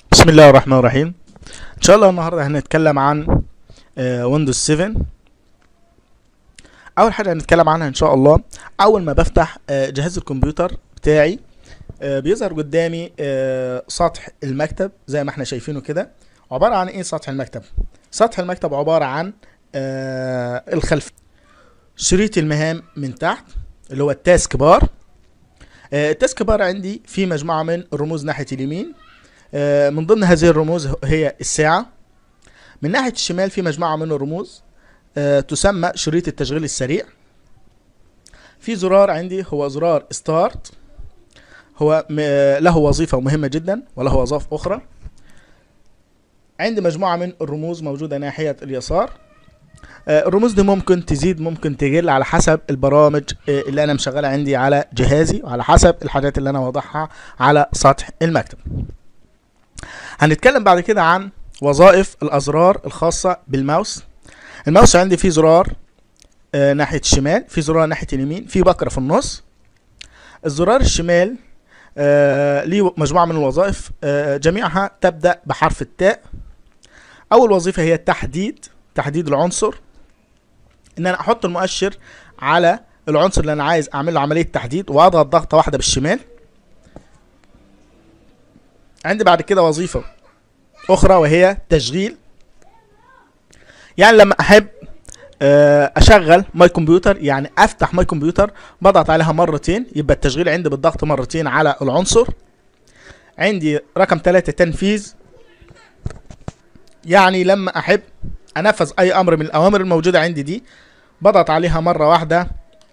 بسم الله الرحمن الرحيم ان شاء الله النهارده هنتكلم عن ويندوز 7 اول حاجه هنتكلم عنها ان شاء الله اول ما بفتح آه، جهاز الكمبيوتر بتاعي آه، بيظهر قدامي آه، سطح المكتب زي ما احنا شايفينه كده عباره عن ايه سطح المكتب سطح المكتب عباره عن آه، الخلف شريط المهام من تحت اللي هو التاسك بار آه، التاسك بار عندي في مجموعه من الرموز ناحيه اليمين آه، من ضمن هذه الرموز هي الساعة من ناحية الشمال في مجموعة من الرموز آه، تسمى شريط التشغيل السريع في زرار عندي هو زرار ستارت هو م- آه، له وظيفة مهمة جدا وله وظائف أخرى عندي مجموعة من الرموز موجودة ناحية اليسار آه، الرموز دي ممكن تزيد ممكن تقل على حسب البرامج آه، اللي أنا مشغلها عندي على جهازي وعلى حسب الحاجات اللي أنا واضحها على سطح المكتب هنتكلم بعد كده عن وظائف الازرار الخاصه بالماوس الماوس عندي فيه زرار آه ناحيه الشمال في زرار ناحيه اليمين في بكره في النص الزرار الشمال آه ليه مجموعه من الوظائف آه جميعها تبدا بحرف التاء اول وظيفه هي التحديد تحديد العنصر ان انا احط المؤشر على العنصر اللي انا عايز اعمل له عمليه تحديد واضغط ضغطه واحده بالشمال عندي بعد كده وظيفة أخرى وهي تشغيل يعني لما أحب آه، أشغل ماي كمبيوتر يعني أفتح ماي كمبيوتر بضغط عليها مرتين يبقى التشغيل عندي بالضغط مرتين على العنصر عندي رقم ثلاثة تنفيذ يعني لما أحب أنفذ أي أمر من الأوامر الموجودة عندي دي بضغط عليها مرة واحدة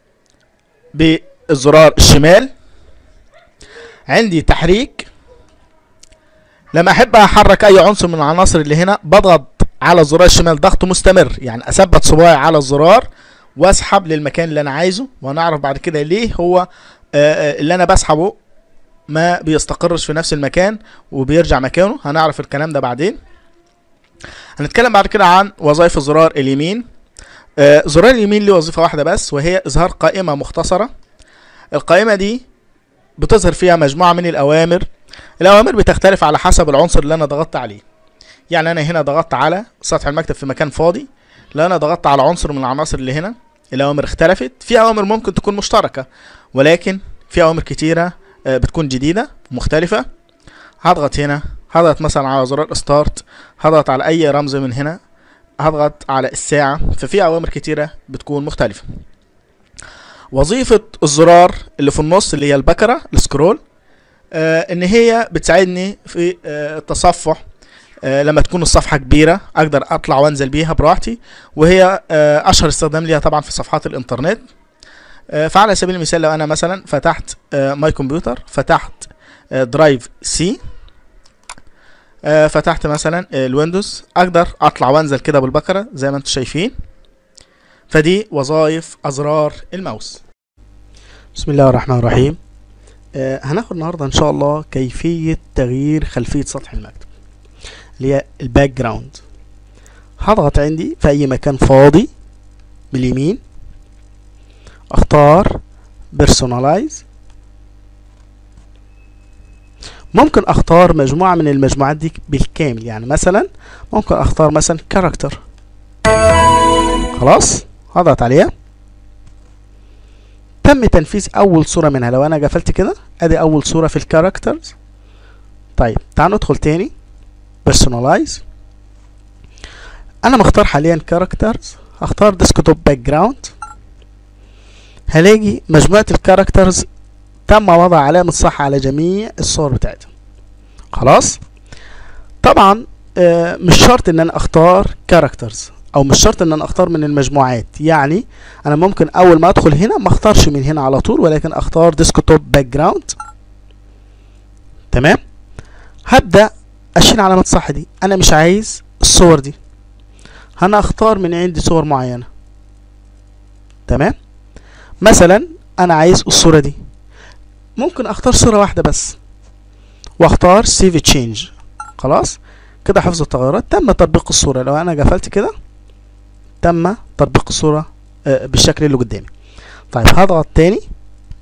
بالزرار الشمال عندي تحريك لما احب احرك اي عنصر من العناصر اللي هنا بضغط على الزرار الشمال ضغط مستمر يعني اثبت صباعي على الزرار واسحب للمكان اللي انا عايزه وهنعرف بعد كده ليه هو آه، آه، اللي انا بسحبه ما بيستقرش في نفس المكان وبيرجع مكانه هنعرف الكلام ده بعدين هنتكلم بعد كده عن وظائف الزرار اليمين آه، زرار اليمين له وظيفة واحدة بس وهي إظهار قائمة مختصرة القائمة دي بتظهر فيها مجموعة من الأوامر الأوامر بتختلف على حسب العنصر اللي أنا ضغطت عليه يعني أنا هنا ضغطت على سطح المكتب في مكان فاضي لا أنا ضغطت على عنصر من العناصر اللي هنا الأوامر اختلفت في أوامر ممكن تكون مشتركة ولكن في أوامر كتيرة آه، بتكون جديدة مختلفة هضغط هنا هضغط مثلا على زرار ستارت هضغط على أي رمز من هنا هضغط على الساعة ففي أوامر كتيرة بتكون مختلفة وظيفة الزرار اللي في النص اللي هي البكرة السكرول آه ان هي بتساعدني في آه التصفح آه لما تكون الصفحة كبيرة اقدر اطلع وانزل بيها براحتي وهي آه اشهر استخدام ليها طبعا في صفحات الانترنت آه فعلى سبيل المثال لو انا مثلا فتحت آه ماي كمبيوتر فتحت آه درايف سي آه فتحت مثلا آه الويندوز اقدر اطلع وانزل كده بالبكرة زي ما انتم شايفين فدي وظائف ازرار الماوس بسم الله الرحمن الرحيم آه، هناخد النهارده ان شاء الله كيفيه تغيير خلفيه سطح المكتب اللي هي الباك جراوند هضغط عندي في اي مكان فاضي باليمين اختار بيرسونالايز ممكن اختار مجموعه من المجموعات دي بالكامل يعني مثلا ممكن اختار مثلا كاركتر خلاص هضغط عليها تم تنفيذ اول صوره منها لو انا قفلت كده ادي اول صوره في الكاركترز طيب تعال ندخل تاني بيرسونالايز انا مختار حاليا كاركترز هختار ديسكتوب باك جراوند هلاقي مجموعه الكاركترز تم وضع علامه صح على جميع الصور بتاعتها خلاص طبعا آه، مش شرط ان انا اختار كاركترز او مش شرط ان انا اختار من المجموعات يعني انا ممكن اول ما ادخل هنا ما اختارش من هنا على طول ولكن اختار ديسكتوب باك جراوند تمام هبدا اشيل علامه صح دي انا مش عايز الصور دي انا اختار من عندي صور معينه تمام مثلا انا عايز الصوره دي ممكن اختار صوره واحده بس واختار سيف تشينج خلاص كده حفظ التغيرات تم تطبيق الصوره لو انا قفلت كده تم تطبيق الصوره آه، بالشكل اللي قدامي طيب هضغط تاني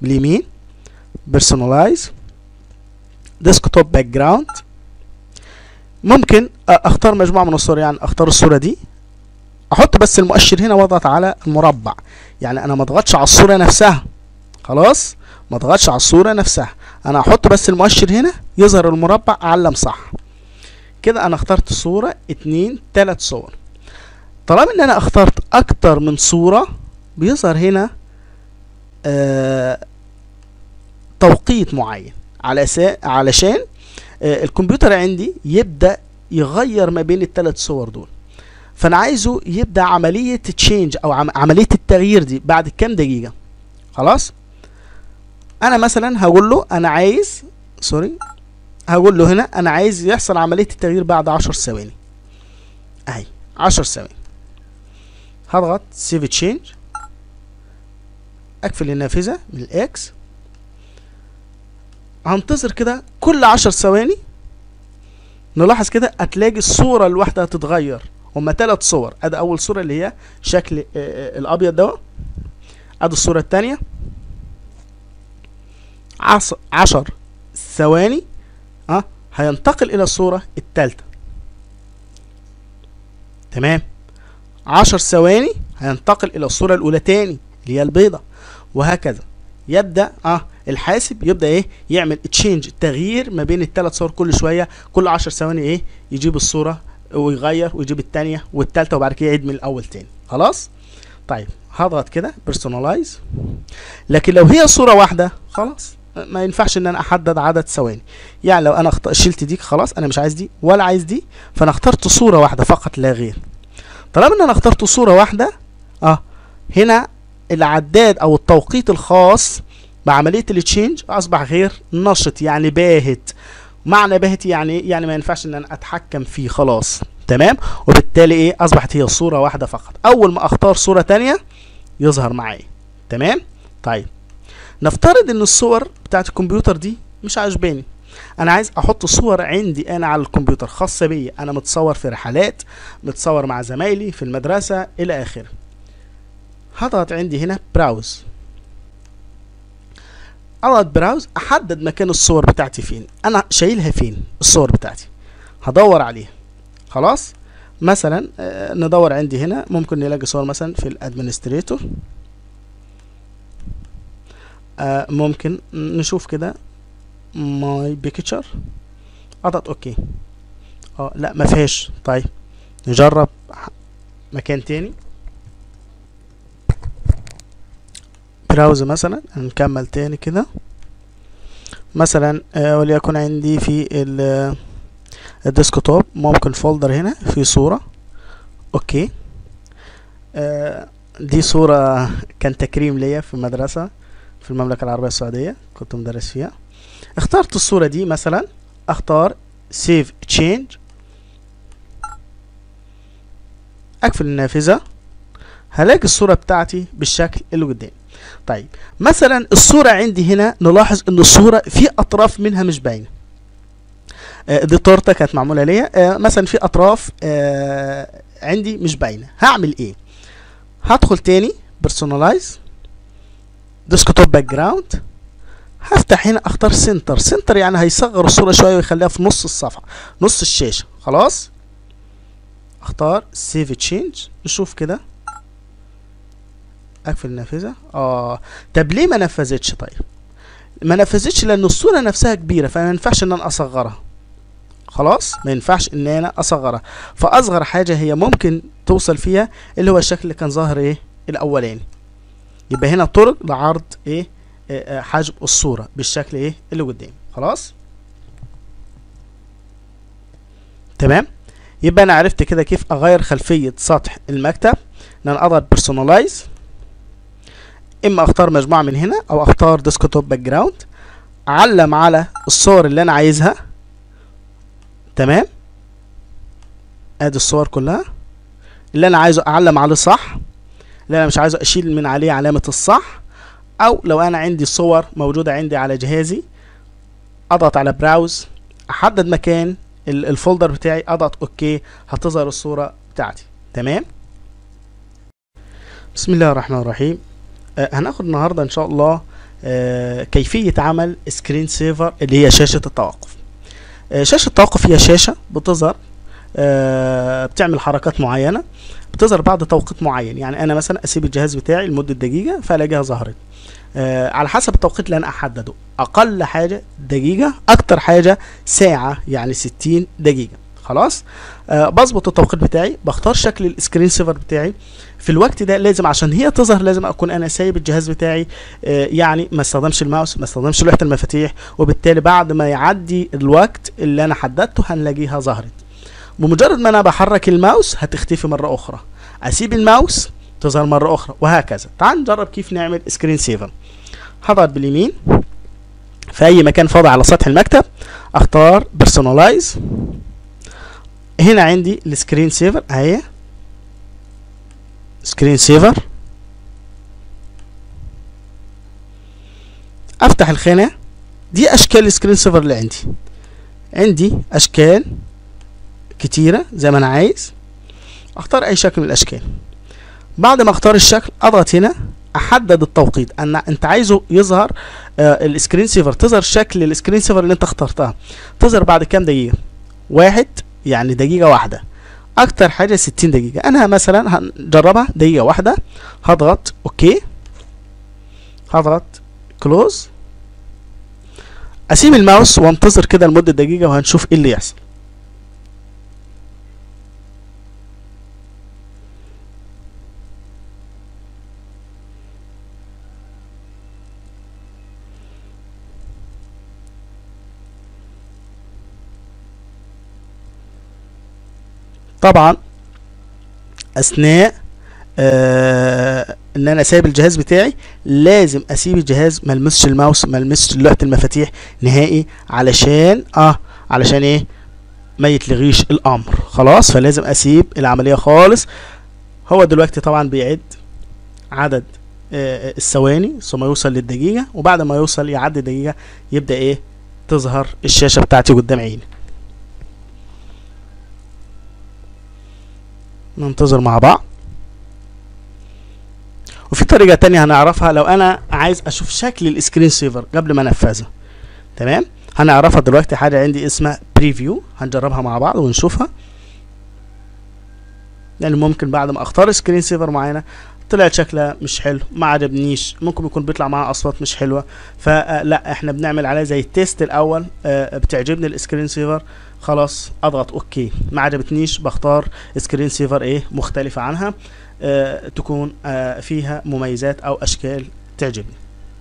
باليمين بيرسونالايز ديسكتوب باك جراوند ممكن اختار مجموعة من الصور يعني اختار الصورة دي احط بس المؤشر هنا واضغط على المربع يعني انا ما اضغطش على الصورة نفسها خلاص ما اضغطش على الصورة نفسها انا احط بس المؤشر هنا يظهر المربع اعلم صح كده انا اخترت صورة اتنين تلات صور طالما ان انا اخترت اكتر من صورة بيظهر هنا آه توقيت معين على سا... علشان آه الكمبيوتر عندي يبدأ يغير ما بين الثلاث صور دول فانا عايزه يبدأ عملية تشينج او عم... عملية التغيير دي بعد كام دقيقة خلاص انا مثلا هقول له انا عايز سوري هقول له هنا انا عايز يحصل عملية التغيير بعد عشر ثواني اهي عشر ثواني هضغط سيف تشينج اقفل النافذة من الاكس هنتظر كده كل عشر ثواني نلاحظ كده هتلاقي الصورة الواحدة هتتغير هما تلات صور ادي اول صورة اللي هي شكل آه، آه، الابيض ده ادي الصورة التانية عص- عشر ثواني اه هينتقل الى الصورة التالتة تمام عشر ثواني هينتقل الى الصورة الاولى تاني اللي هي البيضة وهكذا يبدأ اه الحاسب يبدأ ايه يعمل تشينج تغيير ما بين الثلاث صور كل شوية كل عشر ثواني ايه يجيب الصورة ويغير ويجيب التانية والتالتة وبعد كده يعيد من الاول تاني خلاص طيب هضغط كده بيرسونالايز لكن لو هي صورة واحدة خلاص ما ينفعش ان انا احدد عدد ثواني يعني لو انا اخت... شلت دي خلاص انا مش عايز دي ولا عايز دي فانا اخترت صورة واحدة فقط لا غير طالما ان انا اخترت صورة واحدة اه هنا العداد او التوقيت الخاص بعملية التشينج اصبح غير نشط يعني باهت معنى باهت يعني إيه؟ يعني ما ينفعش ان انا اتحكم فيه خلاص تمام وبالتالي ايه اصبحت هي صورة واحدة فقط اول ما اختار صورة تانية يظهر معايا تمام طيب نفترض ان الصور بتاعت الكمبيوتر دي مش عاجباني انا عايز احط صور عندي انا على الكمبيوتر خاصة بيا انا متصور في رحلات متصور مع زمايلي في المدرسة الى اخره هضغط عندي هنا براوز اضغط براوز احدد مكان الصور بتاعتي فين انا شايلها فين الصور بتاعتي هدور عليها خلاص مثلا آه، ندور عندي هنا ممكن نلاقي صور مثلا في الادمنستريتور آه ممكن نشوف كده ماي بيكتشر اضغط اوكي اه لا ما فيهاش طيب نجرب ح- مكان تاني براوز مثلا نكمل تاني كده مثلا آه وليكن عندي في ال- الديسكتوب ممكن فولدر هنا في صورة اوكي آه دي صورة كان تكريم ليا في المدرسة في المملكة العربية السعودية كنت مدرس فيها اخترت الصورة دي مثلا اختار سيف تشينج اقفل النافذة هلاقي الصورة بتاعتي بالشكل اللي قدامي طيب مثلا الصورة عندي هنا نلاحظ ان الصورة في اطراف منها مش باينة آه، دي تورته كانت معمولة ليا آه، مثلا في اطراف آه، عندي مش باينة هعمل ايه هدخل تاني بيرسونالايز ديسكتوب باك جراوند هفتح هنا اختار سنتر سنتر يعني هيصغر الصورة شوية ويخليها في نص الصفحة نص الشاشة خلاص اختار سيف تشينج نشوف كده اقفل النافذة اه طب ليه ما نفذتش طيب ما نفذتش لان الصورة نفسها كبيرة فما ينفعش ان انا اصغرها خلاص ما ينفعش ان انا اصغرها فاصغر حاجة هي ممكن توصل فيها اللي هو الشكل اللي كان ظاهر ايه الاولاني يبقى هنا طرق لعرض ايه آه، آه، حجم الصورة بالشكل ايه اللي قدامي خلاص تمام يبقى انا عرفت كده كيف اغير خلفية سطح المكتب ان انا اضغط بيرسونالايز اما اختار مجموعة من هنا او اختار ديسكتوب باك جراوند اعلم على الصور اللي انا عايزها تمام ادي الصور كلها اللي انا عايزه اعلم عليه صح اللي انا مش عايزه اشيل من عليه علامة الصح او لو انا عندي صور موجودة عندي على جهازي اضغط على براوز احدد مكان ال- الفولدر بتاعي اضغط اوكي هتظهر الصورة بتاعتي تمام بسم الله الرحمن الرحيم آه هناخد النهاردة ان شاء الله آه كيفية عمل سكرين سيفر اللي هي شاشة التوقف آه، شاشه التوقف هي شاشه بتظهر آه، بتعمل حركات معينه بتظهر بعد توقيت معين يعني انا مثلا اسيب الجهاز بتاعي لمده دقيقه فالاقيها ظهرت آه، على حسب التوقيت اللي انا احدده اقل حاجه دقيقه اكتر حاجه ساعه يعني 60 دقيقه خلاص آه بظبط التوقيت بتاعي بختار شكل السكرين سيفر بتاعي في الوقت ده لازم عشان هي تظهر لازم اكون انا سايب الجهاز بتاعي آه يعني ما استخدمش الماوس ما استخدمش لوحه المفاتيح وبالتالي بعد ما يعدي الوقت اللي انا حددته هنلاقيها ظهرت بمجرد ما انا بحرك الماوس هتختفي مره اخرى اسيب الماوس تظهر مره اخرى وهكذا تعال نجرب كيف نعمل سكرين سيفر هضغط باليمين في اي مكان فاضي على سطح المكتب اختار بيرسونلايز هنا عندي السكرين سيفر اهي سكرين سيفر افتح الخانة دي اشكال السكرين سيفر اللي عندي عندي اشكال كتيرة زي ما انا عايز اختار اي شكل من الاشكال بعد ما اختار الشكل اضغط هنا احدد التوقيت ان انت عايزه يظهر آه السكرين سيفر تظهر شكل السكرين سيفر اللي انت اخترتها تظهر بعد كام دقيقة واحد يعني دقيقة واحدة اكتر حاجة ستين دقيقة انا مثلا هنجربها دقيقة واحدة هضغط اوكي هضغط كلوز اسيب الماوس وانتظر كده لمدة دقيقة وهنشوف ايه اللي يحصل طبعا اثناء آه ان انا سايب الجهاز بتاعي لازم اسيب الجهاز ما المسش الماوس ما المسش لوحه المفاتيح نهائي علشان اه علشان ايه ما يتلغيش الامر خلاص فلازم اسيب العمليه خالص هو دلوقتي طبعا بيعد عدد آه الثواني ثم يوصل للدقيقه وبعد ما يوصل يعدي دقيقه يبدا ايه تظهر الشاشه بتاعتي قدام عيني ننتظر مع بعض وفي طريقة تانية هنعرفها لو انا عايز اشوف شكل السكرين سيفر قبل ما انفذها تمام هنعرفها دلوقتي حاجة عندي اسمها بريفيو هنجربها مع بعض ونشوفها لان ممكن بعد ما اختار سكرين سيفر معينة طلعت شكلها مش حلو ما عجبنيش ممكن يكون بيطلع معاها اصوات مش حلوه فلا احنا بنعمل عليه زي التيست الاول بتعجبني السكرين سيفر خلاص اضغط اوكي ما عجبتنيش بختار سكرين سيفر ايه مختلفه عنها آه تكون آه فيها مميزات او اشكال تعجبني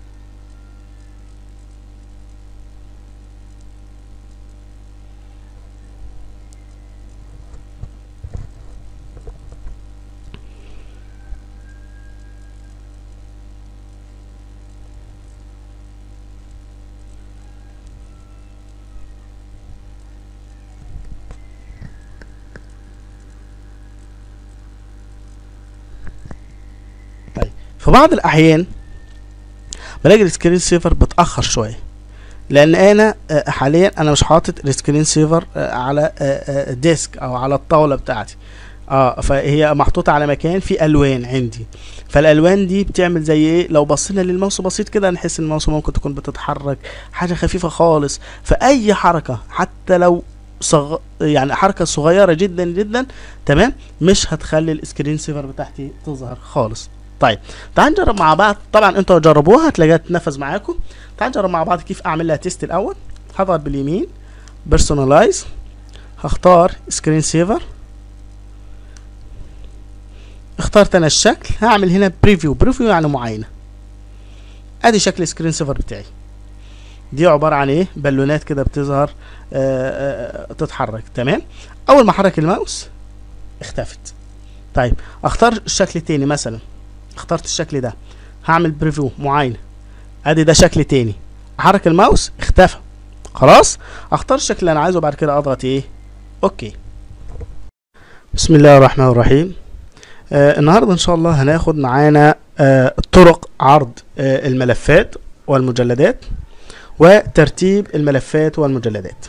في بعض الاحيان بلاقي السكرين سيفر بتاخر شويه لان انا حاليا انا مش حاطط السكرين سيفر على ديسك او على الطاوله بتاعتي اه فهي محطوطه على مكان فيه الوان عندي فالالوان دي بتعمل زي ايه لو بصينا للماوس بسيط كده نحس ان الماوس ممكن تكون بتتحرك حاجه خفيفه خالص فاي حركه حتى لو صغ... يعني حركه صغيره جدا جدا تمام مش هتخلي السكرين سيفر بتاعتي تظهر خالص طيب تعال نجرب مع بعض طبعا انتوا جربوها هتلاقيها تنفذ معاكم تعال نجرب مع بعض كيف اعمل لها تيست الاول هضغط باليمين بيرسونلايز هختار سكرين سيفر اخترت انا الشكل هعمل هنا بريفيو بريفيو يعني معاينه ادي شكل السكرين سيفر بتاعي دي عباره عن ايه بالونات كده بتظهر آآ آآ تتحرك تمام اول ما احرك الماوس اختفت طيب اختار الشكل تاني مثلا اخترت الشكل ده هعمل بريفيو معاينه ادي ده شكل تاني احرك الماوس اختفى خلاص اختار الشكل اللي انا عايزه بعد كده اضغط ايه اوكي بسم الله الرحمن الرحيم آه النهارده ان شاء الله هناخد معانا آه طرق عرض آه الملفات والمجلدات وترتيب الملفات والمجلدات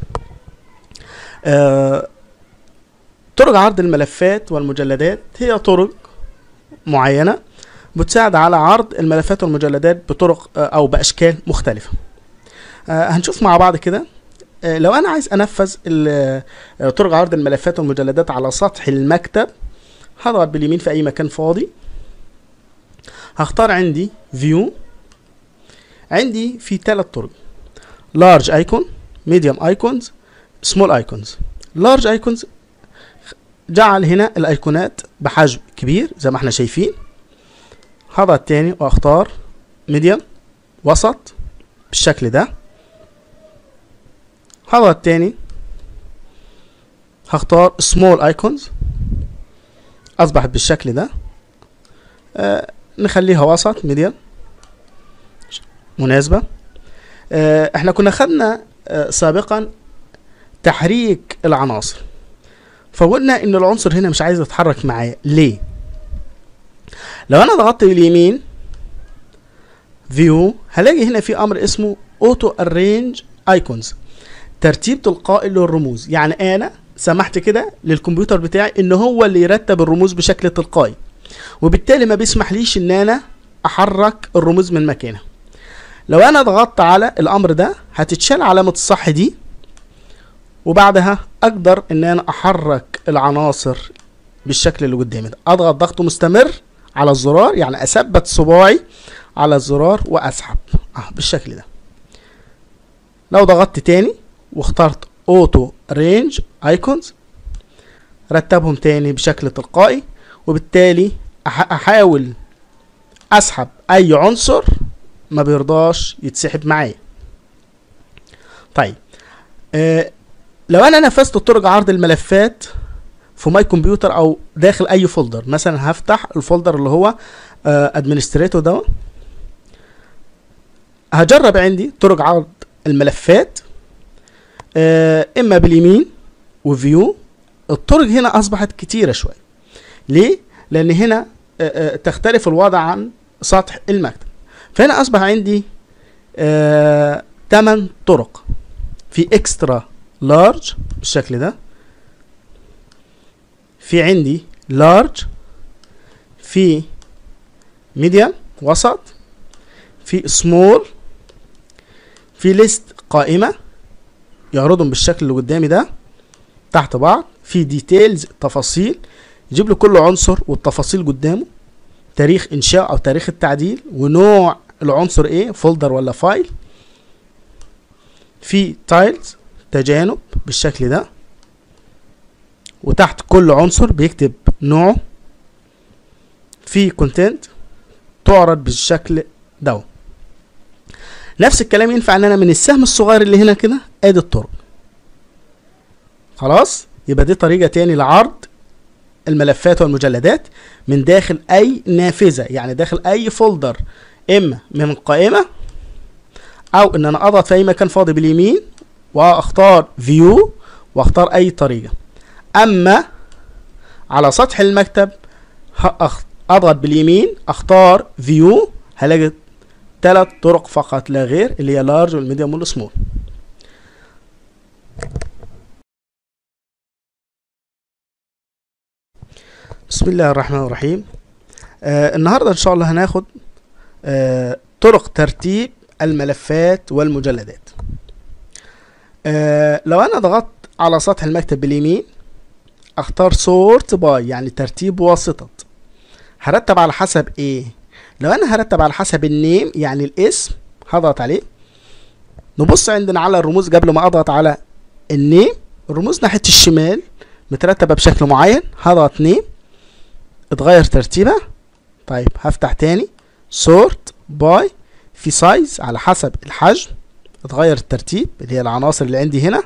آه طرق عرض الملفات والمجلدات هي طرق معينة بتساعد على عرض الملفات والمجلدات بطرق او باشكال مختلفة آه هنشوف مع بعض كده آه، لو انا عايز انفذ ال- آه، طرق عرض الملفات والمجلدات على سطح المكتب هضغط باليمين في اي مكان فاضي هختار عندي فيو عندي في ثلاث طرق لارج ايكون ميديوم ايكونز سمول ايكونز لارج ايكونز جعل هنا الايقونات بحجم كبير زي ما احنا شايفين هضغط تاني واختار ميديوم وسط بالشكل ده هضغط تاني هختار سمول ايكونز اصبحت بالشكل ده آه نخليها وسط ميديوم مناسبة آه احنا كنا خدنا آه سابقا تحريك العناصر فقلنا ان العنصر هنا مش عايز يتحرك معايا ليه لو انا ضغطت باليمين فيو هلاقي هنا في امر اسمه اوتو ارينج ايكونز ترتيب تلقائي للرموز يعني انا سمحت كده للكمبيوتر بتاعي ان هو اللي يرتب الرموز بشكل تلقائي وبالتالي ما بيسمحليش ان انا احرك الرموز من مكانها لو انا ضغطت على الامر ده هتتشال علامة الصح دي وبعدها اقدر ان انا احرك العناصر بالشكل اللي قدامي ده اضغط ضغط مستمر على الزرار يعني اثبت صباعي على الزرار واسحب اه بالشكل ده لو ضغطت تاني واخترت اوتو رينج ايكونز رتبهم تاني بشكل تلقائي وبالتالي أح- احاول اسحب اي عنصر ما بيرضاش يتسحب معايا طيب آه لو انا نفذت طرق عرض الملفات في ماي كمبيوتر او داخل اي فولدر مثلا هفتح الفولدر اللي هو ادمنستريتور ده هجرب عندي طرق عرض الملفات آه اما باليمين وفيو الطرق هنا اصبحت كتيره شويه ليه لان هنا آه آه تختلف الوضع عن سطح المكتب فهنا اصبح عندي آه 8 طرق في اكسترا لارج بالشكل ده في عندي لارج في ميديوم وسط في سمول في ليست قائمة يعرضهم بالشكل اللي قدامي ده تحت بعض في ديتيلز تفاصيل يجيب له كل عنصر والتفاصيل قدامه تاريخ انشاء او تاريخ التعديل ونوع العنصر ايه فولدر ولا فايل في تايلز تجانب بالشكل ده وتحت كل عنصر بيكتب نوعه في كونتنت تعرض بالشكل ده نفس الكلام ينفع ان انا من السهم الصغير اللي هنا كده ادي الطرق خلاص يبقى دي طريقة تاني لعرض الملفات والمجلدات من داخل اي نافذة يعني داخل اي فولدر اما من قائمة او ان انا اضغط في اي مكان فاضي باليمين واختار فيو واختار اي طريقة اما على سطح المكتب هأخ- اضغط باليمين اختار فيو هلاقي ثلاث طرق فقط لا غير اللي هي لارج والميديوم والسمول بسم الله الرحمن الرحيم آه النهارده ان شاء الله هناخد آه طرق ترتيب الملفات والمجلدات آه لو انا ضغطت على سطح المكتب باليمين اختار سورت باي يعني ترتيب واسطة هرتب على حسب ايه لو انا هرتب على حسب النيم يعني الاسم هضغط عليه نبص عندنا على الرموز قبل ما اضغط على النيم الرموز ناحية الشمال مترتبة بشكل معين هضغط نيم اتغير ترتيبها طيب هفتح تاني سورت باي في سايز على حسب الحجم اتغير الترتيب اللي هي العناصر اللي عندي هنا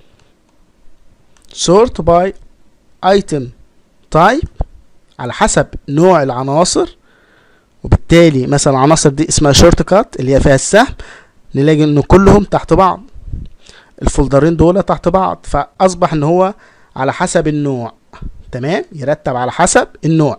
سورت باي ايتم تايب على حسب نوع العناصر وبالتالي مثلا العناصر دي اسمها شورت كات اللي هي فيها السهم نلاقي ان كلهم تحت بعض الفولدرين دول تحت بعض فاصبح ان هو على حسب النوع تمام يرتب على حسب النوع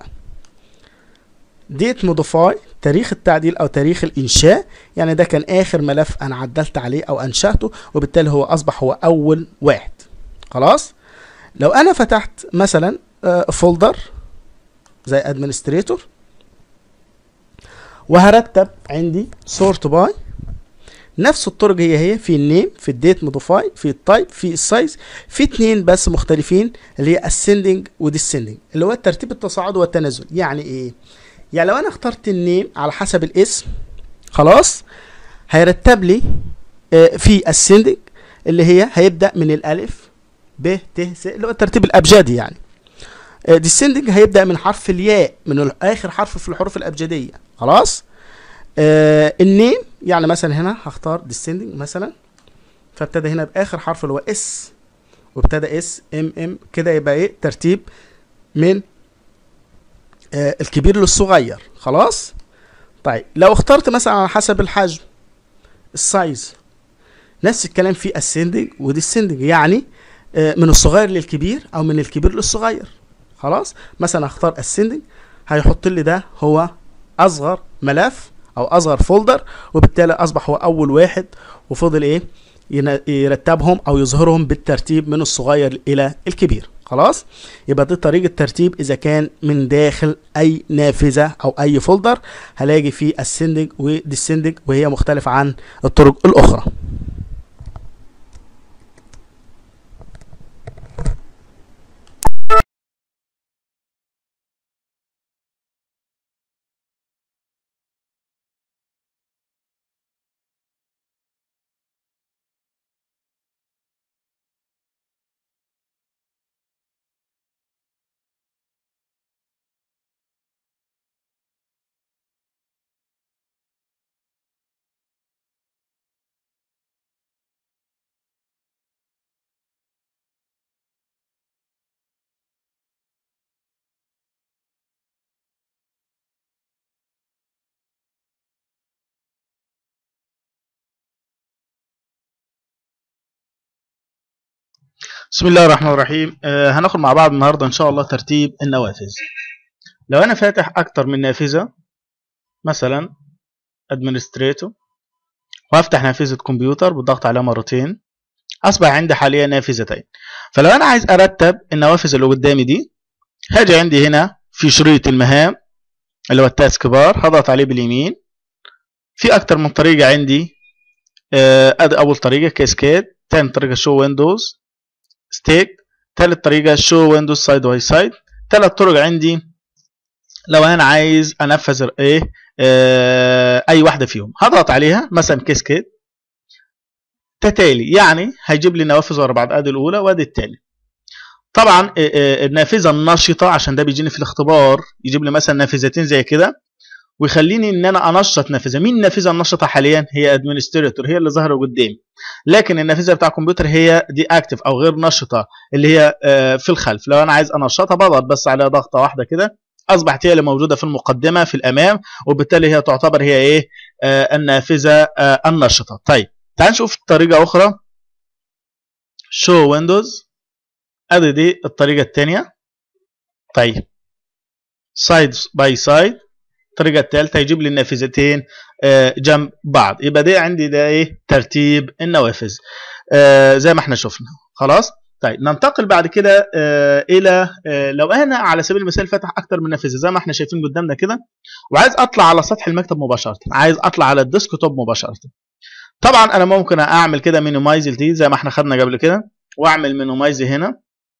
ديت موديفاي تاريخ التعديل او تاريخ الانشاء يعني ده كان اخر ملف انا عدلت عليه او انشاته وبالتالي هو اصبح هو اول واحد خلاص لو انا فتحت مثلا فولدر زي ادمنستريتور وهرتب عندي سورت باي نفس الطرق هي هي في النيم في الديت موديفاي في التايب في السايز في اتنين بس مختلفين اللي هي ascending وديسندنج اللي هو الترتيب التصاعدي والتنازل يعني ايه يعني لو انا اخترت النيم على حسب الاسم خلاص هيرتب لي آه، في ascending اللي هي هيبدا من الالف ب ت س اللي هو الترتيب الابجدي يعني ديسندنج هيبدا من حرف الياء من ال- اخر حرف في الحروف الابجديه خلاص آه النيم يعني مثلا هنا هختار ديسندنج مثلا فابتدى هنا باخر حرف اللي هو اس وابتدى اس ام ام كده يبقى ايه ترتيب من آه الكبير للصغير خلاص طيب لو اخترت مثلا على حسب الحجم السايز نفس الكلام في ascending وديسندنج يعني آه، من الصغير للكبير او من الكبير للصغير خلاص مثلا اختار ascending هيحط لي ده هو اصغر ملف او اصغر فولدر وبالتالي اصبح هو اول واحد وفضل ايه ين- يرتبهم او يظهرهم بالترتيب من الصغير الى الكبير خلاص يبقى دي طريقه ترتيب اذا كان من داخل اي نافذه او اي فولدر هلاقي فيه ascending وديسندنج وهي مختلفه عن الطرق الاخرى بسم الله الرحمن الرحيم آه هناخد مع بعض النهارده ان شاء الله ترتيب النوافذ لو انا فاتح اكتر من نافذه مثلا ادمنستريتور وافتح نافذه كمبيوتر بالضغط عليها مرتين اصبح عندي حاليا نافذتين فلو انا عايز ارتب النوافذ اللي قدامي دي هاجي عندي هنا في شريط المهام اللي هو التاسك بار هضغط عليه باليمين في اكتر من طريقه عندي آه، ادي اول طريقه كاسكيد تاني طريقه شو ويندوز ستيك تالت طريقة شو ويندوز سايد باي سايد تلات طرق عندي لو انا عايز انفذ ايه آه اي واحدة فيهم هضغط عليها مثلا كيسكيت تتالي يعني هيجيب لي نوافذ ورا بعض ادي الاولى وادي التانية طبعا آه، آه، النافذة النشطة عشان ده بيجيني في الاختبار يجيب لي مثلا نافذتين زي كده ويخليني ان انا انشط نافذه مين النافذه النشطه حاليا هي ادمنستريتور هي اللي ظاهره قدامي لكن النافذه بتاع الكمبيوتر هي دي اكتف او غير نشطه اللي هي آه، في الخلف لو انا عايز انشطها بضغط بس عليها ضغطه واحده كده اصبحت هي اللي موجوده في المقدمه في الامام وبالتالي هي تعتبر هي ايه آه، النافذه آه، النشطه طيب تعال نشوف طريقه اخرى شو ويندوز ادي دي الطريقه الثانيه طيب سايد باي سايد الطريقه الثالثه يجيب لي النافذتين آه، جنب بعض يبقى ده عندي ده ايه ترتيب النوافذ آه، زي ما احنا شفنا خلاص طيب ننتقل بعد كده آه، الى آه، لو انا على سبيل المثال فاتح اكتر من نافذه زي ما احنا شايفين قدامنا كده وعايز اطلع على سطح المكتب مباشره عايز اطلع على الديسكتوب مباشره طبعا انا ممكن اعمل كده مينيمايز دي زي ما احنا خدنا قبل كده واعمل مينيمايز هنا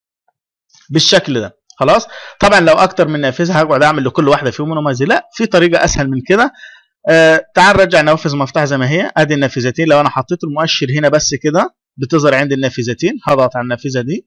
بالشكل ده خلاص طبعا لو اكتر من نافذه هقعد اعمل لكل واحده فيهم مينيمايز لا في طريقه اسهل من كده آه تعال نرجع النوافذ مفتوحه زي ما هي ادي النافذتين لو انا حطيت المؤشر هنا بس كده بتظهر عندي النافذتين هضغط على النافذه دي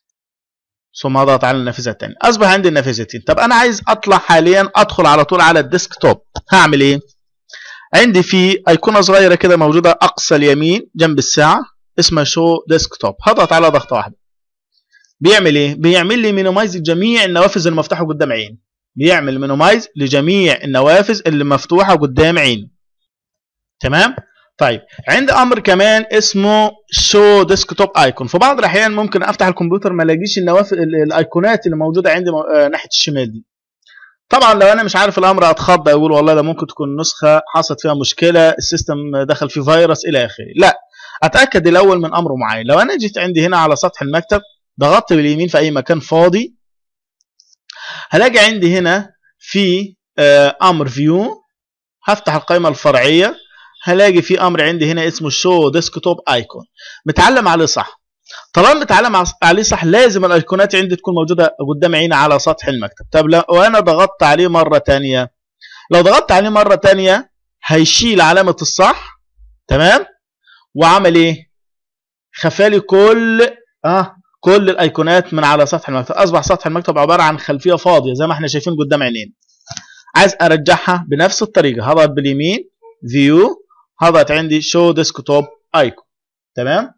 ثم هضغط على النافذه الثانيه اصبح عندي النافذتين طب انا عايز اطلع حاليا ادخل على طول على الديسكتوب هعمل ايه عندي في ايقونه صغيره كده موجوده اقصى اليمين جنب الساعه اسمها شو ديسكتوب هضغط على ضغطه واحده بيعمل ايه بيعمل لي مينيمايز لجميع النوافذ المفتوحه قدام عيني بيعمل مينيمايز لجميع النوافذ اللي مفتوحه قدام عيني تمام طيب عندي امر كمان اسمه شو ديسكتوب ايكون في بعض الاحيان ممكن افتح الكمبيوتر ما الاقيش النوافذ ال- الايقونات اللي موجوده عندي مو- آه، ناحيه الشمال دي طبعا لو انا مش عارف الامر اتخضى اقول والله ده ممكن تكون نسخه حصلت فيها مشكله السيستم دخل فيه فيروس الى اخره لا اتاكد الاول من امر معين لو انا جيت عندي هنا على سطح المكتب ضغطت باليمين في اي مكان فاضي هلاقي عندي هنا في آه، امر فيو هفتح القائمه الفرعيه هلاقي في امر عندي هنا اسمه شو ديسكتوب ايكون متعلم عليه صح طالما متعلم عليه صح لازم الايقونات عندي تكون موجوده قدام عيني على سطح المكتب طب لو انا ضغطت عليه مره ثانيه لو ضغطت عليه مره ثانيه هيشيل علامه الصح تمام وعمل ايه خفالي كل اه كل الايقونات من على سطح المكتب اصبح سطح المكتب عباره عن خلفيه فاضيه زي ما احنا شايفين قدام عينينا عايز ارجعها بنفس الطريقه هضغط باليمين فيو هضغط عندي شو ديسكتوب ايكون تمام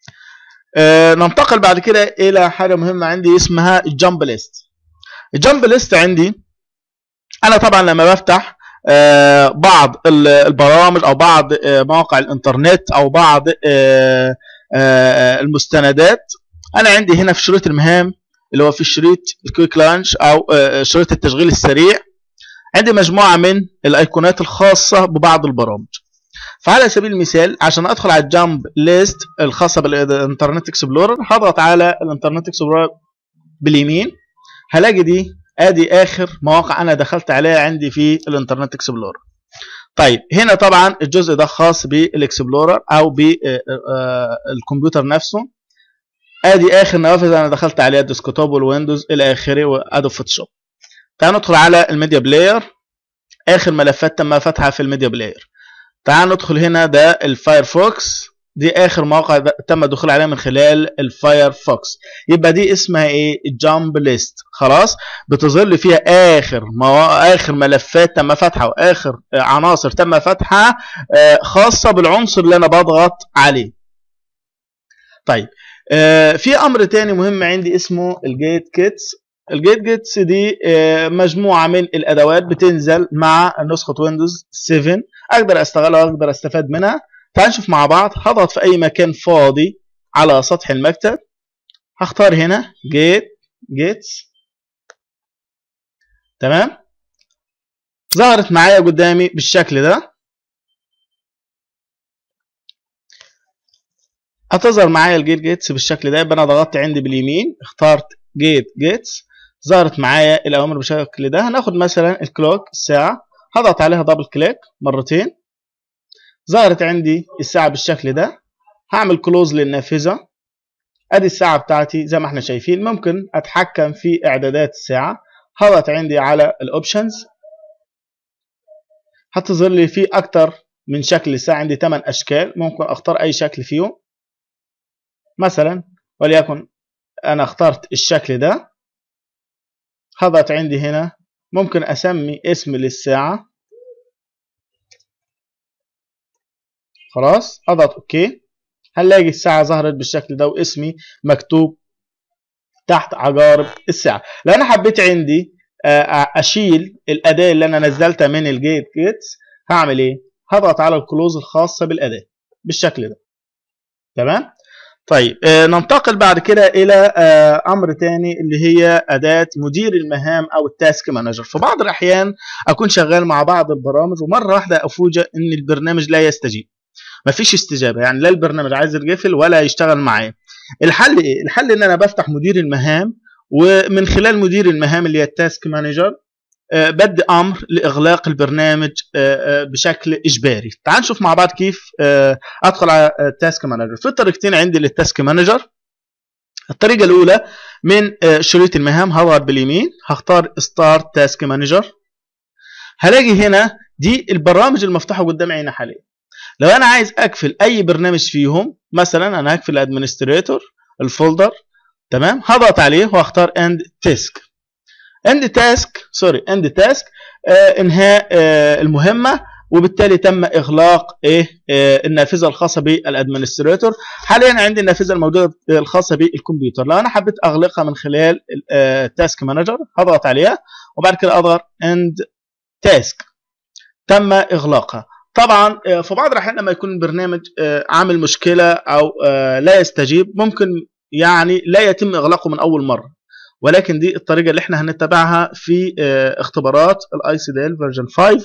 آه ننتقل بعد كده الى حاجه مهمه عندي اسمها الجامب ليست الجامب ليست عندي انا طبعا لما بفتح آه بعض البرامج او بعض آه مواقع الانترنت او بعض آه آه المستندات انا عندي هنا في شريط المهام اللي هو في شريط الكويك لانش او آه شريط التشغيل السريع عندي مجموعه من الايقونات الخاصه ببعض البرامج فعلى سبيل المثال عشان ادخل على الجامب ليست الخاصه بالانترنت اكسبلورر هضغط على الانترنت اكسبلورر باليمين هلاقي دي ادي اخر مواقع انا دخلت عليها عندي في الانترنت اكسبلورر طيب هنا طبعا الجزء ده خاص بالاكسبلورر او بالكمبيوتر نفسه ادي اخر نوافذ انا دخلت عليها الديسكتوب والويندوز الى اخره وادوب فوتوشوب تعال ندخل على الميديا بلاير اخر ملفات تم فتحها في الميديا بلاير تعال ندخل هنا ده الفايرفوكس دي اخر مواقع تم الدخول عليها من خلال الفايرفوكس يبقى دي اسمها ايه جامب ليست خلاص بتظهر لي فيها اخر مو... اخر ملفات تم فتحها واخر عناصر تم فتحها خاصه بالعنصر اللي انا بضغط عليه طيب في امر تاني مهم عندي اسمه الجيت كيتس الجيت جيتس دي مجموعه من الادوات بتنزل مع نسخه ويندوز 7 اقدر استغلها واقدر استفاد منها تعال نشوف مع بعض هضغط في اي مكان فاضي على سطح المكتب هختار هنا جيت جيتس تمام ظهرت معايا قدامي بالشكل ده هتظهر معايا الجيت جيتس بالشكل ده يبقى انا ضغطت عندي باليمين اخترت جيت جيتس ظهرت معايا الاوامر بالشكل ده هناخد مثلا الكلوك الساعه هضغط عليها دبل كليك مرتين ظهرت عندي الساعه بالشكل ده هعمل كلوز للنافذه ادي الساعه بتاعتي زي ما احنا شايفين ممكن اتحكم في اعدادات الساعه هضغط عندي على الاوبشنز هتظهر لي في اكتر من شكل الساعه عندي 8 اشكال ممكن اختار اي شكل فيهم مثلا وليكن انا اخترت الشكل ده هضغط عندي هنا ممكن اسمي اسم للساعة خلاص اضغط اوكي هنلاقي الساعة ظهرت بالشكل ده واسمي مكتوب تحت عقارب الساعة لو انا حبيت عندي اشيل الاداة اللي انا نزلتها من الجيت كيتس هعمل ايه هضغط على الكلوز الخاصة بالاداة بالشكل ده تمام طيب آه ننتقل بعد كده الى آه امر تاني اللي هي اداه مدير المهام او التاسك مانجر في بعض الاحيان اكون شغال مع بعض البرامج ومره واحده افوجئ ان البرنامج لا يستجيب مفيش استجابه يعني لا البرنامج عايز يقفل ولا يشتغل معايا الحل ايه الحل ان انا بفتح مدير المهام ومن خلال مدير المهام اللي هي التاسك مانجر آه بدي امر لاغلاق البرنامج آه بشكل اجباري تعال نشوف مع بعض كيف آه ادخل على التاسك مانجر في طريقتين عندي للتاسك مانجر الطريقه الاولى من شريط المهام هضغط باليمين هختار ستارت تاسك مانجر هلاقي هنا دي البرامج المفتوحه قدام عيني حاليا لو انا عايز اقفل اي برنامج فيهم مثلا انا هقفل الادمنستريتور الفولدر تمام هضغط عليه واختار اند تاسك اند تاسك سوري اند تاسك انهاء آه المهمه وبالتالي تم اغلاق ايه آه النافذه الخاصه بالادمنستريتور حاليا عندي النافذه الموجوده الخاصه بالكمبيوتر لو انا حبيت اغلقها من خلال التاسك مانجر هضغط عليها وبعد كده اضغط اند تاسك تم اغلاقها طبعا في بعض الاحيان لما يكون البرنامج عامل مشكله او لا يستجيب ممكن يعني لا يتم اغلاقه من اول مره ولكن دي الطريقه اللي احنا هنتبعها في اختبارات الاي سي دي ال فيرجن 5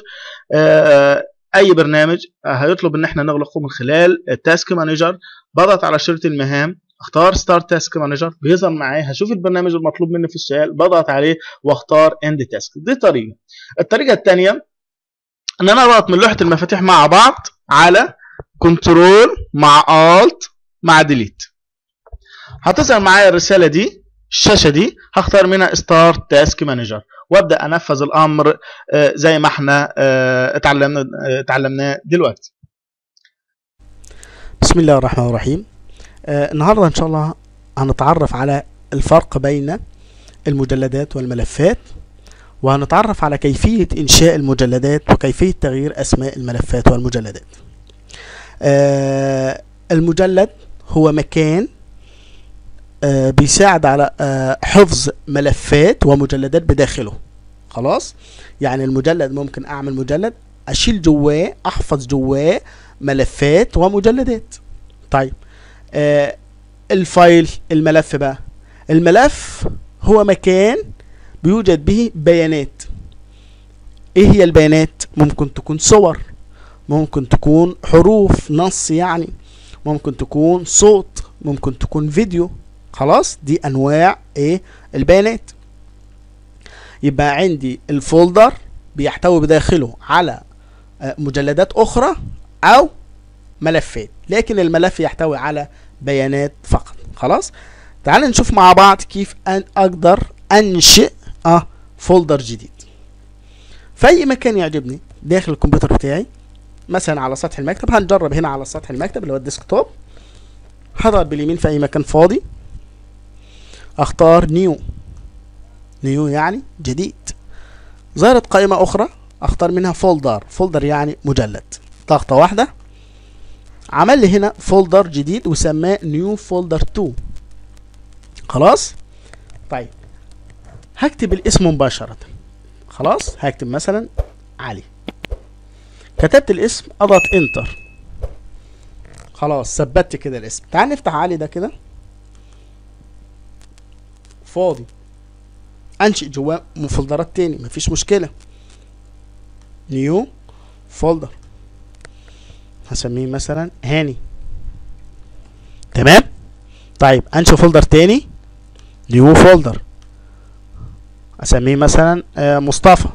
اي برنامج هيطلب ان احنا نغلقه من خلال التاسك مانجر بضغط على شريط المهام اختار ستارت تاسك مانجر بيظهر معايا هشوف البرنامج المطلوب مني في السؤال بضغط عليه واختار اند تاسك دي طريقه الطريقه الثانيه ان انا اضغط من لوحه المفاتيح مع بعض على كنترول مع الت مع ديليت هتظهر معايا الرساله دي الشاشه دي هختار منها ستارت تاسك مانجر وابدا انفذ الامر آه، زي ما احنا آه، اتعلمنا آه، اتعلمناه دلوقتي بسم الله الرحمن الرحيم آه النهارده ان شاء الله هنتعرف على الفرق بين المجلدات والملفات وهنتعرف على كيفية إنشاء المجلدات وكيفية تغيير أسماء الملفات والمجلدات آه المجلد هو مكان آه بيساعد على آه حفظ ملفات ومجلدات بداخله خلاص يعني المجلد ممكن أعمل مجلد أشيل جواه أحفظ جواه ملفات ومجلدات طيب آه الفايل الملف بقى الملف هو مكان بيوجد به بيانات ايه هي البيانات ممكن تكون صور ممكن تكون حروف نص يعني ممكن تكون صوت ممكن تكون فيديو خلاص دي انواع ايه البيانات يبقى عندي الفولدر بيحتوي بداخله على آه، مجلدات اخرى او ملفات لكن الملف يحتوي على بيانات فقط خلاص تعال نشوف مع بعض كيف أن اقدر انشئ اه فولدر جديد في اي مكان يعجبني داخل الكمبيوتر بتاعي مثلا على سطح المكتب هنجرب هنا على سطح المكتب اللي هو الديسكتوب هضغط باليمين في اي مكان فاضي اختار نيو نيو يعني جديد ظهرت قائمة أخرى أختار منها فولدر فولدر يعني مجلد ضغطة واحدة عمل لي هنا فولدر جديد وسماه نيو فولدر 2 خلاص طيب هكتب الاسم مباشرة خلاص هكتب مثلا علي كتبت الاسم اضغط انتر خلاص ثبتت كده الاسم تعال نفتح علي ده كده فاضي انشئ جواه فولدرات تاني مفيش مشكلة نيو فولدر هسميه مثلا هاني تمام طيب انشئ فولدر تاني نيو فولدر اسميه مثلا آه، مصطفى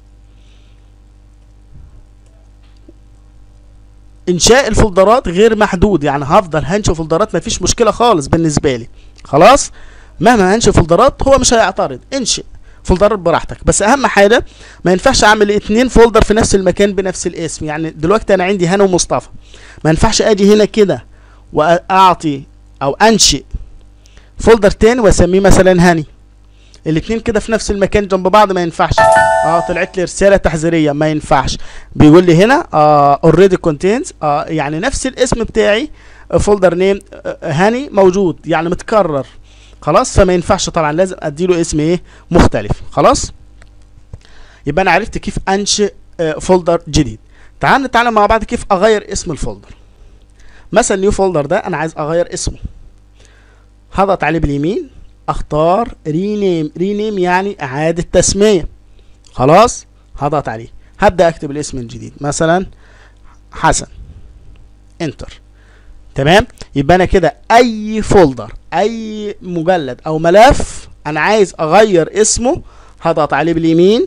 انشاء الفولدرات غير محدود يعني هفضل هنشئ فولدرات مفيش مشكله خالص بالنسبه لي خلاص مهما هنشئ فولدرات هو مش هيعترض انشئ فولدرات براحتك بس اهم حاجه ما ينفعش اعمل اتنين فولدر في نفس المكان بنفس الاسم يعني دلوقتي انا عندي هنا ومصطفى ما ينفعش اجي هنا كده واعطي او انشئ فولدر تاني واسميه مثلا هاني الاتنين كده في نفس المكان جنب بعض ما ينفعش اه طلعت لي رساله تحذيريه ما ينفعش بيقول لي هنا اوريدي uh, كونتينز اه يعني نفس الاسم بتاعي فولدر نيم هاني موجود يعني متكرر خلاص فما ينفعش طبعا لازم اديله اسم ايه مختلف خلاص يبقى انا عرفت كيف انشئ فولدر جديد تعال نتعلم مع بعض كيف اغير اسم الفولدر مثلا نيو فولدر ده انا عايز اغير اسمه هضغط عليه باليمين اختار رينيم رينيم يعني اعادة تسمية خلاص هضغط عليه هبدأ اكتب الاسم الجديد مثلا حسن انتر تمام يبقى انا كده اي فولدر اي مجلد او ملف انا عايز اغير اسمه هضغط عليه باليمين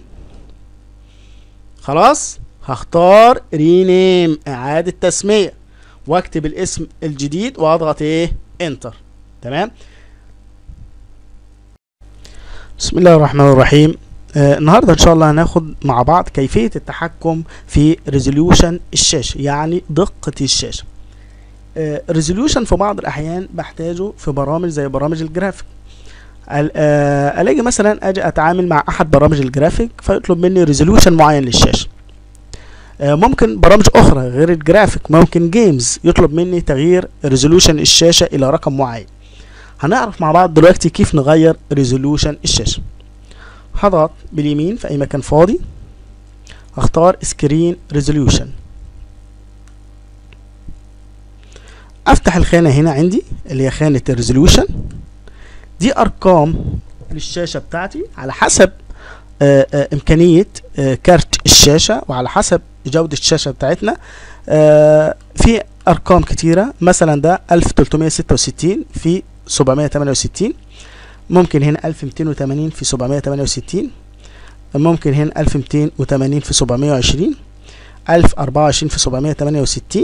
خلاص هختار رينيم اعادة تسمية واكتب الاسم الجديد واضغط ايه انتر تمام بسم الله الرحمن الرحيم آه النهارده ان شاء الله هناخد مع بعض كيفيه التحكم في ريزوليوشن الشاشه يعني دقه الشاشه ريزوليوشن في بعض الاحيان بحتاجه في برامج زي برامج الجرافيك آه الاقي مثلا اجي اتعامل مع احد برامج الجرافيك فيطلب مني ريزوليوشن معين للشاشه آه ممكن برامج اخرى غير الجرافيك ممكن جيمز يطلب مني تغيير ريزوليوشن الشاشه الى رقم معين هنعرف مع بعض دلوقتي كيف نغير ريزوليوشن الشاشة هضغط باليمين في اي مكان فاضي اختار سكرين ريزوليوشن افتح الخانة هنا عندي اللي هي خانة الريزوليوشن دي ارقام للشاشة بتاعتي على حسب آآ آآ امكانية آآ كارت الشاشة وعلى حسب جودة الشاشة بتاعتنا في ارقام كتيرة مثلا ده 1366 في 768 ممكن هنا 1280 في 768 ممكن هنا 1280 في 720 1024 في 768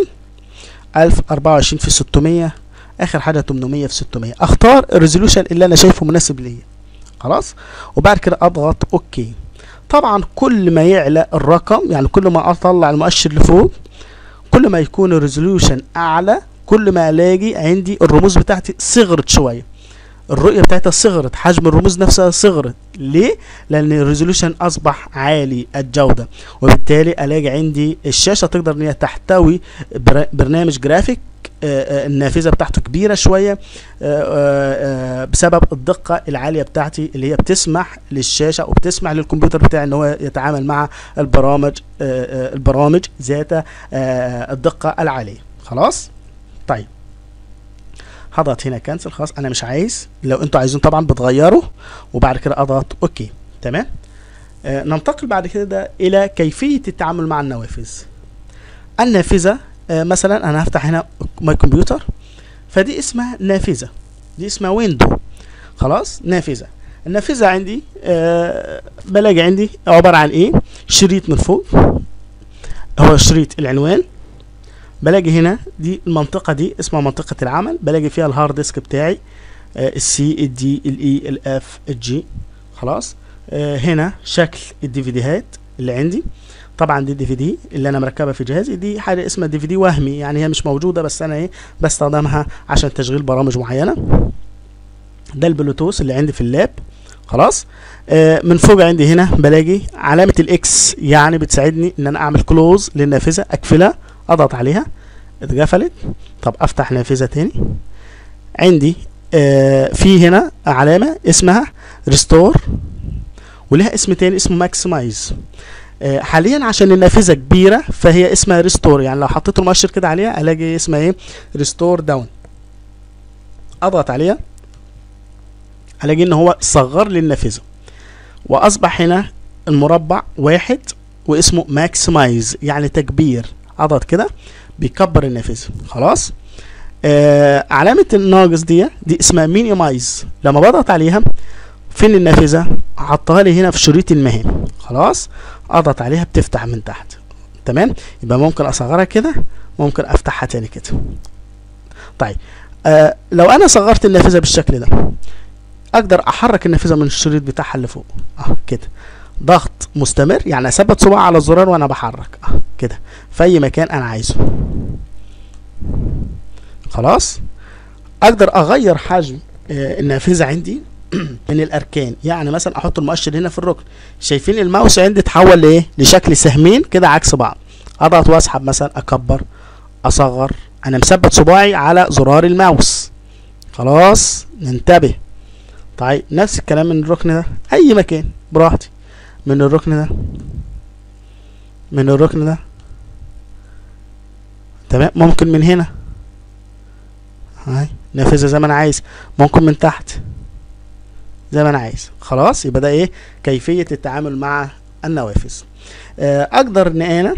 1024 في 600 اخر حاجه 800 في 600 اختار الريزولوشن اللي انا شايفه مناسب ليا خلاص وبعد كده اضغط اوكي طبعا كل ما يعلى الرقم يعني كل ما اطلع المؤشر لفوق كل ما يكون الريزولوشن اعلى كل ما الاقي عندي الرموز بتاعتي صغرت شويه الرؤيه بتاعتها صغرت حجم الرموز نفسها صغرت ليه لان الريزولوشن اصبح عالي الجوده وبالتالي الاقي عندي الشاشه تقدر ان هي تحتوي بر- برنامج جرافيك آه، آه، النافذه بتاعته كبيره شويه آه، آه، آه، بسبب الدقه العاليه بتاعتي اللي هي بتسمح للشاشه وبتسمح للكمبيوتر بتاعي ان هو يتعامل مع البرامج آه، آه، البرامج ذات آه، الدقه العاليه خلاص طيب هضغط هنا كنسل خلاص انا مش عايز لو انتوا عايزين طبعا بتغيروا وبعد كده اضغط اوكي تمام آه ننتقل بعد كده الى كيفيه التعامل مع النوافذ النافذه آه مثلا انا هفتح هنا ماي كمبيوتر فدي اسمها نافذه دي اسمها ويندو خلاص نافذه النافذه عندي آه بلاقي عندي عباره عن ايه شريط من فوق هو شريط العنوان بلاقي هنا دي المنطقة دي اسمها منطقة العمل بلاقي فيها الهارد ديسك بتاعي السي الدي الاي الاف الجي خلاص آه هنا شكل الديفيديهات اللي عندي طبعا دي دي في دي اللي انا مركبها في جهازي دي حاجه اسمها دي في دي وهمي يعني هي مش موجوده بس انا ايه بستخدمها عشان تشغيل برامج معينه ده البلوتوث اللي عندي في اللاب خلاص آه من فوق عندي هنا بلاقي علامه الاكس يعني بتساعدني ان انا اعمل كلوز للنافذه اقفلها اضغط عليها اتقفلت طب افتح نافذه تاني عندي آه في هنا علامه اسمها ريستور ولها اسم تاني اسمه ماكسمايز آه حاليا عشان النافذه كبيره فهي اسمها ريستور يعني لو حطيت المؤشر كده عليها الاقي اسمها ايه ريستور داون اضغط عليها الاقي ان هو صغر لي النافذه واصبح هنا المربع واحد واسمه ماكسمايز يعني تكبير اضغط كده بيكبر النافذه خلاص آه علامه الناقص دي دي اسمها مينيمايز لما بضغط عليها فين النافذه حطها لي هنا في شريط المهام خلاص اضغط عليها بتفتح من تحت تمام يبقى ممكن اصغرها كده ممكن افتحها تاني كده طيب آه لو انا صغرت النافذه بالشكل ده اقدر احرك النافذه من الشريط بتاعها اللي فوق اه كده ضغط مستمر يعني اثبت صباعي على الزرار وانا بحرك اه كده في اي مكان انا عايزه خلاص اقدر اغير حجم آه النافذه عندي من الاركان يعني مثلا احط المؤشر هنا في الركن شايفين الماوس عندي اتحول لايه لشكل سهمين كده عكس بعض اضغط واسحب مثلا اكبر اصغر انا مثبت صباعي على زرار الماوس خلاص ننتبه طيب نفس الكلام من الركن ده اي مكان براحتي من الركن ده من الركن ده تمام ممكن من هنا هاي نافذة زي ما انا عايز ممكن من تحت زي ما انا عايز خلاص يبقى ده ايه كيفية التعامل مع النوافذ آه اقدر ان انا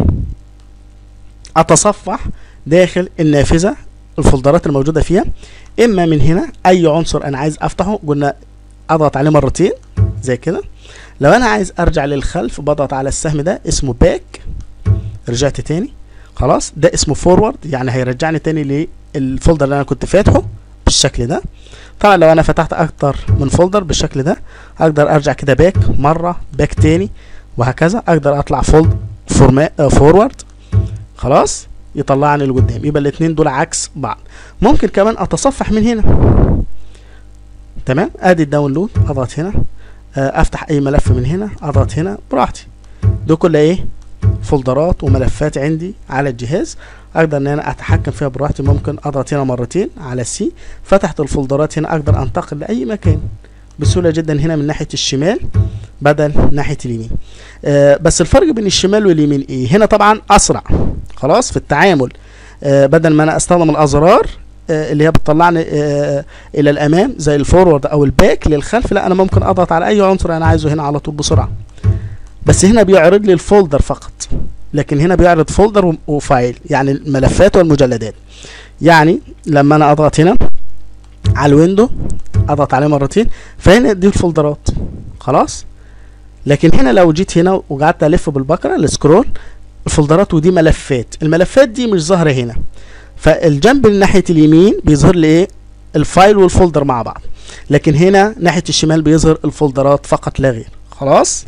اتصفح داخل النافذة الفولدرات الموجودة فيها اما من هنا اي عنصر انا عايز افتحه قلنا اضغط عليه مرتين زي كده لو انا عايز ارجع للخلف بضغط على السهم ده اسمه باك رجعت تاني خلاص ده اسمه فورورد يعني هيرجعني تاني للفولدر اللي انا كنت فاتحه بالشكل ده طبعا لو انا فتحت اكتر من فولدر بالشكل ده اقدر ارجع كده باك مره باك تاني وهكذا اقدر اطلع فولد فورورد خلاص يطلعني لقدام يبقى الاثنين دول عكس بعض ممكن كمان اتصفح من هنا تمام ادي الداونلود اضغط هنا افتح اي ملف من هنا اضغط هنا براحتي ده كله ايه فولدرات وملفات عندي على الجهاز اقدر ان انا اتحكم فيها براحتي ممكن اضغط هنا مرتين على السي فتحت الفولدرات هنا اقدر انتقل لاي مكان بسهولة جدا هنا من ناحية الشمال بدل ناحية اليمين آه بس الفرق بين الشمال واليمين ايه هنا طبعا اسرع خلاص في التعامل آه بدل ما انا استخدم الازرار آه اللي هي بتطلعني آه الى الامام زي الفورورد او الباك للخلف لا انا ممكن اضغط على اي عنصر انا عايزه هنا على طول بسرعه بس هنا بيعرض لي الفولدر فقط لكن هنا بيعرض فولدر وفايل يعني الملفات والمجلدات يعني لما انا اضغط هنا على الويندو اضغط عليه مرتين فهنا دي الفولدرات خلاص لكن هنا لو جيت هنا وقعدت الف بالبكره السكرول الفولدرات ودي ملفات الملفات دي مش ظاهره هنا فالجنب اللي ناحيه اليمين بيظهر لي ايه الفايل والفولدر مع بعض لكن هنا ناحيه الشمال بيظهر الفولدرات فقط لا غير خلاص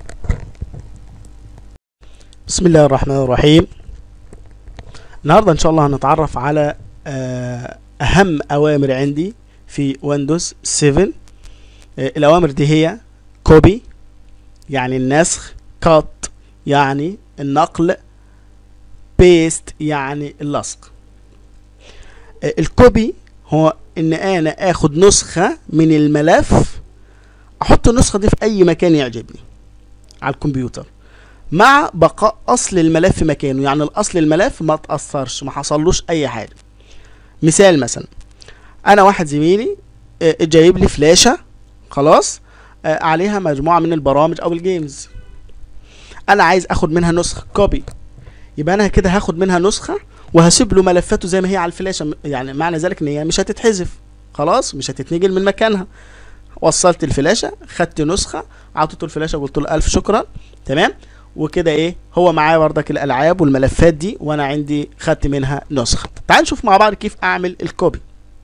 بسم الله الرحمن الرحيم النهارده ان شاء الله هنتعرف على آه، اهم اوامر عندي في ويندوز 7 آه، الاوامر دي هي كوبي يعني النسخ كات يعني النقل بيست يعني اللصق آه، الكوبي هو ان انا اخد نسخة من الملف احط النسخة دي في اي مكان يعجبني على الكمبيوتر مع بقاء اصل الملف في مكانه يعني الاصل الملف ما تاثرش ما حصلوش اي حاجه مثال مثلا انا واحد زميلي آه، جايب لي فلاشه خلاص آه، عليها مجموعه من البرامج او الجيمز انا عايز اخد منها نسخه كوبي يبقى انا كده هاخد منها نسخه وهسيب له ملفاته زي ما هي على الفلاشه م- يعني معنى ذلك ان هي مش هتتحذف خلاص مش هتتنقل من مكانها وصلت الفلاشه خدت نسخه عطيته الفلاشه وقلت له الف شكرا تمام وكده ايه هو معايا بردك الالعاب والملفات دي وانا عندي خدت منها نسخه تعال نشوف مع بعض كيف اعمل الكوبي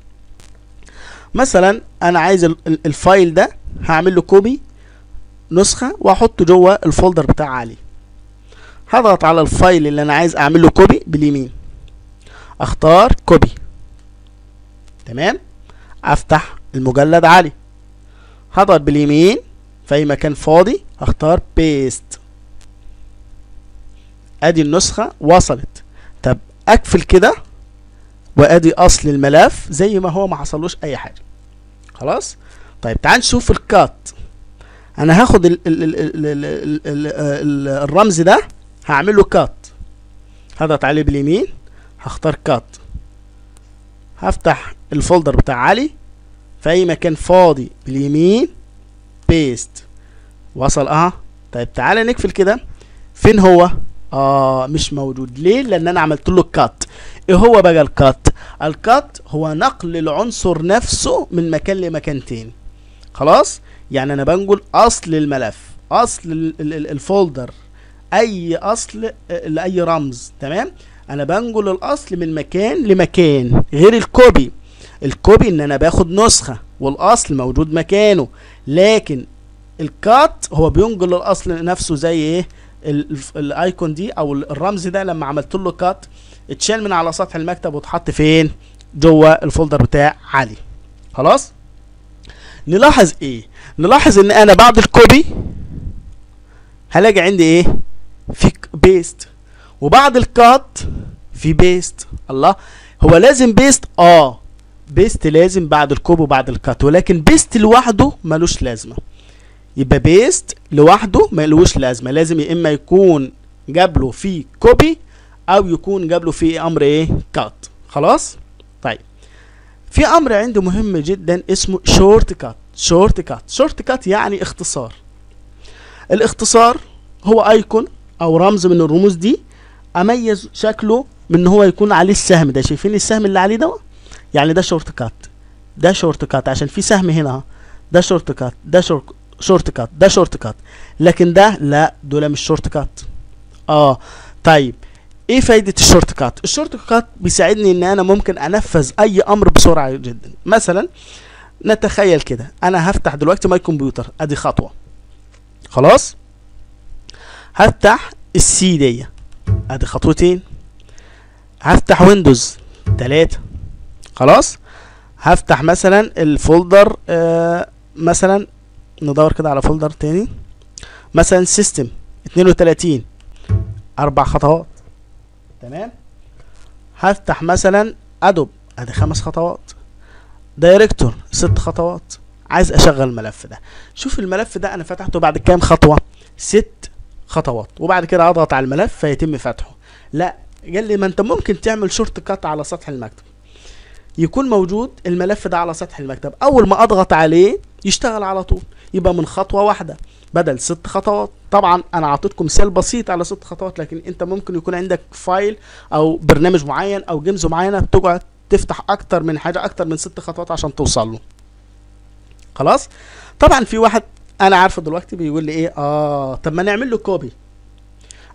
مثلا انا عايز ال- ال- الفايل ده هعمل له كوبي نسخه واحطه جوه الفولدر بتاع علي هضغط على الفايل اللي انا عايز اعمل له كوبي باليمين اختار كوبي تمام افتح المجلد علي هضغط باليمين في اي مكان فاضي هختار بيست ادي النسخة وصلت طب اقفل كده وادي اصل الملف زي ما هو ما حصلوش اي حاجة خلاص طيب تعال نشوف الكات انا هاخد ال ال ال ال ال ال ال ال الرمز ده هعمل له كات هضغط عليه باليمين هختار كات هفتح الفولدر بتاع علي في اي مكان فاضي باليمين بيست وصل اه طيب تعالى نقفل كده فين هو اه مش موجود ليه لان انا عملت له كات ايه هو بقى الكات الكات هو نقل العنصر نفسه من مكان لمكان تاني خلاص يعني انا بنقل اصل الملف اصل ال- ال- ال- الفولدر اي اصل آه، لاي رمز تمام انا بنقل الاصل من مكان لمكان غير الكوبي الكوبي ان انا باخد نسخة والاصل موجود مكانه لكن الكات هو بينقل الاصل نفسه زي ايه ال- الف- الايكون دي او ال- الرمز ده لما عملت له كات اتشال من على سطح المكتب واتحط فين جوه الفولدر بتاع علي خلاص نلاحظ ايه نلاحظ ان انا بعد الكوبي هلاقي عندي ايه في بيست وبعد الكات في بيست الله هو لازم بيست اه بيست لازم بعد الكوبي وبعد الكات ولكن بيست لوحده ملوش لازمه يبقى بيست لوحده ملوش لازمه لازم يا اما يكون جاب له فيه كوبي او يكون جاب له فيه امر ايه كات خلاص طيب في امر عندي مهم جدا اسمه شورت كات شورت كات شورت كات يعني اختصار الاختصار هو ايكون او رمز من الرموز دي اميز شكله من ان هو يكون عليه السهم ده شايفين السهم اللي عليه ده يعني ده شورت كات ده شورت كات عشان في سهم هنا اهو. ده شورت كات ده شورت شورت كات ده شورت كات لكن ده لا دول مش شورت كات اه طيب ايه فايدة الشورت كات الشورت كات بيساعدني ان انا ممكن انفذ اي امر بسرعة جدا مثلا نتخيل كده انا هفتح دلوقتي ماي كمبيوتر ادي خطوة خلاص هفتح السي دي ادي خطوتين هفتح ويندوز تلاتة خلاص هفتح مثلا الفولدر آه مثلا ندور كده على فولدر تاني مثلا سيستم 32 اربع خطوات تمام هفتح مثلا ادوب ادي خمس خطوات دايركتور ست خطوات عايز اشغل الملف ده شوف الملف ده انا فتحته بعد كام خطوه ست خطوات وبعد كده اضغط على الملف فيتم فتحه لا قال لي ما انت ممكن تعمل شورت كات على سطح المكتب يكون موجود الملف ده على سطح المكتب اول ما اضغط عليه يشتغل على طول يبقى من خطوه واحده بدل ست خطوات طبعا انا اعطيتكم مثال بسيط على ست خطوات لكن انت ممكن يكون عندك فايل او برنامج معين او جيمز معينه بتقعد تفتح اكتر من حاجه اكتر من ست خطوات عشان توصل له خلاص طبعا في واحد انا عارفه دلوقتي بيقول لي ايه اه طب ما نعمل له كوبي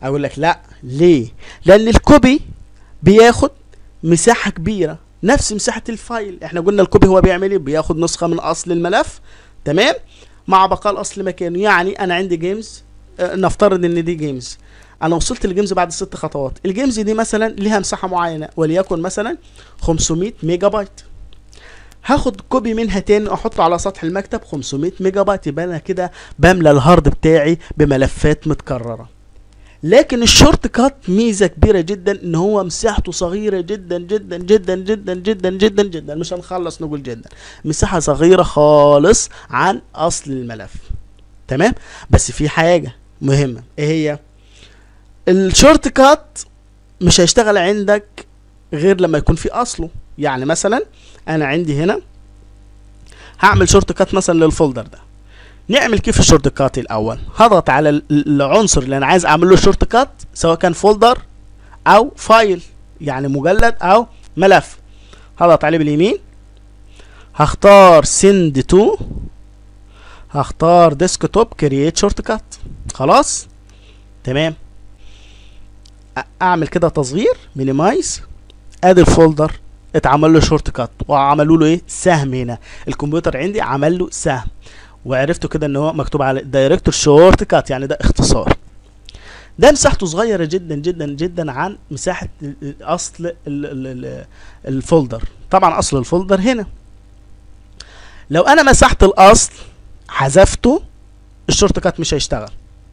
اقول لك لا ليه لان الكوبي بياخد مساحه كبيره نفس مساحه الفايل احنا قلنا الكوبي هو بيعمل ايه بياخد نسخه من اصل الملف تمام مع بقاء الاصل مكانه يعني انا عندي جيمز آه، نفترض ان دي جيمز انا وصلت للجيمز بعد ست خطوات الجيمز دي مثلا ليها مساحه معينه وليكن مثلا 500 ميجا بايت هاخد كوبي منها تاني احطه على سطح المكتب 500 ميجا بايت يبقى انا كده بملى الهارد بتاعي بملفات متكرره لكن الشورت كات ميزه كبيره جدا ان هو مساحته صغيره جدا جدا جدا جدا جدا جدا جدا مش هنخلص نقول جدا مساحه صغيره خالص عن اصل الملف تمام بس في حاجه مهمه ايه هي الشورت كات مش هيشتغل عندك غير لما يكون في اصله يعني مثلا انا عندي هنا هعمل شورت كات مثلا للفولدر ده نعمل كيف الشورت كات الاول هضغط على ال- العنصر اللي انا عايز اعمل له شورت كات سواء كان فولدر او فايل يعني مجلد او ملف هضغط عليه باليمين هختار سند تو هختار ديسكتوب كرييت شورت كات خلاص تمام أ- اعمل كده تصغير مينيمايز ادي الفولدر اتعمل له شورت كات وعملوا له ايه سهم هنا الكمبيوتر عندي عمل له سهم وعرفتوا كده ان هو مكتوب على دايركتور شورت كات يعني ده اختصار ده مساحته صغيره جدا جدا جدا عن مساحه ال- ال- اصل ال- ال- ال- الفولدر طبعا اصل الفولدر هنا لو انا مسحت الاصل حذفته الشورت كات مش هيشتغل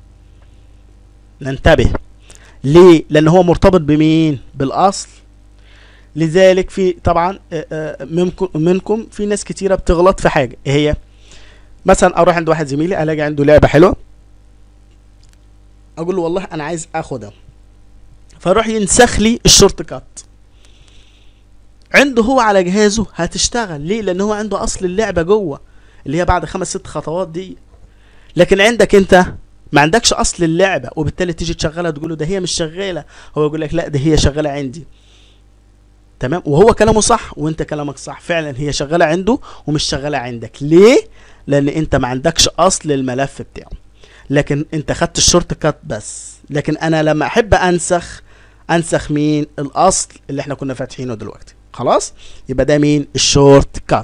ننتبه ليه لان هو مرتبط بمين بالاصل لذلك في طبعا آه، آه، منكم منكم في ناس كتيره بتغلط في حاجه ايه هي مثلا اروح عند واحد زميلي الاقي عنده لعبه حلوه اقول له والله انا عايز اخدها فاروح ينسخ لي الشورت كات عنده هو على جهازه هتشتغل ليه لان هو عنده اصل اللعبه جوه اللي هي بعد خمس ست خطوات دي لكن عندك انت ما عندكش اصل اللعبه وبالتالي تيجي تشغلها تقول له ده هي مش شغاله هو يقول لك لا ده هي شغاله عندي تمام وهو كلامه صح وانت كلامك صح فعلا هي شغاله عنده ومش شغاله عندك ليه لان انت ما عندكش اصل الملف بتاعه لكن انت خدت الشورت كات بس لكن انا لما احب انسخ انسخ مين الاصل اللي احنا كنا فاتحينه دلوقتي خلاص يبقى ده مين الشورت كات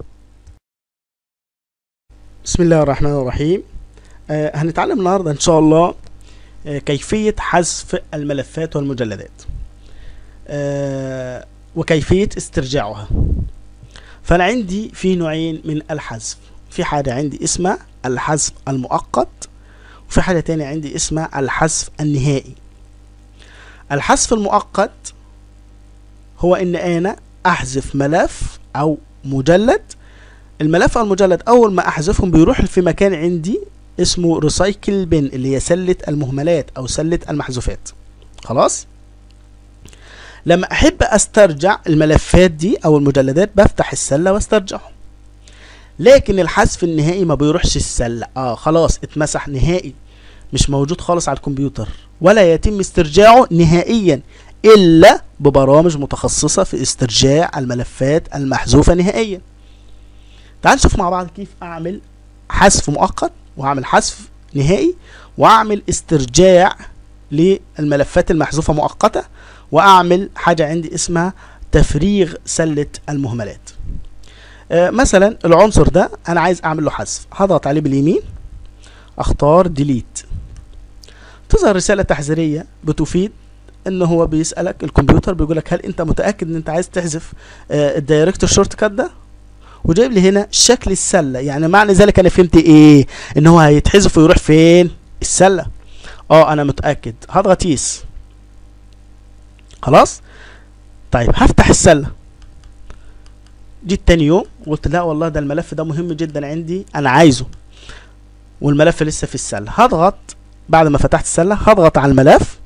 بسم الله الرحمن الرحيم آه هنتعلم النهارده ان شاء الله آه كيفيه حذف الملفات والمجلدات آه وكيفيه استرجاعها فانا عندي في نوعين من الحذف في حاجه عندي اسمها الحذف المؤقت وفي حاجه تانية عندي اسمها الحذف النهائي الحذف المؤقت هو ان انا احذف ملف او مجلد الملف او المجلد اول ما احذفهم بيروح في مكان عندي اسمه ريسايكل بن اللي هي سله المهملات او سله المحذوفات خلاص لما احب استرجع الملفات دي او المجلدات بفتح السله واسترجعهم لكن الحذف النهائي ما بيروحش السله اه خلاص اتمسح نهائي مش موجود خالص على الكمبيوتر ولا يتم استرجاعه نهائيا الا ببرامج متخصصه في استرجاع الملفات المحذوفه نهائيا تعال نشوف مع بعض كيف اعمل حذف مؤقت واعمل حذف نهائي واعمل استرجاع للملفات المحذوفه مؤقته واعمل حاجه عندي اسمها تفريغ سله المهملات آه مثلا العنصر ده انا عايز اعمل له حذف هضغط عليه باليمين اختار ديليت تظهر رساله تحذيريه بتفيد ان هو بيسالك الكمبيوتر بيقول لك هل انت متاكد ان انت عايز تحذف آه الدايركتور شورت كات ده وجايب لي هنا شكل السله يعني معنى ذلك انا فهمت ايه ان هو هيتحذف ويروح فين السله اه انا متاكد هضغط يس خلاص طيب هفتح السله جيت تاني يوم قلت لا والله ده الملف ده مهم جدا عندي انا عايزه والملف لسه في السله هضغط بعد ما فتحت السله هضغط على الملف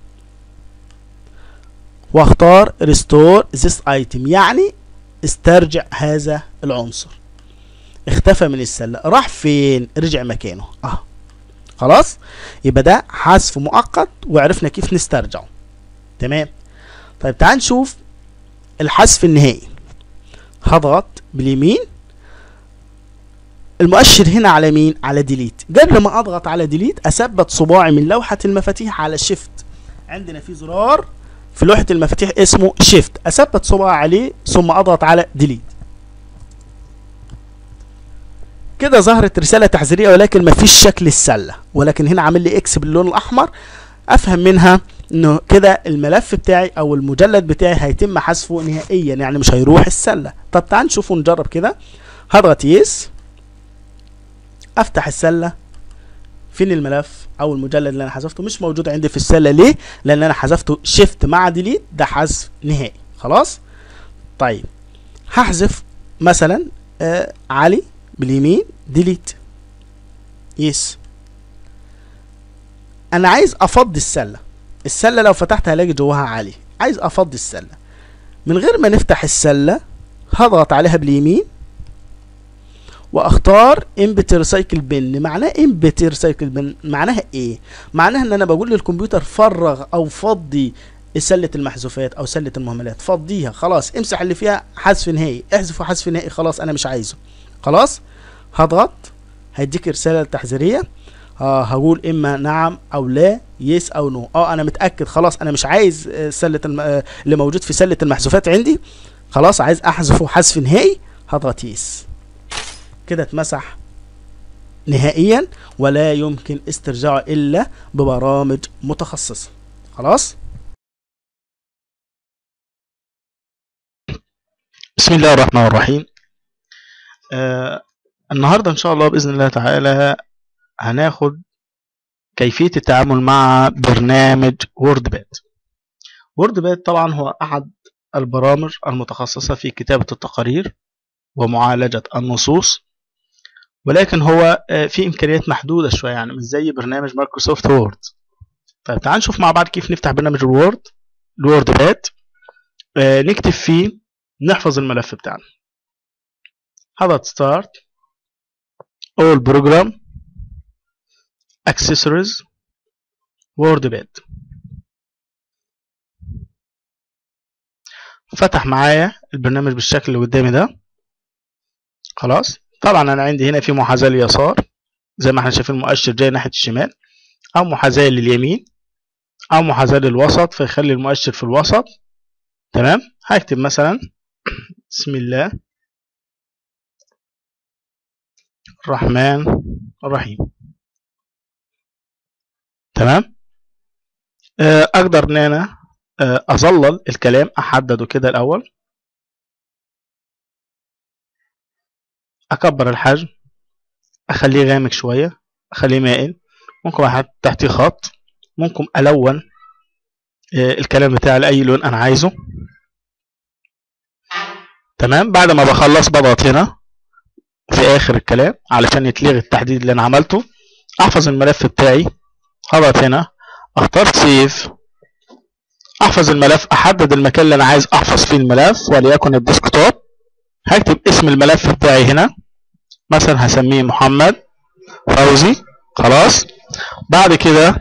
واختار ريستور ذيس ايتم يعني استرجع هذا العنصر اختفى من السله راح فين رجع مكانه اه خلاص يبقى ده حذف مؤقت وعرفنا كيف نسترجعه تمام طيب تعال نشوف الحذف النهائي هضغط باليمين المؤشر هنا على مين على ديليت قبل ما اضغط على ديليت اثبت صباعي من لوحه المفاتيح على شيفت عندنا في زرار في لوحه المفاتيح اسمه شيفت اثبت صباعي عليه ثم اضغط على ديليت كده ظهرت رساله تحذيريه ولكن مفيش شكل السله ولكن هنا عامل لي اكس باللون الاحمر افهم منها انه كده الملف بتاعي او المجلد بتاعي هيتم حذفه نهائيا يعني مش هيروح السله طب تعال نشوف ونجرب كده هضغط يس افتح السله فين الملف او المجلد اللي انا حذفته مش موجود عندي في السله ليه لان انا حذفته شيفت مع ديليت ده حذف نهائي خلاص طيب هحذف مثلا آه علي باليمين ديليت يس انا عايز افضي السله السله لو فتحتها هلاقي جواها علي عايز افضي السله من غير ما نفتح السله هضغط عليها باليمين واختار امبت ريسايكل بن معناه امبت ريسايكل بن معناها ايه معناها ان انا بقول للكمبيوتر فرغ او فضي سلة المحذوفات او سلة المهملات فضيها خلاص امسح اللي فيها حذف نهائي احذفه حذف نهائي خلاص انا مش عايزه خلاص هضغط هيديك رسالة تحذيرية اه هقول اما نعم او لا يس او نو اه انا متاكد خلاص انا مش عايز آه، سله الم... آه، اللي موجود في سله المحذوفات عندي خلاص عايز احذفه حذف نهائي هضغط يس كده اتمسح نهائيا ولا يمكن استرجاعه الا ببرامج متخصصه خلاص بسم الله الرحمن الرحيم آه النهارده ان شاء الله باذن الله تعالى هناخد كيفيه التعامل مع برنامج وورد باد وورد باد طبعا هو احد البرامج المتخصصه في كتابه التقارير ومعالجه النصوص ولكن هو آه، في امكانيات محدوده شويه يعني مش زي برنامج مايكروسوفت وورد طيب تعال نشوف مع بعض كيف نفتح برنامج الوورد الوورد باد آه، نكتب فيه نحفظ الملف بتاعنا هضغط ستارت all program accessories word bed فتح معايا البرنامج بالشكل اللي قدامي ده خلاص طبعا انا عندي هنا في محاذاة لليسار زي ما احنا شايفين المؤشر جاي ناحية الشمال او محاذاة لليمين او محاذاة للوسط فيخلي المؤشر في الوسط تمام هكتب مثلا بسم الله الرحمن الرحيم تمام آه، اقدر ان انا آه، اظلل الكلام احدده كده الاول اكبر الحجم اخليه غامق شويه اخليه مائل ممكن احط تحتيه خط ممكن الون آه، الكلام بتاعي لاي لون انا عايزه تمام بعد ما بخلص بضغط هنا في اخر الكلام علشان يتلغي التحديد اللي انا عملته احفظ الملف بتاعي هضغط هنا اختار سيف احفظ الملف احدد المكان اللي انا عايز احفظ فيه الملف وليكن الديسكتوب هكتب اسم الملف بتاعي هنا مثلا هسميه محمد فوزي خلاص بعد كده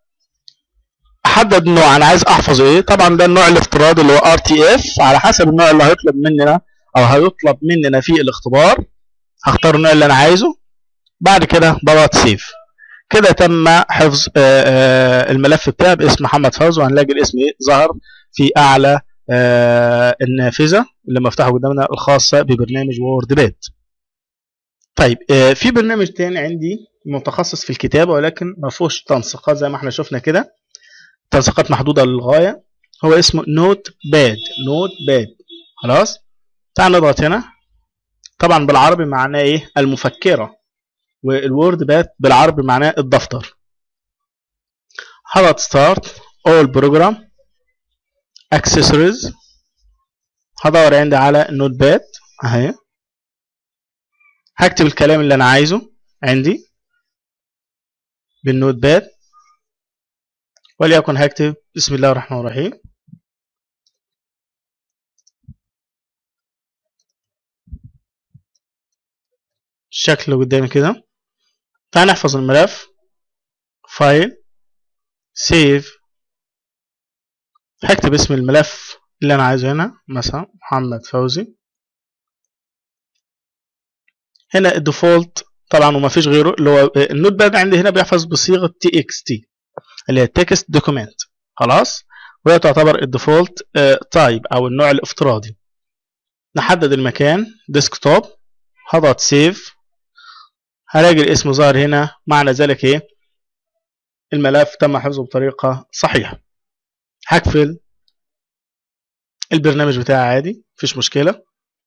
احدد نوع انا عايز احفظه ايه طبعا ده النوع الافتراضي اللي هو ار تي اف على حسب النوع اللي هيطلب مننا او هيطلب مننا في الاختبار هختار النوع اللي انا عايزه بعد كده بضغط سيف كده تم حفظ آه، آه، الملف بتاعي باسم محمد فوزي وهنلاقي الاسم ايه ظهر في اعلى آه، النافذه اللي مفتوحه قدامنا الخاصه ببرنامج وورد باد طيب آه، في برنامج تاني عندي متخصص في الكتابه ولكن ما فيهوش تنسيقات زي ما احنا شفنا كده تنسيقات محدوده للغايه هو اسمه نوت باد نوت باد خلاص تعال نضغط هنا طبعا بالعربي معناه ايه المفكره والوورد باد بالعربي معناه الدفتر هضغط ستارت اول بروجرام اكسسوارز هدور عندي على النوت باد اهي هكتب الكلام اللي انا عايزه عندي بالنوت باد وليكن هكتب بسم الله الرحمن الرحيم الشكل اللي قدامي كده تعال نحفظ الملف فايل سيف هكتب اسم الملف اللي انا عايزه هنا مثلا محمد فوزي هنا الديفولت طبعا وما فيش غيره اللي هو النوت باد عندي هنا بيحفظ بصيغه تي اكس تي اللي هي تكست دوكيمنت خلاص وهي تعتبر الديفولت تايب او النوع الافتراضي نحدد المكان ديسكتوب هضغط سيف هلاقي الاسم ظاهر هنا معنى ذلك ايه الملف تم حفظه بطريقة صحيحة هقفل البرنامج بتاعي عادي مفيش مشكلة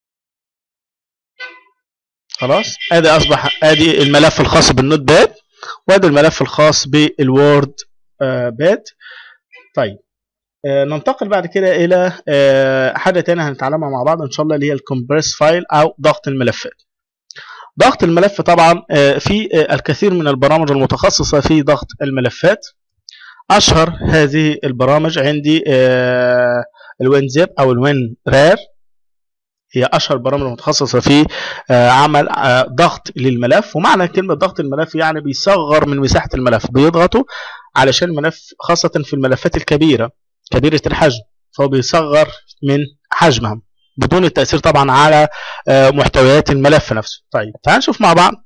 خلاص ادي اصبح ادي الملف الخاص بالنوت باد وادي الملف الخاص بالوورد آه باد طيب آه ننتقل بعد كده الى آه حاجه تانية هنتعلمها مع بعض ان شاء الله اللي هي الكومبريس فايل او ضغط الملفات ضغط الملف طبعا آه في آه الكثير من البرامج المتخصصه في ضغط الملفات اشهر هذه البرامج عندي آه الوين زيب او الوين رار هي اشهر برامج متخصصه في عمل ضغط للملف ومعنى كلمه ضغط الملف يعني بيصغر من مساحه الملف بيضغطه علشان الملف خاصه في الملفات الكبيره كبيره الحجم فهو بيصغر من حجمها بدون التاثير طبعا على محتويات الملف نفسه طيب تعال نشوف مع بعض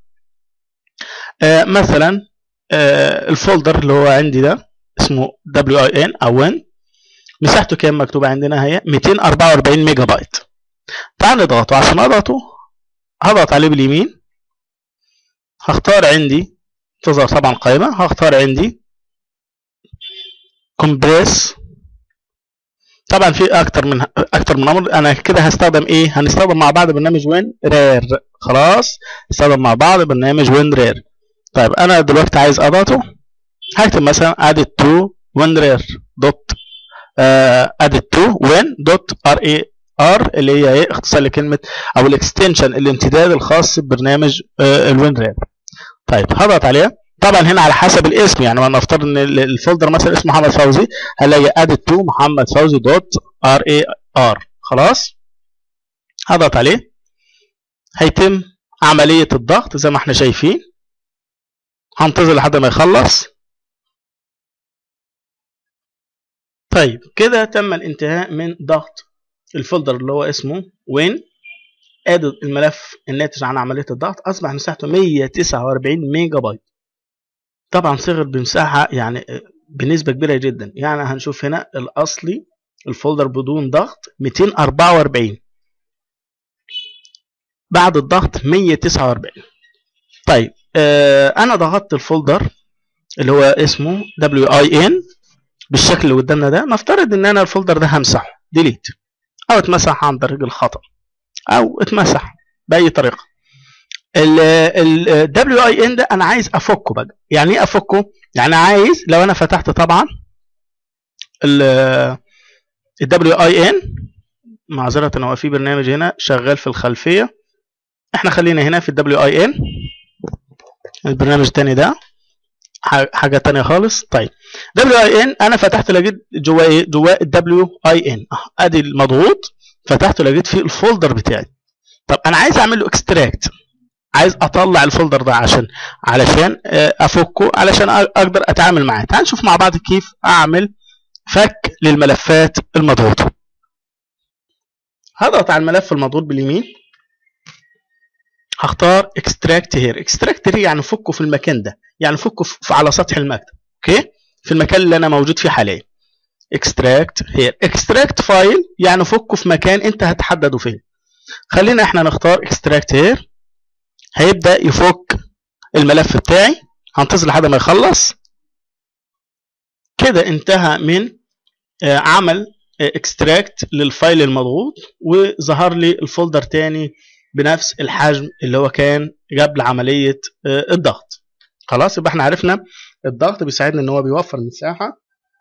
مثلا الفولدر اللي هو عندي ده اسمه WIN او WIN مساحته كام مكتوبه عندنا هي 244 ميجا بايت تعال نضغطه عشان اضغطه هضغط عليه باليمين هختار عندي تظهر طبعا قائمة هختار عندي كومبريس طبعا في اكتر من اكتر من امر انا كده هستخدم ايه هنستخدم مع بعض برنامج وين رير خلاص نستخدم مع بعض برنامج وين رير طيب انا دلوقتي عايز اضغطه هكتب مثلا added to winrar دوت added to win دوت ار اي ار اللي هي ايه اختصار لكلمه او الاكستنشن الامتداد الخاص ببرنامج آه الوين راب طيب هضغط عليها طبعا هنا على حسب الاسم يعني ما نفترض ان الفولدر مثلا اسمه محمد فوزي هلاقي ادد تو محمد فوزي دوت ار اي ار خلاص هضغط عليه هيتم عمليه الضغط زي ما احنا شايفين هنتظر لحد ما يخلص طيب كده تم الانتهاء من ضغط الفولدر اللي هو اسمه وين ادي الملف الناتج عن عمليه الضغط اصبح مساحته 149 ميجا بايت طبعا صغر بمساحه يعني بنسبه كبيره جدا يعني هنشوف هنا الاصلي الفولدر بدون ضغط 244 بعد الضغط 149 طيب آه انا ضغطت الفولدر اللي هو اسمه WIN بالشكل اللي قدامنا ده نفترض ان انا الفولدر ده همسحه ديليت او اتمسح عن طريق الخطأ او اتمسح باي طريقه ال WIN ده انا عايز افكه بقى يعني ايه افكه يعني عايز لو انا فتحت طبعا ال WIN معذرة هو في برنامج هنا شغال في الخلفية احنا خلينا هنا في ال WIN البرنامج التاني ده حاجة تانية خالص طيب WIN انا فتحت لقيت جواه ايه جواه WIN ادي المضغوط فتحته لقيت فيه الفولدر بتاعي طب انا عايز اعمل له اكستراكت عايز اطلع الفولدر ده عشان علشان افكه علشان اقدر اتعامل معاه تعال نشوف مع بعض كيف اعمل فك للملفات المضغوطه هضغط على الملف المضغوط باليمين هختار اكستراكت هير اكستراكت هير يعني فكه في المكان ده يعني فكه في على سطح المكتب اوكي في المكان اللي انا موجود فيه حاليا اكستراكت هير اكستراكت فايل يعني فكه في مكان انت هتحدده فين خلينا احنا نختار اكستراكت هير هيبدا يفك الملف بتاعي هنتظر لحد ما يخلص كده انتهى من عمل اكستراكت للفايل المضغوط وظهر لي الفولدر تاني بنفس الحجم اللي هو كان قبل عمليه الضغط خلاص يبقى احنا عرفنا الضغط بيساعدنا ان هو بيوفر مساحه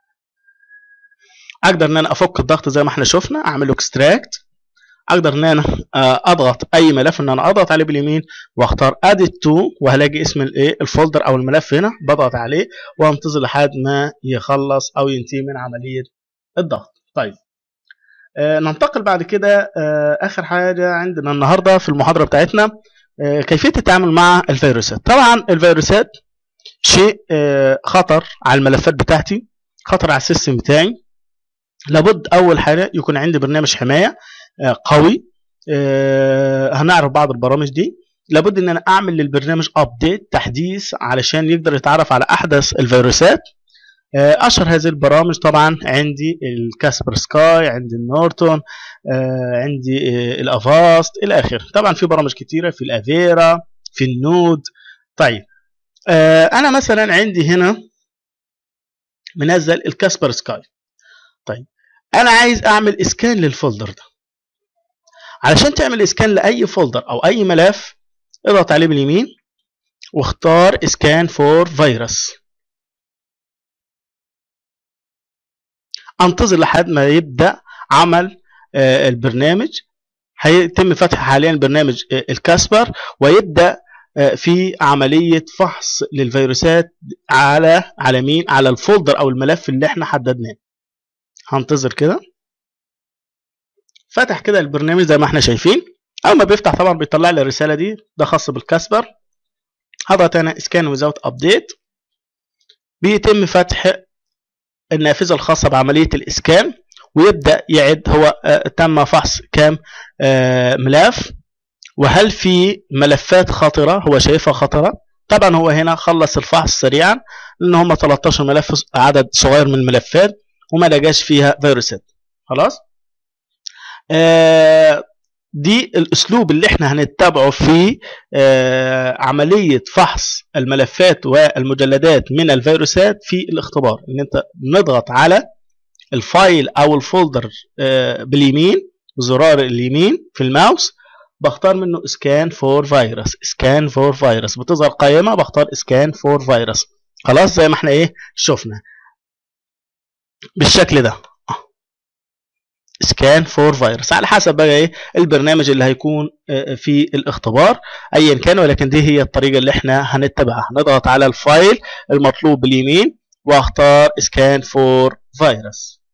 اقدر ان انا افك الضغط زي ما احنا شفنا اعمل له اكستراكت اقدر ان انا اضغط اي ملف ان انا اضغط عليه باليمين واختار اديت تو وهلاقي اسم الايه الفولدر او الملف هنا بضغط عليه وانتظر لحد ما يخلص او ينتهي من عمليه الضغط طيب آه ننتقل بعد كده آه اخر حاجه عندنا النهارده في المحاضره بتاعتنا آه كيفيه التعامل مع الفيروسات طبعا الفيروسات شيء آه خطر على الملفات بتاعتي خطر على السيستم بتاعي لابد اول حاجه يكون عندي برنامج حمايه قوي هنعرف بعض البرامج دي لابد ان انا اعمل للبرنامج ابديت تحديث علشان يقدر يتعرف على احدث الفيروسات آه، اشهر هذه البرامج طبعا عندي الكاسبر سكاي عندي النورتون آه، عندي آه، الافاست الى اخره طبعا في برامج كتيره في الافيرا في النود طيب آه، انا مثلا عندي هنا منزل الكاسبر سكاي طيب انا عايز اعمل اسكان للفولدر ده علشان تعمل اسكان لاي فولدر او اي ملف اضغط عليه باليمين واختار اسكان فور فيروس انتظر لحد ما يبدا عمل آه، البرنامج هيتم فتح حاليا برنامج آه، الكاسبر ويبدا آه، في عمليه فحص للفيروسات على على مين على الفولدر او الملف اللي احنا حددناه هنتظر كده فتح كده البرنامج زي ما احنا شايفين اول ما بيفتح طبعا بيطلع لي الرساله دي ده خاص بالكاسبر هضغط هنا سكان ويزاوت ابديت بيتم فتح النافذه الخاصه بعمليه الاسكان ويبدا يعد هو آه، تم فحص كام آه، ملف وهل في ملفات خطره هو شايفها خطره طبعا هو هنا خلص الفحص سريعا لان هم 13 ملف عدد صغير من الملفات وما لقاش فيها فيروسات خلاص آه، دي الاسلوب اللي احنا هنتبعه في آه، عمليه فحص الملفات والمجلدات من الفيروسات في الاختبار ان انت نضغط على الفايل او الفولدر آه، باليمين بزرار اليمين في الماوس بختار منه سكان فور فيروس سكان فور فيروس بتظهر قائمه بختار سكان فور فيروس خلاص زي ما احنا ايه شفنا بالشكل ده سكان فور فيروس على حسب بقى ايه البرنامج اللي هيكون آه، في الاختبار ايا كان ولكن دي هي الطريقه اللي احنا هنتبعها نضغط على الفايل المطلوب باليمين واختار سكان فور فيروس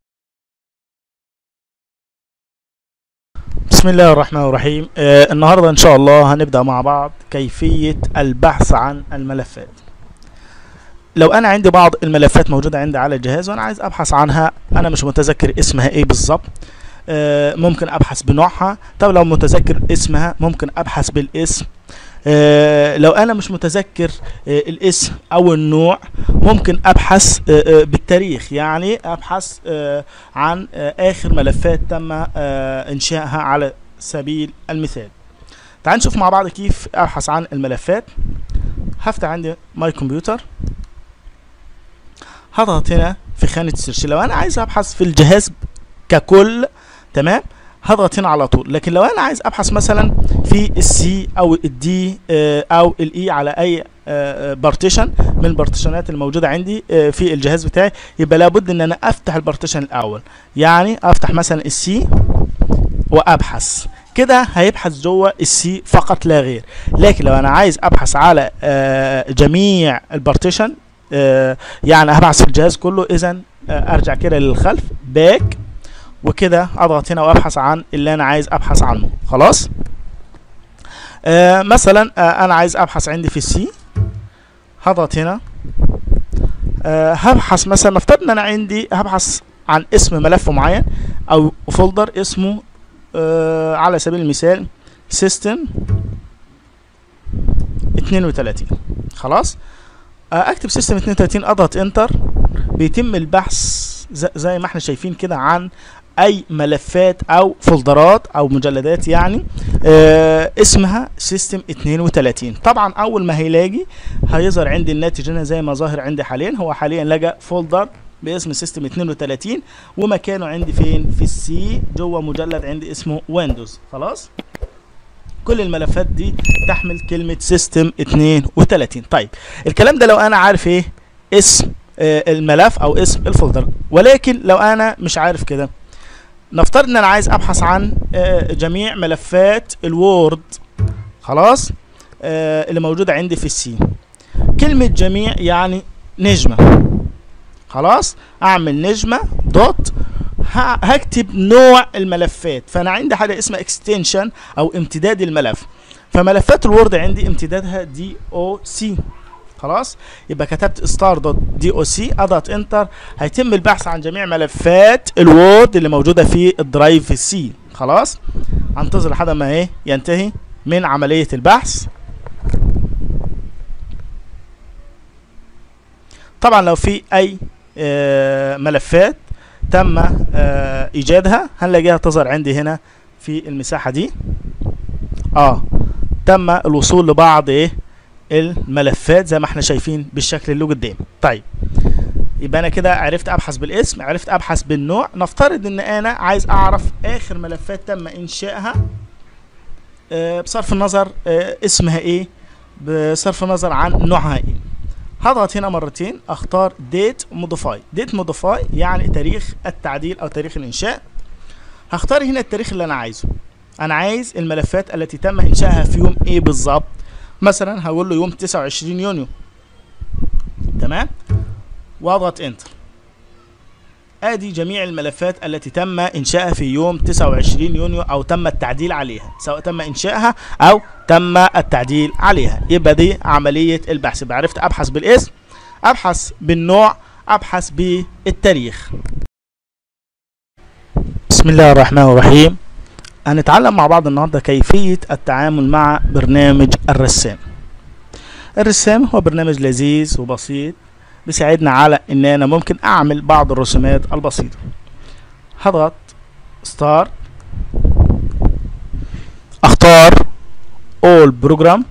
بسم الله الرحمن الرحيم آه النهارده ان شاء الله هنبدا مع بعض كيفيه البحث عن الملفات لو انا عندي بعض الملفات موجوده عندي على الجهاز وانا عايز ابحث عنها انا مش متذكر اسمها ايه بالظبط آه ممكن ابحث بنوعها طب لو متذكر اسمها ممكن ابحث بالاسم آه لو انا مش متذكر آه الاسم او النوع ممكن ابحث آه آه بالتاريخ يعني ابحث آه عن آه اخر ملفات تم آه انشائها على سبيل المثال تعال نشوف مع بعض كيف ابحث عن الملفات هفتح عندي ماي كمبيوتر هضغط هنا في خانة السيرش لو انا عايز ابحث في الجهاز ككل تمام هضغط هنا على طول لكن لو انا عايز ابحث مثلا في السي او الدي او الاي على اي بارتيشن من البارتيشنات الموجوده عندي آه، في الجهاز بتاعي يبقى لابد ان انا افتح البارتيشن الاول يعني افتح مثلا السي وابحث كده هيبحث جوه السي فقط لا غير لكن لو انا عايز ابحث على آه، جميع البارتيشن آه، يعني هبحث في الجهاز كله اذا ارجع كده للخلف باك وكده اضغط هنا وابحث عن اللي انا عايز ابحث عنه خلاص آه مثلا آه انا عايز ابحث عندي في السي هضغط هنا آه هبحث مثلا نفترض ان انا عندي هبحث عن اسم ملف معين او فولدر اسمه آه على سبيل المثال سيستم 32 خلاص آه اكتب سيستم 32 اضغط انتر بيتم البحث ز- زي ما احنا شايفين كده عن اي ملفات او فولدرات او مجلدات يعني آه اسمها سيستم 32 طبعا اول ما هيلاقي هيظهر عندي الناتج هنا زي ما ظاهر عندي حاليا هو حاليا لقى فولدر باسم سيستم 32 ومكانه عندي فين في السي جوه مجلد عندي اسمه ويندوز خلاص كل الملفات دي تحمل كلمة سيستم 32 طيب الكلام ده لو انا عارف ايه اسم آه، الملف او اسم الفولدر ولكن لو انا مش عارف كده نفترض ان انا عايز ابحث عن آه، جميع ملفات الوورد خلاص آه، اللي موجوده عندي في السي كلمه جميع يعني نجمه خلاص اعمل نجمه دوت ه- هكتب نوع الملفات فانا عندي حاجه اسمها اكستنشن او امتداد الملف فملفات الوورد عندي امتدادها دي او سي خلاص يبقى كتبت ستار دوت دي او سي اضغط انتر هيتم البحث عن جميع ملفات الوورد اللي موجوده في الدرايف في السي خلاص هنتظر لحد ما ايه ينتهي من عمليه البحث طبعا لو في اي آه، ملفات تم آه، ايجادها هنلاقيها تظهر عندي هنا في المساحه دي اه تم الوصول لبعض ايه الملفات زي ما احنا شايفين بالشكل اللي قدامي طيب يبقى انا كده عرفت ابحث بالاسم عرفت ابحث بالنوع نفترض ان انا عايز اعرف اخر ملفات تم انشائها آه، بصرف النظر آه، اسمها ايه بصرف النظر عن نوعها ايه هضغط هنا مرتين اختار ديت موديفاي ديت موديفاي يعني تاريخ التعديل او تاريخ الانشاء هختار هنا التاريخ اللي انا عايزه انا عايز الملفات التي تم انشائها في يوم ايه بالظبط مثلا هقول له يوم 29 يونيو تمام واضغط انتر ادي جميع الملفات التي تم انشائها في يوم 29 يونيو او تم التعديل عليها سواء تم انشائها او تم التعديل عليها يبقى دي عملية البحث يبقى عرفت ابحث بالاسم ابحث بالنوع ابحث بالتاريخ بسم الله الرحمن الرحيم هنتعلم مع بعض النهارده كيفية التعامل مع برنامج الرسام الرسام هو برنامج لذيذ وبسيط بيساعدنا على ان انا ممكن اعمل بعض الرسومات البسيطة هضغط ستارت اختار all program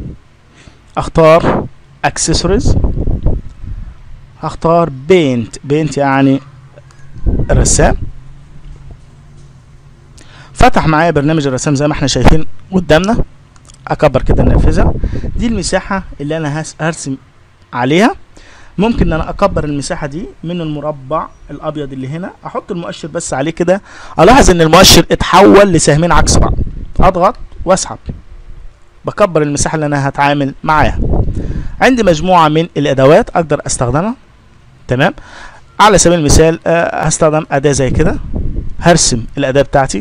اختار accessories هختار paint paint يعني الرسام فتح معايا برنامج الرسام زي ما احنا شايفين قدامنا اكبر كده النافذه دي المساحه اللي انا هس- هرسم عليها ممكن ان انا اكبر المساحه دي من المربع الابيض اللي هنا احط المؤشر بس عليه كده الاحظ ان المؤشر اتحول لسهمين عكس بعض اضغط واسحب بكبر المساحه اللي انا هتعامل معاها عندي مجموعه من الادوات اقدر استخدمها تمام على سبيل المثال آه، هستخدم اداه زي كده هرسم الاداه بتاعتي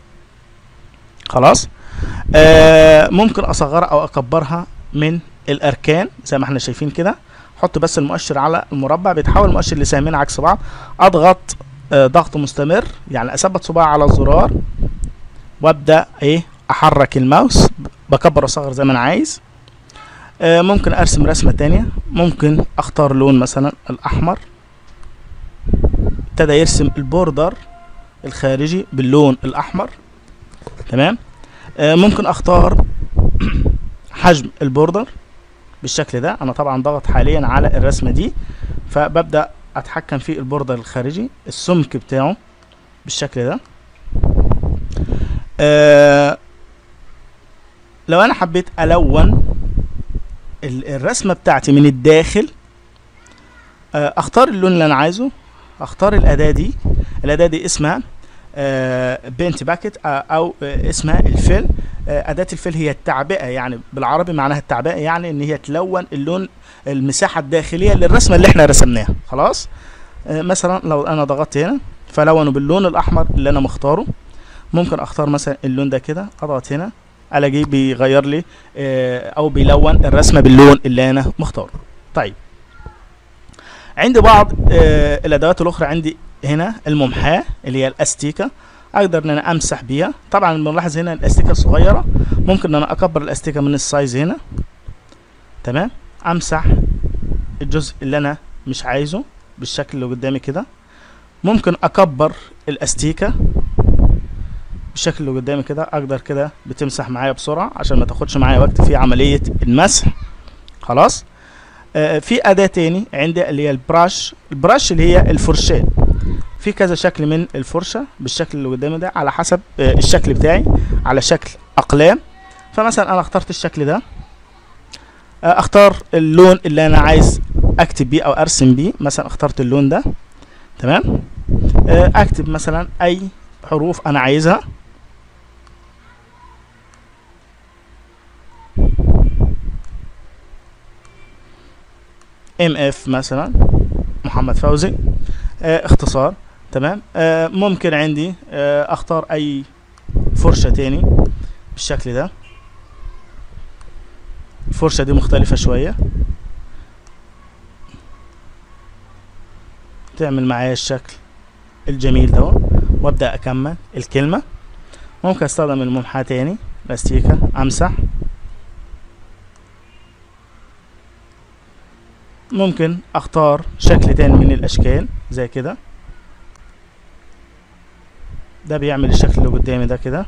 خلاص آه ممكن اصغرها او اكبرها من الاركان زي ما احنا شايفين كده احط بس المؤشر على المربع بيتحول المؤشر لسهمين عكس بعض اضغط آه ضغط مستمر يعني اثبت صباعي على الزرار وابدا ايه احرك الماوس بكبر واصغر زي ما انا عايز آه ممكن ارسم رسمه تانية ممكن اختار لون مثلا الاحمر ابتدى يرسم البوردر الخارجي باللون الاحمر تمام آه ممكن اختار حجم البوردر بالشكل ده انا طبعا ضغط حاليا على الرسمه دي فببدا اتحكم في البوردر الخارجي السمك بتاعه بالشكل ده آه لو انا حبيت الون ال- الرسمه بتاعتي من الداخل آه اختار اللون اللي انا عايزه اختار الاداه دي الاداه دي اسمها بنت باكت او آه، اسمها الفيل آه، اداه الفيل هي التعبئه يعني بالعربي معناها التعبئه يعني ان هي تلون اللون المساحه الداخليه للرسمه اللي احنا رسمناها خلاص آه، مثلا لو انا ضغطت هنا فلونه باللون الاحمر اللي انا مختاره ممكن اختار مثلا اللون ده كده اضغط هنا الاقيه بيغير لي آه، او بيلون الرسمه باللون اللي انا مختاره طيب عندي بعض آه، الادوات الاخرى عندي هنا الممحاه اللي هي الاستيكه اقدر ان انا امسح بيها طبعا بنلاحظ هنا الاستيكه صغيره ممكن ان انا اكبر الاستيكه من السايز هنا تمام امسح الجزء اللي انا مش عايزه بالشكل اللي قدامي كده ممكن اكبر الاستيكه بالشكل اللي قدامي كده اقدر كده بتمسح معايا بسرعه عشان ما تاخدش معايا وقت في عمليه المسح خلاص آه في اداه تاني عندي اللي هي البراش البراش اللي هي الفرشاه في كذا شكل من الفرشه بالشكل اللي قدامي ده على حسب آه الشكل بتاعي على شكل اقلام فمثلا انا اخترت الشكل ده آه اختار اللون اللي انا عايز اكتب بيه او ارسم بيه مثلا اخترت اللون ده تمام آه اكتب مثلا اي حروف انا عايزها ام اف مثلا محمد فوزي آه اختصار تمام آه ممكن عندي آه اختار اي فرشة تاني بالشكل ده الفرشة دي مختلفة شوية تعمل معايا الشكل الجميل ده وابدأ اكمل الكلمة ممكن استخدم الممحى تاني لاستيكة امسح ممكن اختار شكل تاني من الاشكال زي كده ده بيعمل الشكل اللي قدامي ده كده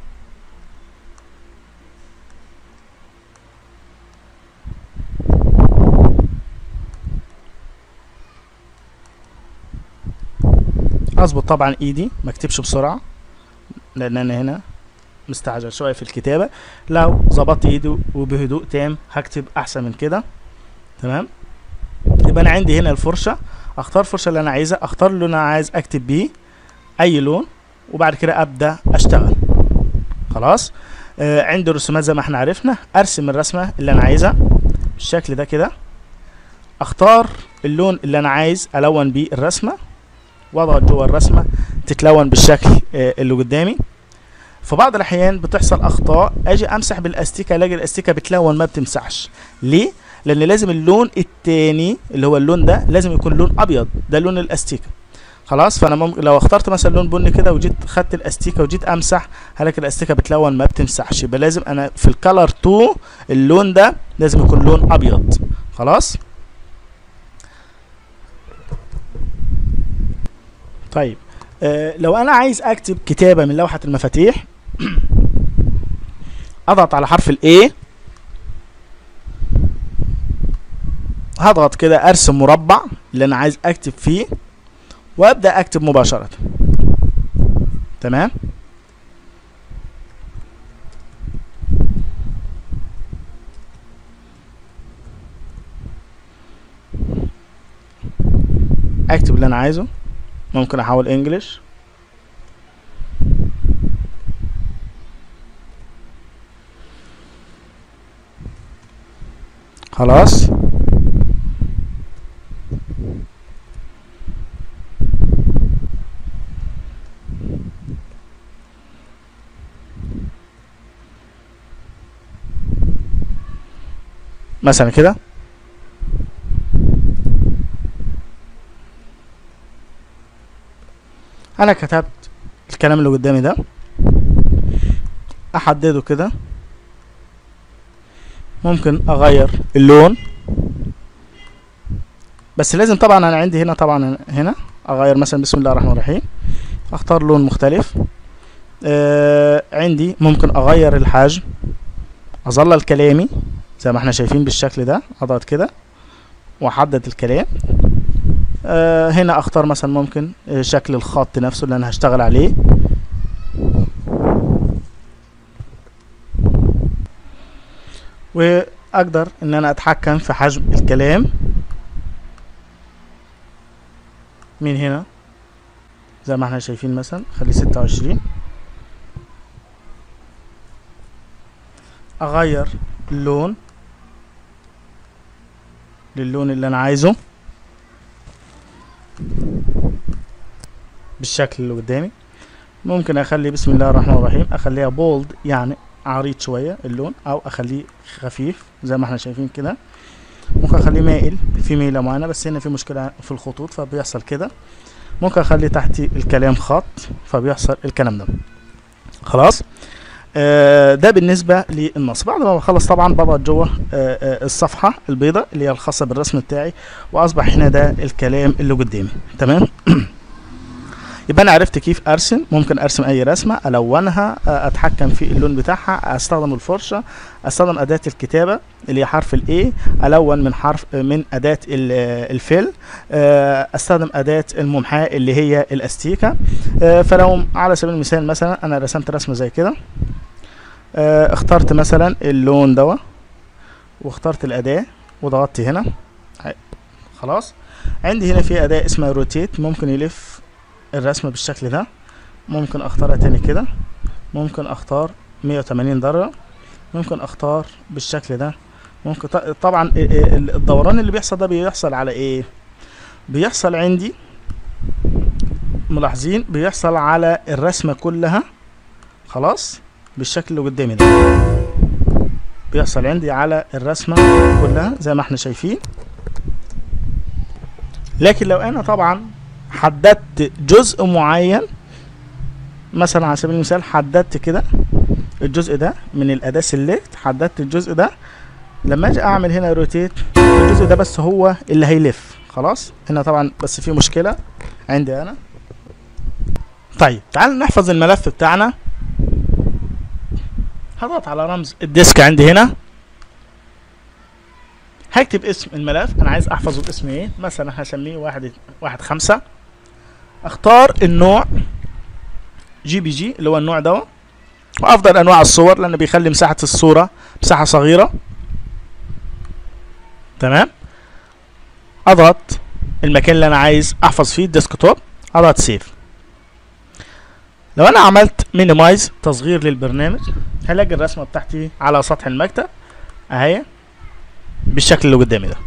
اظبط طبعا ايدي ما اكتبش بسرعه لان انا هنا مستعجل شويه في الكتابه لو ظبطت ايدي وبهدوء تام هكتب احسن من كده تمام يبقى انا عندي هنا الفرشه اختار الفرشه اللي انا عايزها اختار اللون اللي انا عايز اكتب بيه اي لون وبعد كده ابدا اشتغل خلاص آه عندي الرسومات زي ما احنا عرفنا ارسم الرسمه اللي انا عايزها بالشكل ده كده اختار اللون اللي انا عايز الون بيه الرسمه واضغط جوه الرسمه تتلون بالشكل آه اللي قدامي في بعض الاحيان بتحصل اخطاء اجي امسح بالاستيكه الاقي الاستيكه بتلون ما بتمسحش ليه لان لازم اللون التاني اللي هو اللون ده لازم يكون لون ابيض ده لون الاستيكه خلاص فانا ممكن لو اخترت مثلا لون بني كده وجيت خدت الاستيكه وجيت امسح هلاقي الاستيكه بتلون ما بتمسحش يبقى لازم انا في الكالر 2 اللون ده لازم يكون لون ابيض خلاص طيب آه لو انا عايز اكتب كتابه من لوحه المفاتيح اضغط على حرف الاي هضغط كده ارسم مربع اللي انا عايز اكتب فيه وابدا اكتب مباشره تمام اكتب اللي انا عايزه ممكن احول انجلش خلاص مثلا كده انا كتبت الكلام اللي قدامي ده احدده كده ممكن اغير اللون بس لازم طبعا انا عندي هنا طبعا هنا اغير مثلا بسم الله الرحمن الرحيم اختار لون مختلف آه عندي ممكن اغير الحجم اظلل كلامي زي ما احنا شايفين بالشكل ده اضغط كده واحدد الكلام آه هنا اختار مثلا ممكن آه شكل الخط نفسه اللي انا هشتغل عليه واقدر ان انا اتحكم في حجم الكلام من هنا زي ما احنا شايفين مثلا خليه ستة وعشرين اغير اللون للون اللي انا عايزه بالشكل اللي قدامي ممكن اخلي بسم الله الرحمن الرحيم اخليها بولد يعني عريض شوية اللون او اخليه خفيف زي ما احنا شايفين كده ممكن اخليه مائل في ميلة معينة بس هنا في مشكلة في الخطوط فبيحصل كده ممكن اخلي تحت الكلام خط فبيحصل الكلام ده خلاص آه ده بالنسبة للنص بعد ما بخلص طبعا بضغط جوه آه آه الصفحة البيضاء اللي هي الخاصة بالرسم بتاعي واصبح هنا ده الكلام اللي قدامي تمام يبقى انا عرفت كيف ارسم ممكن ارسم اي رسمه الونها اتحكم في اللون بتاعها استخدم الفرشه استخدم اداه الكتابه اللي هي حرف الاي الون من حرف من اداه الفيل استخدم اداه الممحاه اللي هي الاستيكه فلو على سبيل المثال مثلا انا رسمت رسمه زي كده اخترت مثلا اللون دوا واخترت الاداه وضغطت هنا خلاص عندي هنا في اداه اسمها روتيت ممكن يلف الرسمة بالشكل ده ممكن اختارها تاني كده ممكن اختار 180 درجة ممكن اختار بالشكل ده ممكن طبعا الدوران اللي بيحصل ده بيحصل على ايه بيحصل عندي ملاحظين بيحصل على الرسمة كلها خلاص بالشكل اللي قدامي ده بيحصل عندي على الرسمة كلها زي ما احنا شايفين لكن لو انا طبعا حددت جزء معين مثلا على سبيل المثال حددت كده الجزء ده من الاداة سيلكت حددت الجزء ده لما اجي اعمل هنا روتيت الجزء ده بس هو اللي هيلف خلاص هنا طبعا بس في مشكله عندي انا طيب تعال نحفظ الملف بتاعنا هضغط على رمز الديسك عندي هنا هكتب اسم الملف انا عايز احفظه باسم ايه مثلا هسميه واحد واحد خمسة اختار النوع جي بي جي اللي هو النوع ده وافضل انواع الصور لانه بيخلي مساحة الصورة مساحة صغيرة تمام اضغط المكان اللي انا عايز احفظ فيه الديسكتوب اضغط سيف لو انا عملت مينيمايز تصغير للبرنامج هلاقي الرسمه بتاعتي على سطح المكتب اهي بالشكل اللي قدامي ده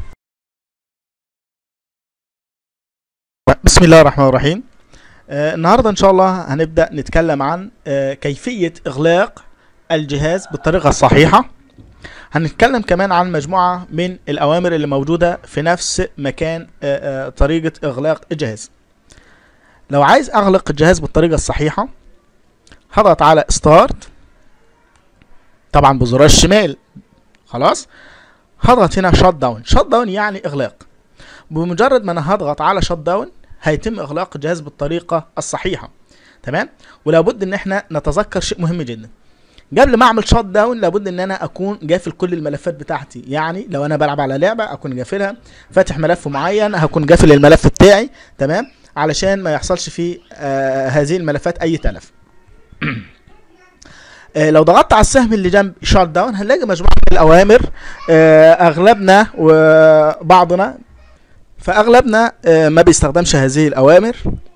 بسم الله الرحمن الرحيم آه النهارده ان شاء الله هنبدا نتكلم عن آه كيفيه اغلاق الجهاز بالطريقه الصحيحه هنتكلم كمان عن مجموعه من الاوامر اللي موجوده في نفس مكان آه آه طريقه اغلاق الجهاز لو عايز اغلق الجهاز بالطريقه الصحيحه هضغط على ستارت طبعا بزرار الشمال خلاص هضغط هنا شات داون شات داون يعني اغلاق بمجرد ما انا هضغط على شات داون هيتم اغلاق الجهاز بالطريقه الصحيحه تمام ولابد ان احنا نتذكر شيء مهم جدا قبل ما اعمل شات داون لابد ان انا اكون قافل كل الملفات بتاعتي يعني لو انا بلعب على لعبه اكون قافلها فاتح ملف معين هكون قافل الملف بتاعي تمام علشان ما يحصلش في آه هذه الملفات اي تلف آه لو ضغطت على السهم اللي جنب شات داون هنلاقي مجموعه من الاوامر آه اغلبنا وبعضنا فاغلبنا آه ما بيستخدمش هذه الاوامر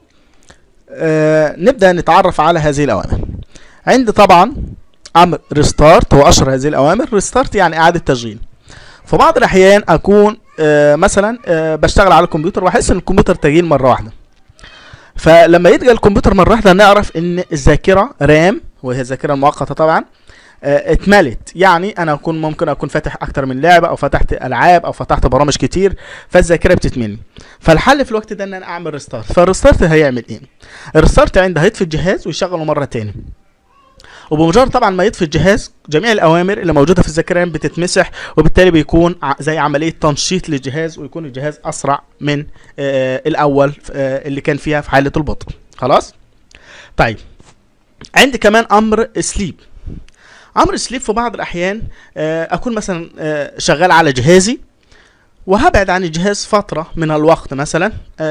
آه نبدا نتعرف على هذه الاوامر عندي طبعا امر ريستارت هو اشهر هذه الاوامر ريستارت يعني اعاده تشغيل في بعض الاحيان اكون آه مثلا آه بشتغل على الكمبيوتر واحس ان الكمبيوتر تجيل مره واحده فلما يتجي الكمبيوتر مره واحده نعرف ان الذاكره رام وهي الذاكره المؤقته طبعا آه اتملت يعني انا اكون ممكن اكون فاتح اكتر من لعبه او فتحت العاب او فتحت برامج كتير فالذاكره بتتملي فالحل في الوقت ده ان انا اعمل ريستارت فالريستارت هيعمل ايه الريستارت عندي هيطفي الجهاز ويشغله مره تاني وبمجرد طبعا ما يطفي الجهاز جميع الاوامر اللي موجوده في الذاكره بتتمسح وبالتالي بيكون زي عمليه تنشيط للجهاز ويكون الجهاز اسرع من آه الاول آه اللي كان فيها في حاله البطء خلاص طيب عندي كمان امر سليب امر سليب في بعض الاحيان آه اكون مثلا شغال على جهازي وهبعد عن الجهاز فتره من الوقت مثلا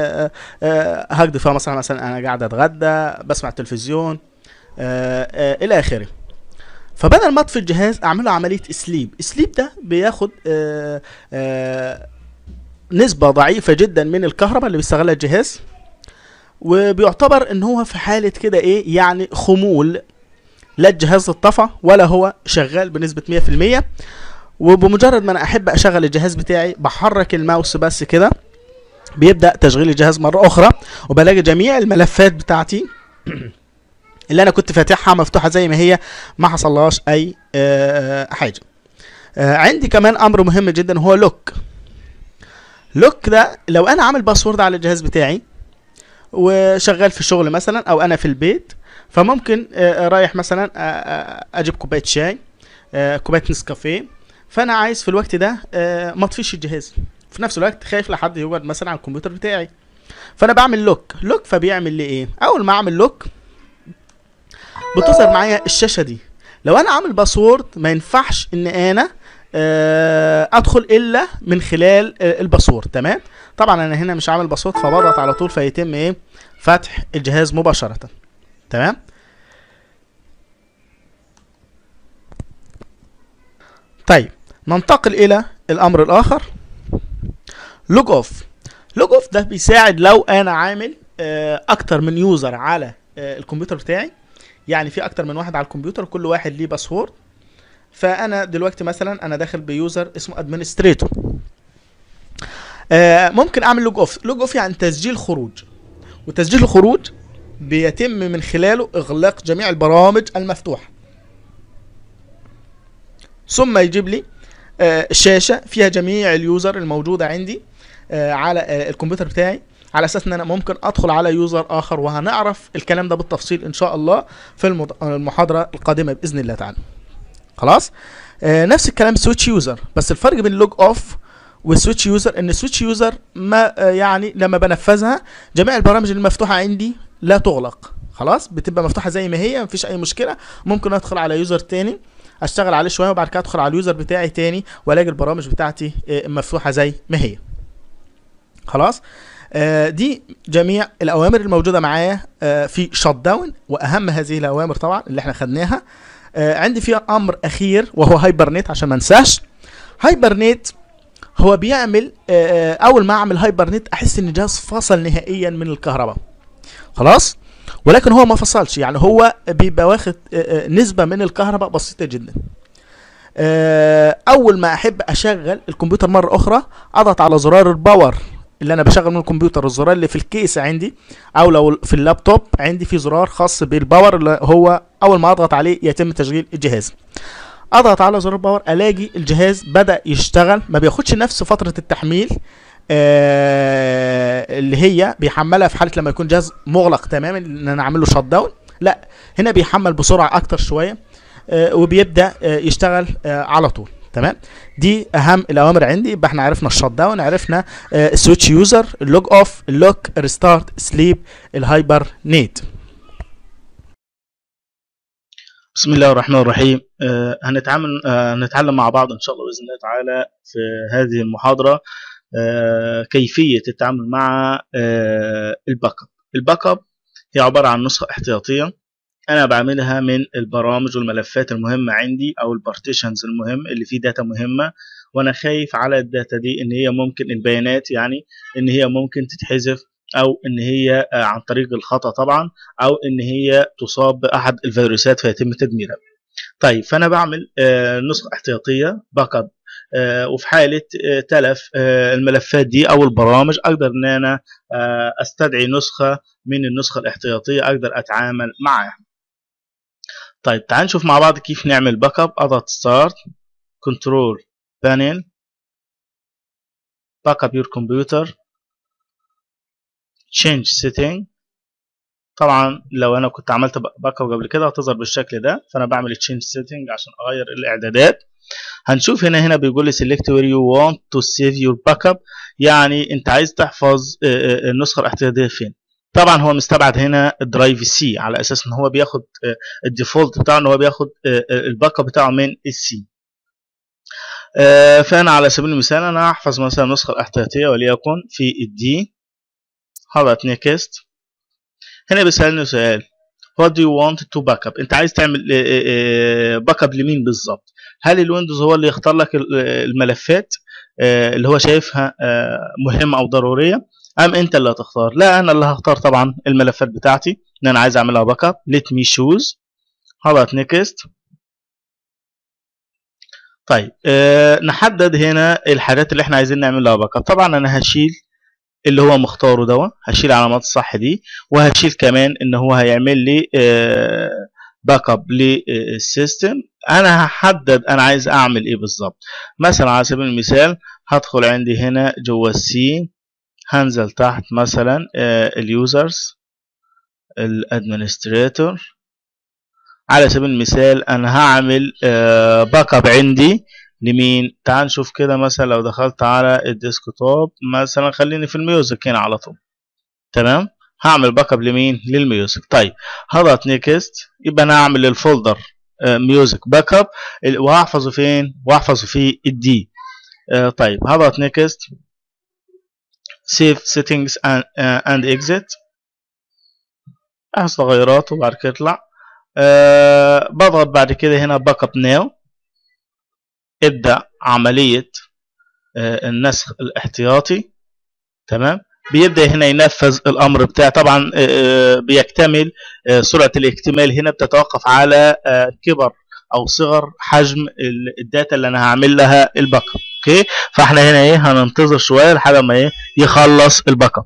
هقضي فيها مثلا مثلا انا قاعد اتغدى بسمع التلفزيون آه آه الى اخره فبدل ما اطفي الجهاز اعمله عمليه سليب سليب ده بياخد آه آه نسبة ضعيفة جدا من الكهرباء اللي بيستغلها الجهاز وبيعتبر ان هو في حالة كده ايه يعني خمول لا الجهاز اتطفى ولا هو شغال بنسبة مية في المية وبمجرد ما انا احب اشغل الجهاز بتاعي بحرك الماوس بس كده بيبدأ تشغيل الجهاز مرة اخرى وبلاقي جميع الملفات بتاعتي اللي انا كنت فاتحها مفتوحه زي ما هي ما حصلهاش اي آه حاجه آه عندي كمان امر مهم جدا هو لوك لوك ده لو انا عامل باسورد على الجهاز بتاعي وشغال في الشغل مثلا او انا في البيت فممكن آه رايح مثلا اجيب كوبايه شاي كوبايه نسكافيه فانا عايز في الوقت ده ما اطفيش الجهاز في نفس الوقت خايف لحد يقعد مثلا على الكمبيوتر بتاعي فانا بعمل لوك لوك فبيعمل لي ايه اول ما اعمل لوك بتظهر معايا الشاشه دي لو انا عامل باسورد ما ينفعش ان انا ادخل الا من خلال الباسورد تمام طبعا انا هنا مش عامل باسورد فبضغط على طول فيتم ايه فتح الجهاز مباشره تمام طيب ننتقل الى الامر الاخر لوج اوف لوج اوف ده بيساعد لو انا عامل اكتر من يوزر على الكمبيوتر بتاعي يعني في اكتر من واحد على الكمبيوتر كل واحد ليه باسورد فانا دلوقتي مثلا انا داخل بيوزر اسمه ادمنستريتور آه ممكن اعمل لوج اوف لوج اوف يعني تسجيل خروج وتسجيل الخروج بيتم من خلاله اغلاق جميع البرامج المفتوحه ثم يجيب لي آه شاشه فيها جميع اليوزر الموجوده عندي آه على آه الكمبيوتر بتاعي على اساس ان انا ممكن ادخل على يوزر اخر وهنعرف الكلام ده بالتفصيل ان شاء الله في المحاضره القادمه باذن الله تعالى خلاص آه نفس الكلام سويتش يوزر بس الفرق بين لوج اوف والسويتش يوزر ان السويتش يوزر ما آه، يعني لما بنفذها جميع البرامج المفتوحه عندي لا تغلق خلاص بتبقى مفتوحه زي ما هي مفيش اي مشكله ممكن ادخل على يوزر تاني اشتغل عليه شويه وبعد كده ادخل على اليوزر بتاعي تاني والاقي البرامج بتاعتي آه، مفتوحه زي ما هي خلاص آه، دي جميع الاوامر الموجوده معايا آه، في شت داون واهم هذه الاوامر طبعا اللي احنا خدناها آه، عندي فيها امر اخير وهو هايبرنيت عشان ما انساش هايبرنيت هو بيعمل آه، اول ما اعمل هايبرنيت احس ان الجهاز فصل نهائيا من الكهرباء خلاص ولكن هو ما فصلش يعني هو بيبقى واخد آه، آه، نسبه من الكهرباء بسيطه جدا آه، اول ما احب اشغل الكمبيوتر مره اخرى اضغط على زرار الباور اللي انا بشغل من الكمبيوتر الزرار اللي في الكيس عندي او لو في اللابتوب عندي في زرار خاص بالباور اللي هو اول ما اضغط عليه يتم تشغيل الجهاز اضغط على زرار الباور الاقي الجهاز بدا يشتغل ما بياخدش نفس فتره التحميل آه اللي هي بيحملها في حاله لما يكون جهاز مغلق تماما ان انا اعمل له شت داون لا هنا بيحمل بسرعه اكتر شويه آه وبيبدا آه يشتغل آه على طول تمام دي اهم الاوامر عندي يبقى احنا عرفنا الشت داون عرفنا آه السويتش يوزر اللوج اوف اللوك ريستارت سليب الهايبر نيت بسم الله الرحمن الرحيم آه هنتعامل آه هنتعلم مع بعض ان شاء الله باذن الله تعالى في هذه المحاضره آه كيفيه التعامل مع آه الباك اب الباك اب هي عباره عن نسخه احتياطيه انا بعملها من البرامج والملفات المهمه عندي او البارتيشنز المهم اللي فيه داتا مهمه وانا خايف على الداتا دي ان هي ممكن البيانات يعني ان هي ممكن تتحذف او ان هي آه، عن طريق الخطا طبعا او ان هي تصاب باحد الفيروسات فيتم تدميرها طيب فانا بعمل آه، نسخه احتياطيه باك اب آه، وفي حاله آه، تلف آه، الملفات دي او البرامج اقدر ان انا آه، استدعي نسخه من النسخه الاحتياطيه اقدر اتعامل معاها طيب تعال نشوف مع بعض كيف نعمل باك اب اضغط ستارت كنترول بانل باك اب يور كمبيوتر change setting طبعا لو انا كنت عملت باك اب قبل كده هتظهر بالشكل ده فانا بعمل change setting عشان اغير الاعدادات هنشوف هنا هنا بيقول لي select where you want to save your backup يعني انت عايز تحفظ آه، آه، النسخه الاحتياطيه فين طبعا هو مستبعد هنا الدرايف سي على اساس ان هو بياخد آه، الديفولت بتاعه ان هو بياخد آه، آه، الباك اب بتاعه من السي آه، فانا على سبيل المثال انا هحفظ مثلا النسخه الاحتياطيه وليكن في الدي هضغط نيكست هنا بيسالني سؤال what do you want to back up انت عايز تعمل باك اب لمين بالظبط هل الويندوز هو اللي يختار لك ال- الملفات آه، اللي هو شايفها آه، مهمه او ضروريه ام انت اللي هتختار لا انا اللي هختار طبعا الملفات بتاعتي ان انا عايز اعملها باك اب let me choose هضغط نيكست طيب أه نحدد هنا الحاجات اللي احنا عايزين نعمل لها باك اب طبعا انا هشيل اللي هو مختاره دوا هشيل علامات الصح دي وهشيل كمان ان هو هيعمل لي أه باك اب للسيستم انا هحدد انا عايز اعمل ايه بالظبط مثلا على سبيل المثال هدخل عندي هنا جوه السي هنزل تحت مثلا اليوزرز الادمنستريتور على سبيل المثال انا هعمل باك اب عندي لمين تعال نشوف كده مثلا لو دخلت على الديسكتوب مثلا خليني في الميوزك هنا على طول تمام هعمل باك اب لمين للميوزك طيب هضغط نيكست يبقى انا هعمل الفولدر ميوزك باك اب وهحفظه فين وهحفظه في الدي آه، طيب هضغط نيكست سيف سيتنجز اند اكزيت احفظ تغيرات وبعد كده اطلع أه بضغط بعد كده هنا باك اب ناو ابدا عمليه أه النسخ الاحتياطي تمام بيبدا هنا ينفذ الامر بتاعه طبعا أه بيكتمل أه سرعه الاكتمال هنا بتتوقف على أه كبر او صغر حجم ال- الداتا اللي انا هعمل لها الباك اب اوكي فاحنا هنا ايه هننتظر شويه لحد ما ايه يخلص الباك اب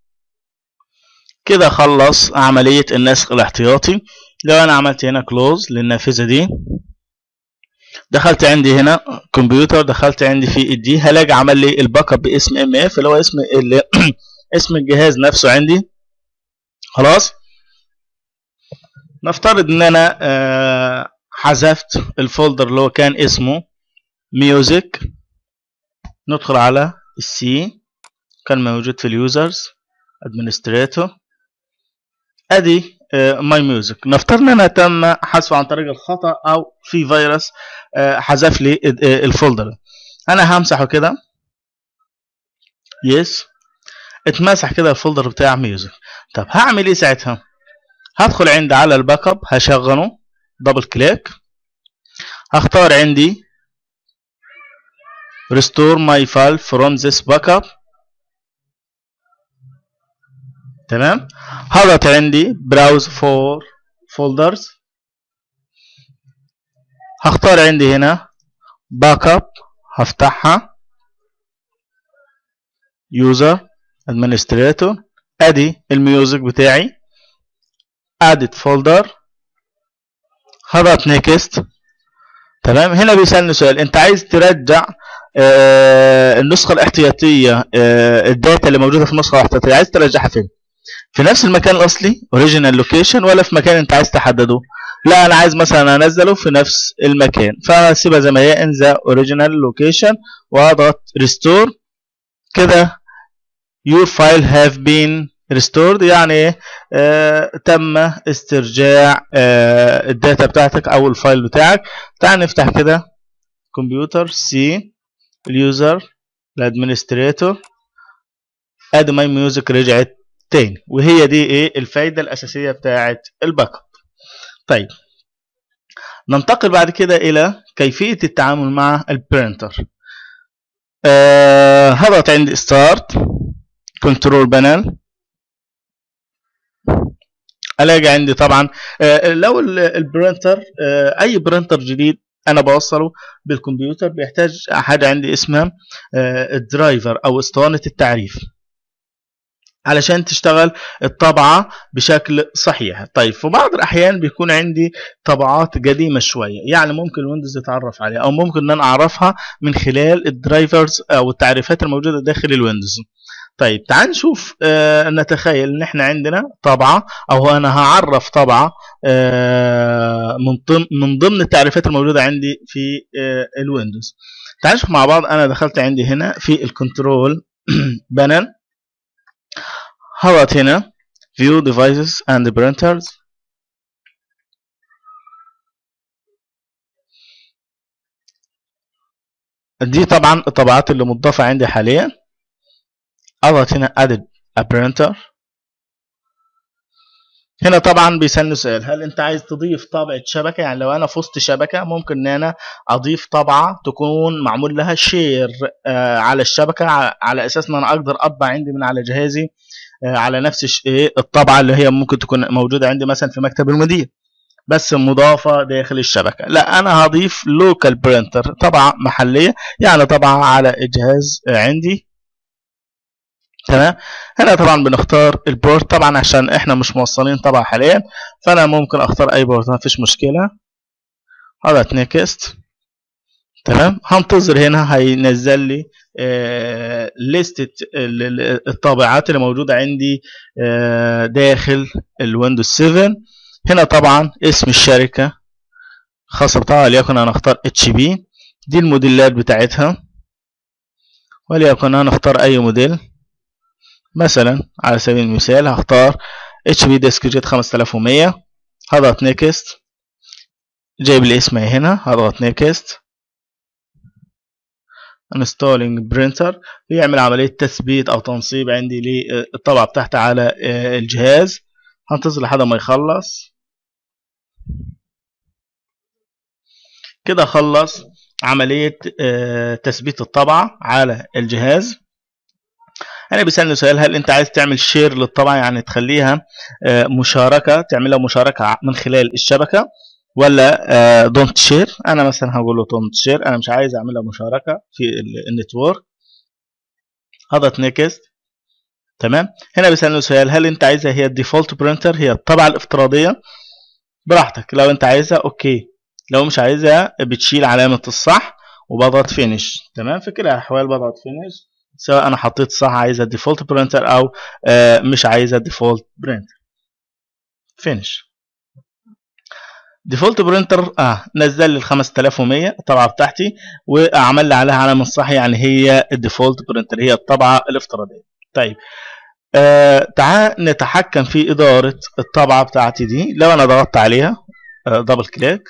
كده خلص عمليه النسخ الاحتياطي لو انا عملت هنا كلوز للنافذه دي دخلت عندي هنا كمبيوتر دخلت عندي في الدي هلاقي عمل لي الباك اب باسم ام اف اللي هو اسم اللي اسم الجهاز نفسه عندي خلاص نفترض ان انا آه، حذفت الفولدر اللي هو كان اسمه ميوزك ندخل على السي كان موجود في اليوزرز ادمنستريتور ادي ماي ميوزك نفترض ان انا تم حذفه عن طريق الخطا او في فيروس آه، حذف لي آه، الفولدر انا همسحه كده يس اتمسح كده الفولدر بتاع ميوزك طب هعمل ايه ساعتها هدخل عندي على الباك اب هشغله دبل كليك هختار عندي restore my file from this backup تمام هضغط عندي browse for folders هختار عندي هنا backup هفتحها user administrator ادي الميوزك بتاعي added folder هضغط next تمام هنا بيسألني سؤال انت عايز ترجع آه النسخة الاحتياطية آه الداتا اللي موجودة في النسخة الاحتياطية عايز ترجعها فين في نفس المكان الاصلي original location ولا في مكان انت عايز تحدده لا انا عايز مثلا انزله في نفس المكان فاسيبها زي ما هي in the original location واضغط restore كده your file have been restored يعني آه تم استرجاع آه الداتا بتاعتك او الفايل بتاعك تعال نفتح كده كمبيوتر سي اليوزر الادمنستريتور اد ماي ميوزك رجعت تاني وهي دي ايه الفايده الاساسيه بتاعت الباك اب طيب ننتقل بعد كده الى كيفيه التعامل مع البرينتر آه هضغط عندي ستارت كنترول بانل الاقي عندي طبعا آه لو البرينتر آه اي برينتر جديد انا بوصله بالكمبيوتر بيحتاج حاجه عندي اسمها آه الدرايفر او اسطوانه التعريف علشان تشتغل الطبعة بشكل صحيح طيب في بعض الأحيان بيكون عندي طبعات قديمة شوية يعني ممكن الويندوز يتعرف عليها أو ممكن أن أنا أعرفها من خلال الدرايفرز أو التعريفات الموجودة داخل الويندوز طيب تعال نشوف آه نتخيل ان احنا عندنا طبعه او انا هعرف طبعه آه من ضمن من ضمن التعريفات الموجوده عندي في آه الويندوز تعال نشوف مع بعض انا دخلت عندي هنا في الكنترول بانل هضغط هنا view devices and printers دي طبعا الطبعات اللي مضافة عندي حاليا اضغط هنا added a printer هنا طبعا بيسألني سؤال هل انت عايز تضيف طابعة شبكة يعني لو انا في وسط شبكة ممكن ان انا اضيف طبعة تكون معمول لها شير آه على الشبكة على اساس ان انا اقدر اطبع عندي من على جهازي آه على نفس ايه الطبعة اللي هي ممكن تكون موجودة عندي مثلا في مكتب المدير بس مضافة داخل الشبكة لا انا هضيف لوكال برينتر طبعة محلية يعني طبعة على الجهاز عندي تمام هنا طبعا بنختار البورت طبعا عشان احنا مش موصلين طبعا حاليا فانا ممكن اختار اي بورت ما فيش مشكله هضغط نيكست تمام هنتظر هنا هينزل لي آه لستة الطابعات اللي موجودة عندي آه داخل الويندوز 7 هنا طبعا اسم الشركة خاصة بطبعا وليكن انا اختار اتش بي دي الموديلات بتاعتها وليكن انا اختار اي موديل مثلا على سبيل المثال هختار اتش بي ديسك جيت 5100 هضغط نيكست جايب لي اسمي هنا هضغط نيكست انستولينج برينتر بيعمل عملية تثبيت او تنصيب عندي للطبعة بتاعتي على الجهاز هنتظر لحد ما يخلص كده خلص عملية تثبيت الطبعة على الجهاز انا بيسالني سؤال هل انت عايز تعمل شير للطبعه يعني تخليها مشاركه تعملها مشاركه من خلال الشبكه ولا دونت شير انا مثلا هقول له دونت شير انا مش عايز اعملها مشاركه في النتورك هضغط نيكست تمام هنا بيسالني سؤال هل انت عايزها هي الديفولت برينتر هي الطبعه الافتراضيه براحتك لو انت عايزها اوكي لو مش عايزها بتشيل علامه الصح وبضغط فينيش تمام في كده الاحوال بضغط فينيش سواء انا حطيت صح عايزها ديفولت برينتر او آه مش عايزها ديفولت برينتر فينش ديفولت برينتر اه نزل لي ال 5100 الطبعه بتاعتي وعمل لي عليها علامه صح يعني هي الديفولت برينتر هي الطبعه الافتراضيه طيب آه تعال نتحكم في اداره الطبعه بتاعتي دي لو انا ضغطت عليها آه دبل كليك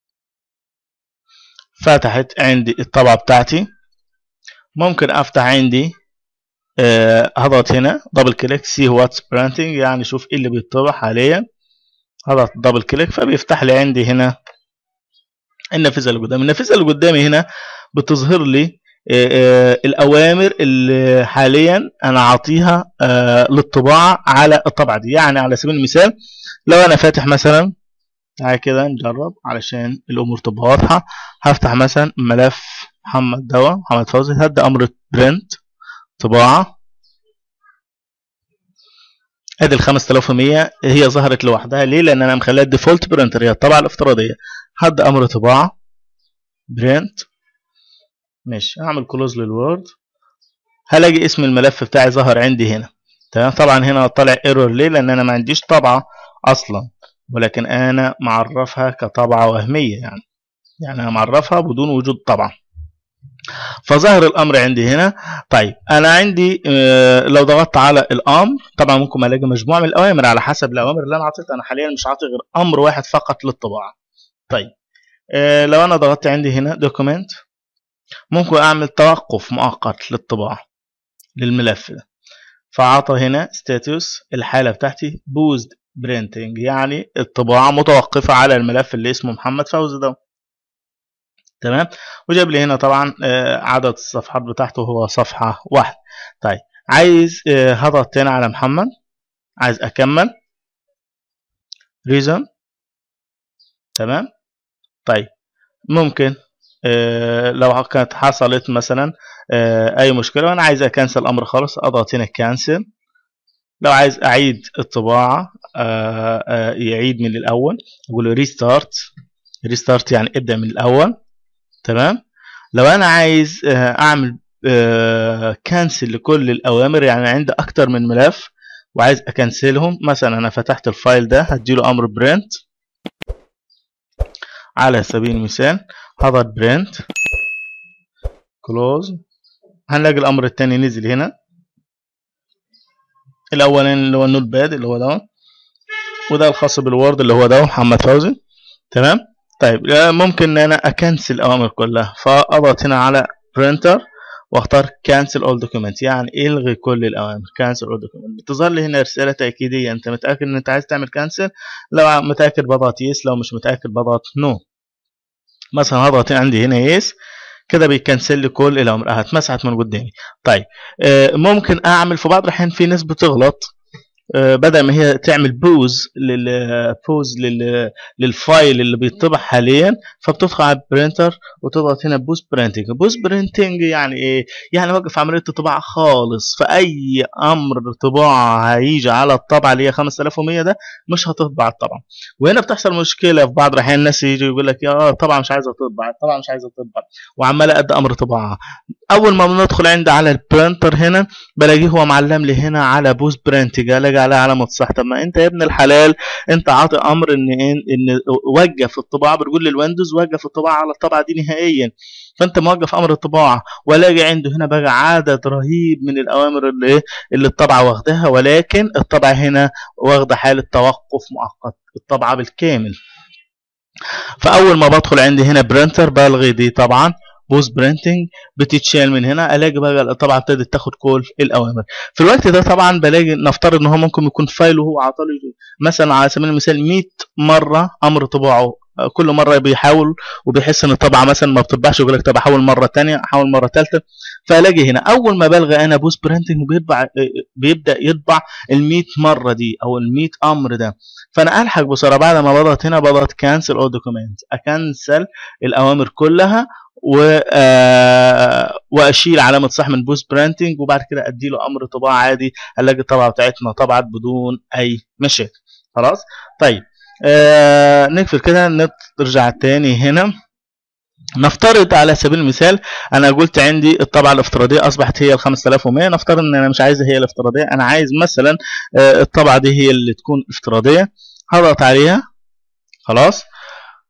فتحت عندي الطبعه بتاعتي ممكن افتح عندي آه هضغط هنا دبل كليك سي واتس برينتنج يعني شوف ايه اللي بيطبع حاليا هضغط دبل كليك فبيفتح لي عندي هنا النافذه اللي قدامي النافذه اللي قدامي هنا بتظهر لي آه آه الاوامر اللي حاليا انا عاطيها للطباعه على الطبعه دي يعني على سبيل المثال لو انا فاتح مثلا تعالى كده نجرب علشان الامور تبقى واضحه هفتح مثلا ملف محمد دوا محمد فوزي هدي امر برنت طباعه ادي ال 5100 هي ظهرت لوحدها ليه لان انا مخليها الديفولت برنتر هي الطبعه الافتراضيه هدي امر طباعه برنت ماشي اعمل كلوز للوورد هلاقي اسم الملف بتاعي ظهر عندي هنا تمام طبعا هنا طالع ايرور ليه لان انا ما عنديش طبعه اصلا ولكن انا معرفها كطبعه وهميه يعني يعني انا معرفها بدون وجود طبعه فظهر الامر عندي هنا طيب انا عندي آه لو ضغطت على الامر طبعا ممكن الاقي مجموعه من الاوامر على حسب الاوامر اللي انا عطيتها انا حاليا مش عاطي غير امر واحد فقط للطباعه طيب آه لو انا ضغطت عندي هنا دوكيمنت ممكن اعمل توقف مؤقت للطباعه للملف ده فعطى هنا ستاتوس الحاله بتاعتي بوزد برينتنج يعني الطباعه متوقفه على الملف اللي اسمه محمد فوزي ده تمام وجاب لي هنا طبعا عدد الصفحات بتاعته هو صفحه واحده طيب عايز هضغط تاني على محمد عايز اكمل ريزون تمام طيب ممكن لو كانت حصلت مثلا اي مشكله وانا عايز اكنسل الامر خالص اضغط هنا كانسل لو عايز اعيد الطباعه يعيد من الاول اقول له ريستارت ريستارت يعني ابدا من الاول تمام لو انا عايز اعمل كانسل لكل الاوامر يعني عندي اكتر من ملف وعايز اكنسلهم مثلا انا فتحت الفايل ده هديله امر برنت على سبيل المثال هضغط برنت كلوز هنلاقي الامر الثاني نزل هنا الاولاني اللي هو النوت باد اللي هو ده وده الخاص بالوورد اللي هو ده محمد فوزي تمام طيب ممكن ان انا اكنسل الاوامر كلها فاضغط هنا على برينتر واختار كانسل اول دوكيمنت يعني الغي كل الاوامر كانسل اول دوكيمنت بتظهر لي هنا رساله تاكيديه انت متاكد ان انت عايز تعمل كانسل لو متاكد بضغط يس لو مش متاكد بضغط نو مثلا هضغط عندي هنا يس كده بيكنسل لي كل الاوامر هتمسحت من قدامي طيب ممكن اعمل في بعض الاحيان في ناس بتغلط بدل ما هي تعمل بوز للبوز للفايل اللي بيطبع حاليا فبتدخل على البرينتر وتضغط هنا بوز برينتنج بوز برينتنج يعني ايه يعني وقف عمليه الطباعه خالص فاي امر طباعه هيجي على الطبعه اللي هي 5100 ده مش هتطبع الطبعه وهنا بتحصل مشكله في بعض الاحيان الناس يجي يقول لك يا طبعا مش عايزه تطبع طبعا مش عايزه تطبع وعمال ادي امر طباعه اول ما بندخل عندي على البرينتر هنا بلاقيه هو معلم لي هنا على بوز برينتنج الاقي عليها علامه صح طب ما انت يا ابن الحلال انت عاطي امر ان ان وقف الطباعه بتقول للويندوز وقف الطباعه على الطبعه دي نهائيا فانت موقف امر الطباعه والاقي عنده هنا بقى عدد رهيب من الاوامر اللي اللي الطبعه واخدها ولكن الطبعه هنا واخده حاله توقف مؤقت الطبعه بالكامل فاول ما بدخل عندي هنا برينتر بلغي دي طبعا بوز برينتنج بتتشال من هنا الاقي بقى طبعا ابتدت تاخد كل الاوامر في الوقت ده طبعا بلاقي نفترض ان هو ممكن يكون فايل وهو عطالي مثلا على سبيل المثال 100 مره امر طباعه كل مره بيحاول وبيحس ان الطبعه مثلا ما بتطبعش يقول لك طب احاول مره ثانيه احاول مره ثالثه فالاقي هنا اول ما بلغي انا بوز برينتنج بيطبع بيبدا يطبع ال 100 مره دي او ال 100 امر ده فانا الحق بسرعه بعد ما بضغط هنا بضغط كانسل او دوكيمنت اكنسل الاوامر كلها و آه واشيل علامه صح من بوست برانتنج وبعد كده ادي له امر طباعه عادي الاقي الطبعه بتاعتنا طبعت بدون اي مشاكل خلاص طيب آه نقفل كده نرجع تاني هنا نفترض على سبيل المثال انا قلت عندي الطبعه الافتراضيه اصبحت هي ال 5100 نفترض ان انا مش عايزها هي الافتراضيه انا عايز مثلا آه الطبعه دي هي اللي تكون افتراضيه هضغط عليها خلاص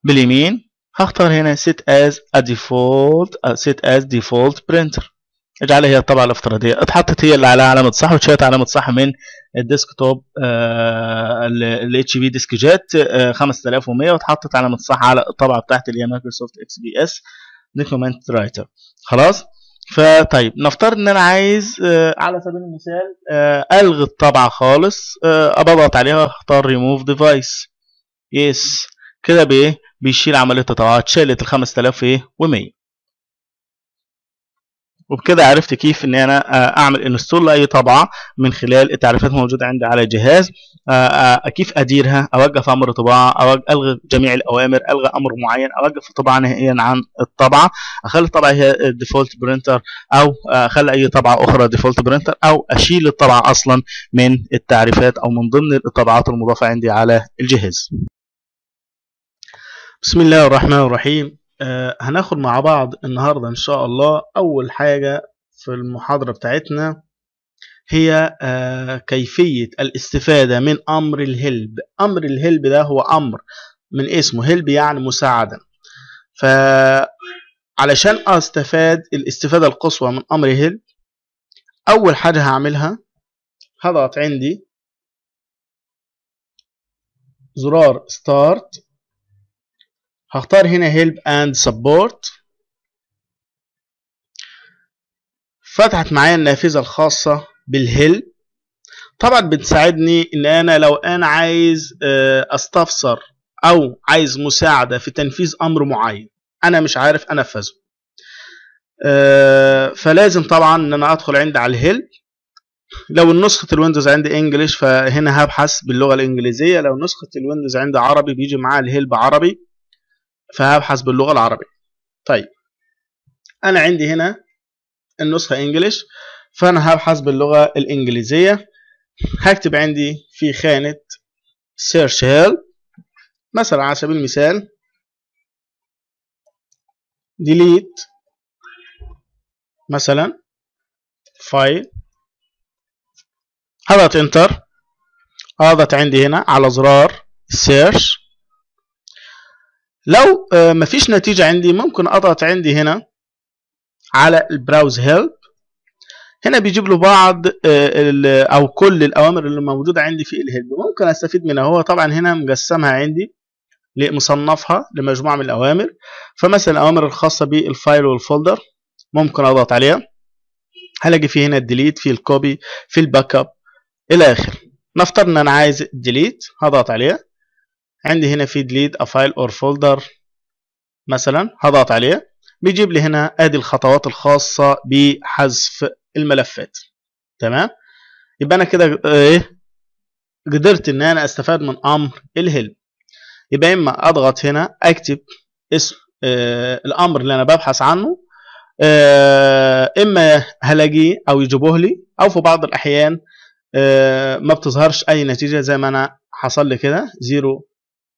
باليمين هختار هنا set as a default uh, set as default printer اجعلها هي الطبعة الافتراضية اتحطت هي اللي عليها علامة صح واتشالت علامة صح من الديسكتوب ال اتش بي ديسك جيت 5100 واتحطت علامة صح على الطبعة بتاعت اللي هي مايكروسوفت اكس بي اس دوكيومنت رايتر خلاص فطيب نفترض ان انا عايز آه على سبيل المثال آه الغي الطبعة خالص آه بضغط عليها واختار ريموف ديفايس يس كده بايه بيشيل عملية الطبعة اتشالت ال 5100 وبكده عرفت كيف ان انا اعمل انستول لاي طبعه من خلال التعريفات الموجوده عندي على الجهاز كيف اديرها اوقف امر طباعه الغي جميع الاوامر الغي امر معين اوقف الطباعه نهائيا عن الطبعه اخلي الطبعه هي الديفولت برينتر او اخلي اي طبعه اخرى ديفولت برينتر او اشيل الطبعه اصلا من التعريفات او من ضمن الطبعات المضافه عندي على الجهاز بسم الله الرحمن الرحيم آه هناخد مع بعض النهاردة إن شاء الله أول حاجة في المحاضرة بتاعتنا هي آه كيفية الاستفادة من أمر الهلب أمر الهلب ده هو أمر من اسمه هلب يعني مساعدة فعلشان أستفاد الاستفادة القصوى من أمر هلب أول حاجة هعملها هضغط عندي زرار ستارت هختار هنا help and support فتحت معايا النافذة الخاصة بالهيلب طبعا بتساعدني ان انا لو انا عايز استفسر او عايز مساعدة في تنفيذ امر معين انا مش عارف انفذه فلازم طبعا ان انا ادخل عندي على الهيلب لو نسخة الويندوز عندي انجلش فهنا هبحث باللغة الانجليزية لو نسخة الويندوز عندي عربي بيجي معاها الهيلب عربي فهبحث باللغة العربية طيب أنا عندي هنا النسخة إنجليش فأنا هبحث باللغة الإنجليزية هكتب عندي في خانة search help مثلا على سبيل المثال delete مثلا فايل هضغط انتر هضغط عندي هنا على زرار search لو مفيش نتيجة عندي ممكن اضغط عندي هنا على البراوز هيلب هنا بيجيب له بعض او كل الاوامر اللي موجودة عندي في الهيلب ممكن استفيد منها هو طبعا هنا مقسمها عندي مصنفها لمجموعة من الاوامر فمثلا الاوامر الخاصة بالفايل والفولدر ممكن اضغط عليها هلاقي في هنا الديليت في الكوبي في الباك اب الى اخره نفترض ان انا عايز الديليت هضغط عليها عندي هنا في delete a file or folder مثلا هضغط عليه بيجيب لي هنا ادي الخطوات الخاصة بحذف الملفات تمام يبقى انا كده ايه قدرت ان انا استفاد من امر الهلب يبقى اما اضغط هنا اكتب اسم آه الامر اللي انا ببحث عنه آه اما هلاقيه او يجيبوه لي او في بعض الاحيان آه ما بتظهرش اي نتيجة زي ما انا حصل لي كده زيرو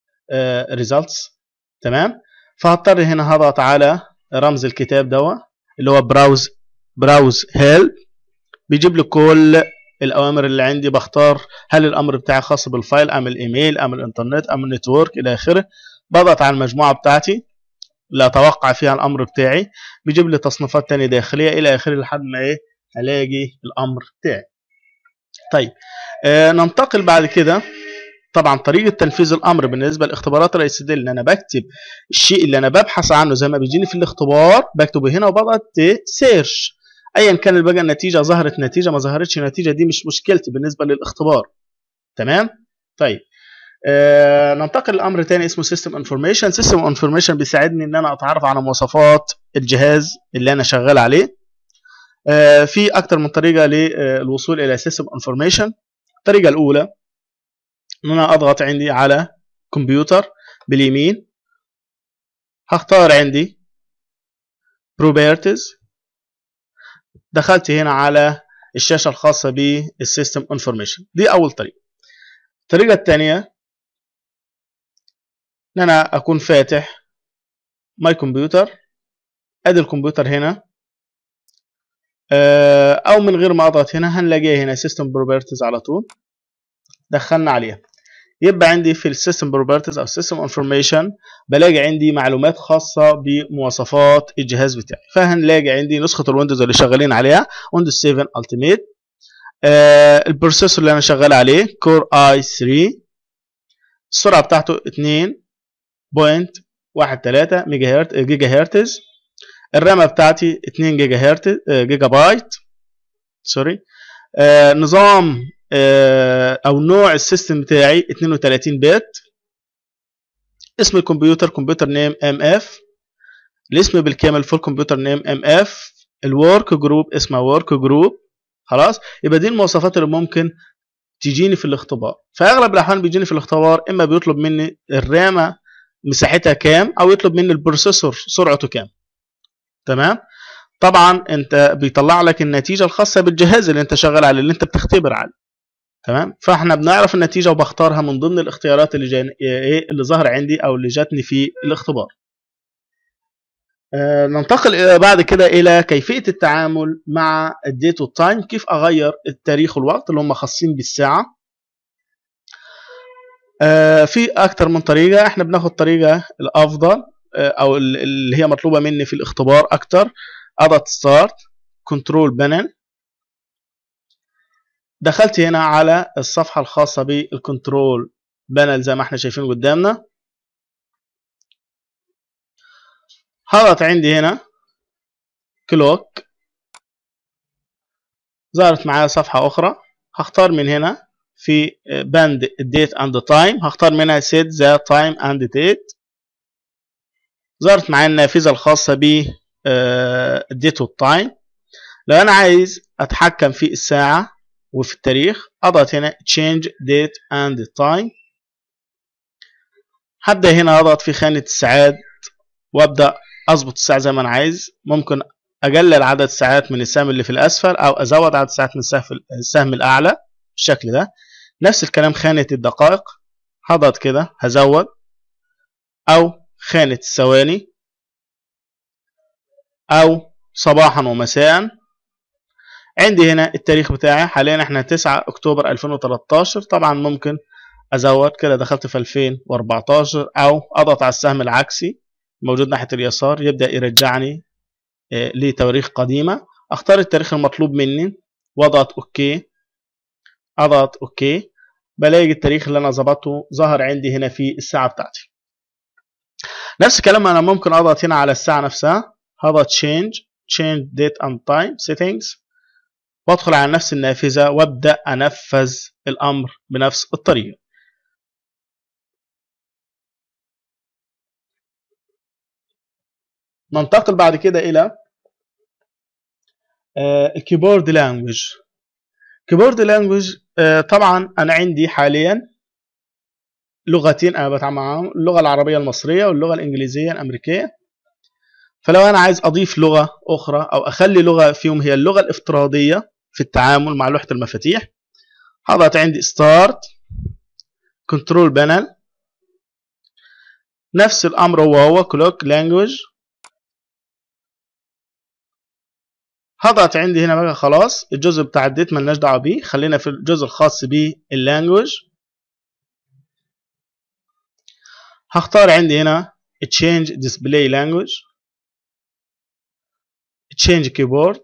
ريزلتس تمام فهضطر هنا هضغط على رمز الكتاب دوا اللي هو براوز براوز هيلب بيجيب لي كل الاوامر اللي عندي بختار هل الامر بتاعي خاص بالفايل ام الايميل ام الانترنت ام النتورك الى اخره بضغط على المجموعه بتاعتي اللي اتوقع فيها الامر بتاعي بيجيب لي تصنيفات تانية داخليه الى اخره لحد ما ايه الاقي الامر بتاعي طيب آه ننتقل بعد كده طبعا طريقه تنفيذ الامر بالنسبه لاختبارات رئيس دي ان انا بكتب الشيء اللي انا ببحث عنه زي ما بيجيني في الاختبار بكتبه هنا وبضغط سيرش ايا كان بقى النتيجه ظهرت نتيجه ما ظهرتش نتيجه دي مش مشكلتي بالنسبه للاختبار تمام طيب آه ننتقل لامر تاني اسمه سيستم انفورميشن سيستم انفورميشن بيساعدني ان انا اتعرف على مواصفات الجهاز اللي انا شغال عليه آه في اكتر من طريقه للوصول الى سيستم انفورميشن الطريقه الاولى ان انا اضغط عندي على كمبيوتر باليمين هختار عندي بروبرتيز دخلت هنا على الشاشة الخاصة بالسيستم انفورميشن دي اول طريقة الطريقة الثانية ان انا اكون فاتح ماي كمبيوتر ادي الكمبيوتر هنا او من غير ما اضغط هنا هنلاقيها هنا سيستم بروبرتيز على طول دخلنا عليها يبقى عندي في السيستم بروبرتيز او السيستم انفورميشن بلاقي عندي معلومات خاصه بمواصفات الجهاز بتاعي فهنلاقي عندي نسخه الويندوز اللي شغالين عليها ويندوز 7 التيميت آه البروسيسور اللي انا شغال عليه كور اي 3 السرعه بتاعته 2.13 ميجا هرت جيجا هرتز الرامه بتاعتي 2 جيجا هرتز جيجا بايت سوري آه نظام آه او نوع السيستم بتاعي 32 بت اسم الكمبيوتر كمبيوتر نيم ام اف الاسم بالكامل فول كمبيوتر نيم ام اف الورك جروب اسمها ورك جروب خلاص يبقى دي المواصفات اللي ممكن تجيني في الاختبار فاغلب الاحيان بيجيني في الاختبار اما بيطلب مني الرامه مساحتها كام او يطلب مني البروسيسور سرعته كام تمام طبعا انت بيطلع لك النتيجه الخاصه بالجهاز اللي انت شغال عليه اللي انت بتختبر عليه تمام فاحنا بنعرف النتيجه وبختارها من ضمن الاختيارات اللي جاي ايه اللي ظهر عندي او اللي جاتني في الاختبار آه ننتقل بعد كده الى كيفيه التعامل مع الديت والتايم كيف اغير التاريخ والوقت اللي هم خاصين بالساعه آه في اكتر من طريقه احنا بناخد طريقه الافضل آه او اللي هي مطلوبه مني في الاختبار اكتر اضغط ستارت كنترول بانل دخلت هنا على الصفحه الخاصه بالكنترول بانل زي ما احنا شايفين قدامنا هضغط عندي هنا كلوك ظهرت معايا صفحة أخرى هختار من هنا في بند date and time هختار منها set the time and date ظهرت معايا النافذة الخاصة ب date والتايم لو أنا عايز أتحكم في الساعة وفي التاريخ أضغط هنا change date and time هبدأ هنا أضغط في خانة الساعات وأبدأ اظبط الساعه زي ما انا عايز ممكن اقلل عدد الساعات من السهم اللي في الاسفل او ازود عدد الساعات من السهم الاعلى بالشكل ده نفس الكلام خانه الدقائق هضغط كده هزود او خانه الثواني او صباحا ومساء عندي هنا التاريخ بتاعي حاليا احنا 9 اكتوبر 2013 طبعا ممكن ازود كده دخلت في 2014 او اضغط على السهم العكسي موجود ناحية اليسار يبدأ يرجعني لتواريخ قديمة اختار التاريخ المطلوب مني واضغط اوكي اضغط اوكي بلاقي التاريخ اللي انا ظبطته ظهر عندي هنا في الساعة بتاعتي نفس الكلام انا ممكن اضغط هنا على الساعة نفسها هضغط change change date and time settings وادخل على نفس النافذة وابدأ انفذ الامر بنفس الطريقة ننتقل بعد كده الى الكيبورد لانجوج كيبورد لانجوج طبعا انا عندي حاليا لغتين انا بتعامل معاهم اللغه العربيه المصريه واللغه الانجليزيه الامريكيه فلو انا عايز اضيف لغه اخرى او اخلي لغه فيهم هي اللغه الافتراضيه في التعامل مع لوحه المفاتيح هضغط عندي ستارت كنترول بانل نفس الامر هو هو كلوك لانجوج هضغط عندي هنا بقى خلاص الجزء بتاع الديت ملناش دعوه بيه خلينا في الجزء الخاص باللانجوج هختار عندي هنا change display language change keyboard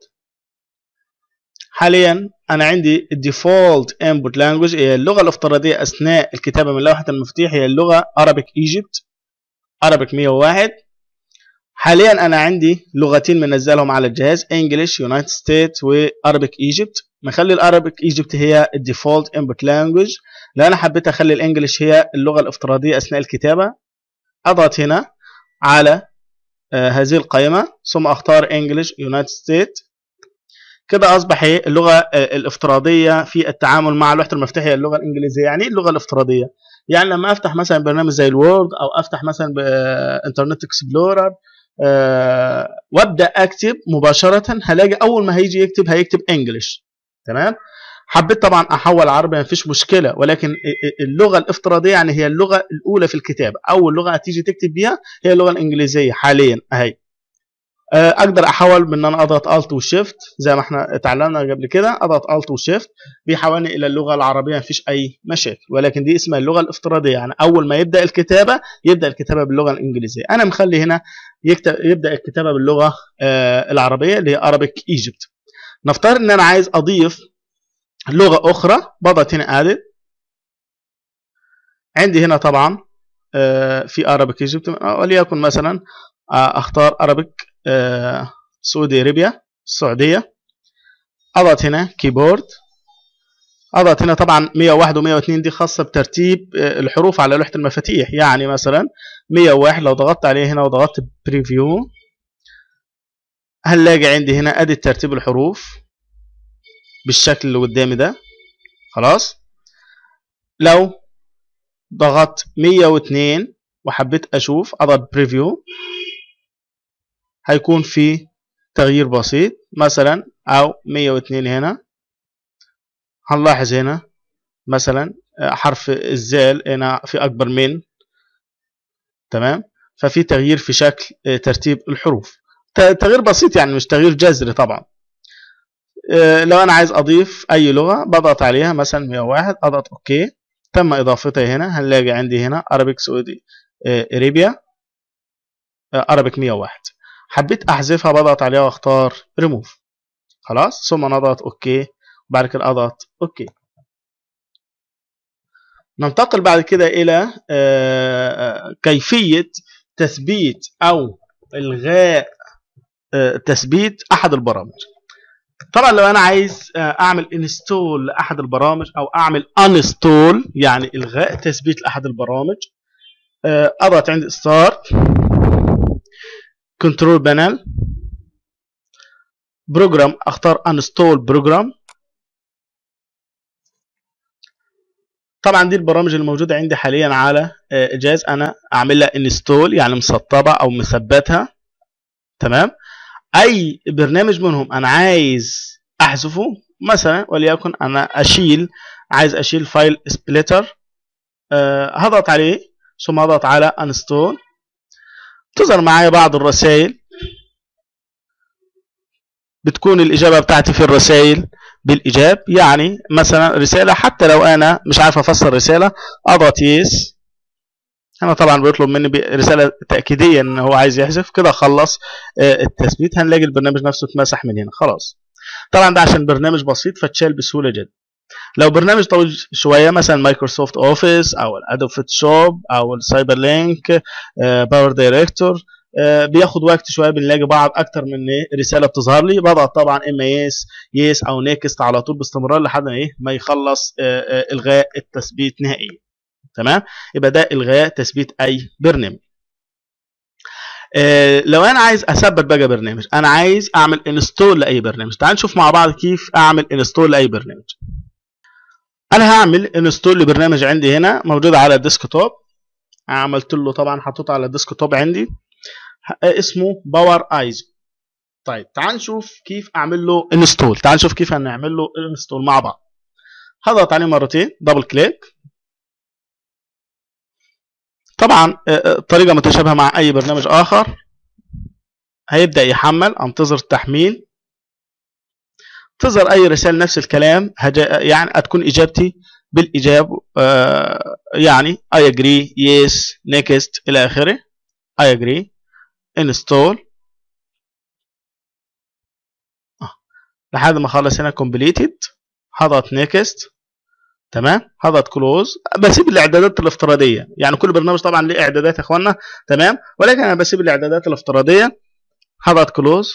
حاليا انا عندي الديفولت انبوت لانجوج هي اللغه الافتراضيه اثناء الكتابه من لوحه المفاتيح هي اللغه Arabic Egypt Arabic 101 حاليا انا عندي لغتين منزلهم على الجهاز انجلش يونايتد ستيت وارابيك ايجيبت مخلي الارابيك ايجيبت هي الديفولت انبوت لانجوج لو انا حبيت اخلي الانجليش هي اللغه الافتراضيه اثناء الكتابه اضغط هنا على آه هذه القائمه ثم اختار انجلش يونايتد ستيت كده اصبح ايه اللغه آه الافتراضيه في التعامل مع لوحه المفاتيح هي اللغه الانجليزيه يعني اللغه الافتراضيه يعني لما افتح مثلا برنامج زي الوورد او افتح مثلا بانترنت اكسبلورر أه وابدا اكتب مباشره هلاقي اول ما هيجي يكتب هيكتب انجلش تمام حبيت طبعا احول عربي مفيش مشكله ولكن اللغه الافتراضيه يعني هي اللغه الاولى في الكتابه اول لغه هتيجي تكتب بيها هي اللغه الانجليزيه حاليا اهي آه، اقدر احول من ان انا اضغط الت وشيفت زي ما احنا اتعلمنا قبل كده اضغط الت وشيفت بيحولني الى اللغه العربيه مفيش اي مشاكل ولكن دي اسمها اللغه الافتراضيه يعني اول ما يبدا الكتابه يبدا الكتابه باللغه الانجليزيه انا مخلي هنا يكتب يبدا الكتابه باللغه آه، العربيه اللي هي Arabic Egypt نفترض ان انا عايز اضيف لغه اخرى بضغط هنا ادد عندي هنا طبعا آه، في Arabic Egypt وليكن مثلا آه، اختار Arabic آه، سعودي ارابيا السعوديه اضغط هنا كيبورد اضغط هنا طبعا 101 و102 دي خاصه بترتيب آه، الحروف على لوحه المفاتيح يعني مثلا 101 لو ضغطت عليه هنا وضغطت بريفيو هنلاقي عندي هنا ادي ترتيب الحروف بالشكل اللي قدامي ده خلاص لو ضغطت 102 وحبيت اشوف اضغط بريفيو هيكون في تغيير بسيط مثلا او 102 هنا هنلاحظ هنا مثلا آه، حرف الزال هنا في اكبر من تمام ففي تغيير في شكل آه، ترتيب الحروف ت- تغيير بسيط يعني مش تغيير جذري طبعا آه، لو انا عايز اضيف اي لغه بضغط عليها مثلا 101 اضغط اوكي تم اضافتها هنا هنلاقي عندي هنا Arabic سعودي اريبيا Arabic 101 حبيت احذفها بضغط عليها واختار ريموف خلاص ثم نضغط اوكي وبعد كده اضغط اوكي ننتقل بعد كده الى آه، كيفيه تثبيت او الغاء آه، تثبيت احد البرامج طبعا لو انا عايز آه، اعمل انستول لاحد البرامج او اعمل انستول يعني الغاء تثبيت لاحد البرامج آه، اضغط عند ستارت كنترول بانل بروجرام اختار انستول بروجرام طبعا دي البرامج الموجوده عندي حاليا على آه، جهاز انا اعمل لها انستول يعني مسطبه او مثبتها تمام اي برنامج منهم انا عايز احذفه مثلا وليكن انا اشيل عايز اشيل فايل سبليتر أه هضغط عليه ثم اضغط على انستول تظهر معايا بعض الرسائل بتكون الاجابه بتاعتي في الرسائل بالايجاب يعني مثلا رساله حتى لو انا مش عارف افسر رساله اضغط يس هنا طبعا بيطلب مني ب- رساله تاكيديه ان هو عايز يحذف كده خلص آه، التثبيت هنلاقي البرنامج نفسه اتمسح من هنا خلاص طبعا ده عشان برنامج بسيط فاتشال بسهوله جدا لو برنامج طويل شويه مثلا مايكروسوفت اوفيس او الادوب فوتوشوب او السايبر لينك باور دايركتور بياخد وقت شويه بنلاقي بعض اكتر من إيه رساله بتظهر لي بضغط طبعا اما يس يس او نيكست على طول باستمرار لحد ما ايه ما يخلص آه، آه، الغاء التثبيت نهائيا تمام يبقى ده الغاء تثبيت اي برنامج آه، لو انا عايز اثبت بقى برنامج انا عايز اعمل انستول لاي برنامج تعال نشوف مع بعض كيف اعمل انستول لاي برنامج انا هعمل انستول لبرنامج عندي هنا موجود على الديسكتوب عملت له طبعا حطيته على الديسكتوب عندي ه- اسمه باور ايزو طيب تعال نشوف كيف اعمل له انستول تعال نشوف كيف هنعمل له انستول مع بعض هضغط عليه مرتين دبل كليك طبعا آه، آه، طريقه متشابهه مع اي برنامج اخر هيبدا يحمل انتظر التحميل تظهر اي رساله نفس الكلام هجا يعني هتكون اجابتي بالاجاب آه يعني I agree yes next الى اخره I agree install آه. لحد ما اخلص هنا completed هضغط next تمام هضغط كلوز بسيب الاعدادات الافتراضيه يعني كل برنامج طبعا ليه اعدادات يا اخوانا تمام ولكن انا بسيب الاعدادات الافتراضيه هضغط كلوز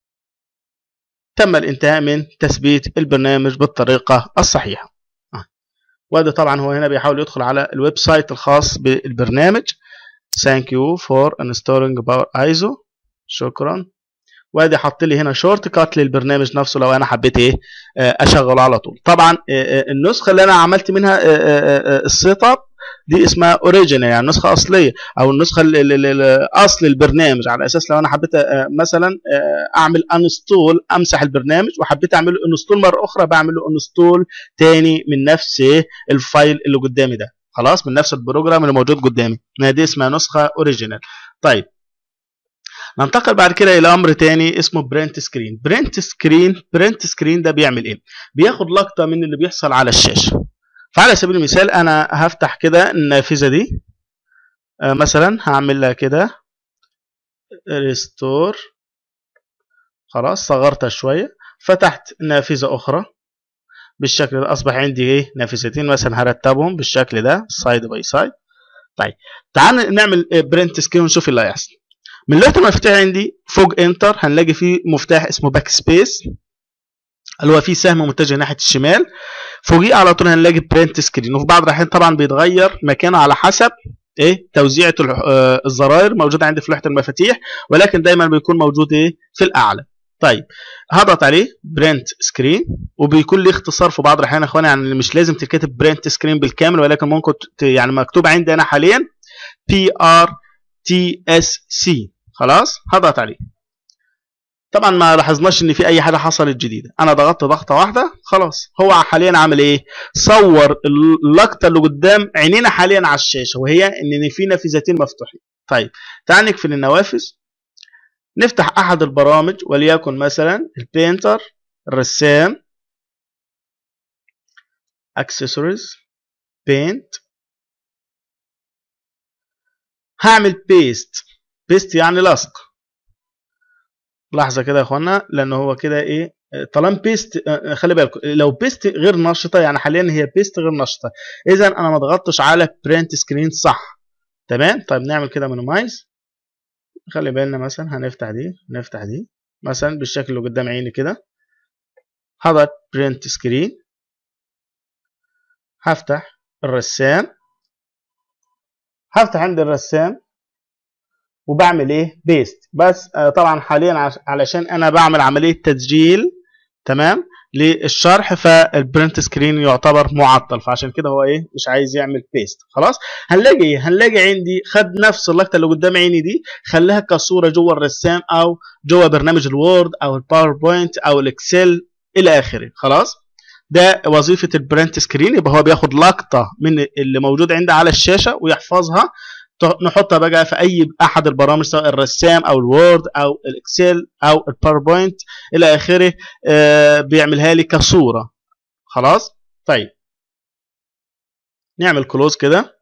تم الانتهاء من تثبيت البرنامج بالطريقه الصحيحه آه. وده طبعا هو هنا بيحاول يدخل على الويب سايت الخاص بالبرنامج thank you for installing power ISO شكرا وادي حط لي هنا شورت كات للبرنامج نفسه لو انا حبيت ايه آه، اشغله على طول طبعا آه، آه، النسخه اللي انا عملت منها آه، آه، آه، السيت اب دي اسمها اوريجينال يعني نسخه اصليه او النسخه ال- ال- ال- اصل البرنامج على اساس لو انا حبيت آه، مثلا آه، اعمل انستول امسح البرنامج وحبيت اعمل له انستول مره اخرى بعمل له انستول تاني من نفس إيه؟ الفايل اللي قدامي ده خلاص من نفس البروجرام اللي موجود قدامي ما دي اسمها نسخه اوريجينال طيب ننتقل بعد كده الى امر تاني اسمه برنت سكرين برنت سكرين برنت سكرين ده بيعمل ايه بياخد لقطه من اللي بيحصل على الشاشه فعلى سبيل المثال انا هفتح كده النافذه دي آه مثلا هعمل لها كده ريستور خلاص صغرتها شويه فتحت نافذه اخرى بالشكل ده اصبح عندي ايه نافذتين مثلا هرتبهم بالشكل ده سايد باي سايد طيب تعال نعمل برنت سكرين ونشوف اللي هيحصل من لوحه المفاتيح عندي فوق انتر هنلاقي فيه مفتاح اسمه باك سبيس اللي هو فيه سهم متجه ناحيه الشمال فوقيه على طول هنلاقي برنت سكرين وفي بعض الاحيان طبعا بيتغير مكانه على حسب ايه توزيعه الزراير موجوده عندي في لوحه المفاتيح ولكن دايما بيكون موجود ايه في الاعلى طيب هضغط عليه برنت سكرين وبيكون ليه اختصار في بعض الاحيان يا اخواني يعني مش لازم تتكتب برنت سكرين بالكامل ولكن ممكن يعني مكتوب عندي انا حاليا بي ار تي اس سي خلاص هضغط عليه طبعا ما لاحظناش ان في اي حاجه حصلت جديده انا ضغطت ضغطه واحده خلاص هو حاليا عامل ايه صور اللقطه اللي قدام عينينا حاليا على الشاشه وهي ان في نافذتين مفتوحين طيب تعال نقفل النوافذ نفتح احد البرامج وليكن مثلا البينتر الرسام اكسسوارز بينت هعمل بيست بيست يعني لصق لحظه كده يا اخوانا لان هو كده ايه طالما بيست خلي بالكم لو بيست غير نشطه يعني حاليا هي بيست غير نشطه اذا انا ما ضغطتش على برنت سكرين صح تمام طيب نعمل كده مينيمايز خلي بالنا مثلا هنفتح دي نفتح دي مثلا بالشكل اللي قدام عيني كده هضغط برنت سكرين هفتح الرسام هفتح عند الرسام وبعمل ايه بيست بس آه طبعا حاليا علشان انا بعمل عمليه تسجيل تمام للشرح فالبرنت سكرين يعتبر معطل فعشان كده هو ايه مش عايز يعمل بيست خلاص هنلاقي ايه هنلاقي عندي خد نفس اللقطه اللي قدام عيني دي خلاها كصوره جوه الرسام او جوه برنامج الوورد او الباوربوينت او الاكسل الى اخره خلاص ده وظيفه البرنت سكرين يبقى هو بياخد لقطه من اللي موجود عندي على الشاشه ويحفظها نحطها بقى في اي احد البرامج سواء الرسام او الوورد او الاكسل او الباوربوينت الى اخره آه بيعملها لي كصوره خلاص طيب نعمل كلوز كده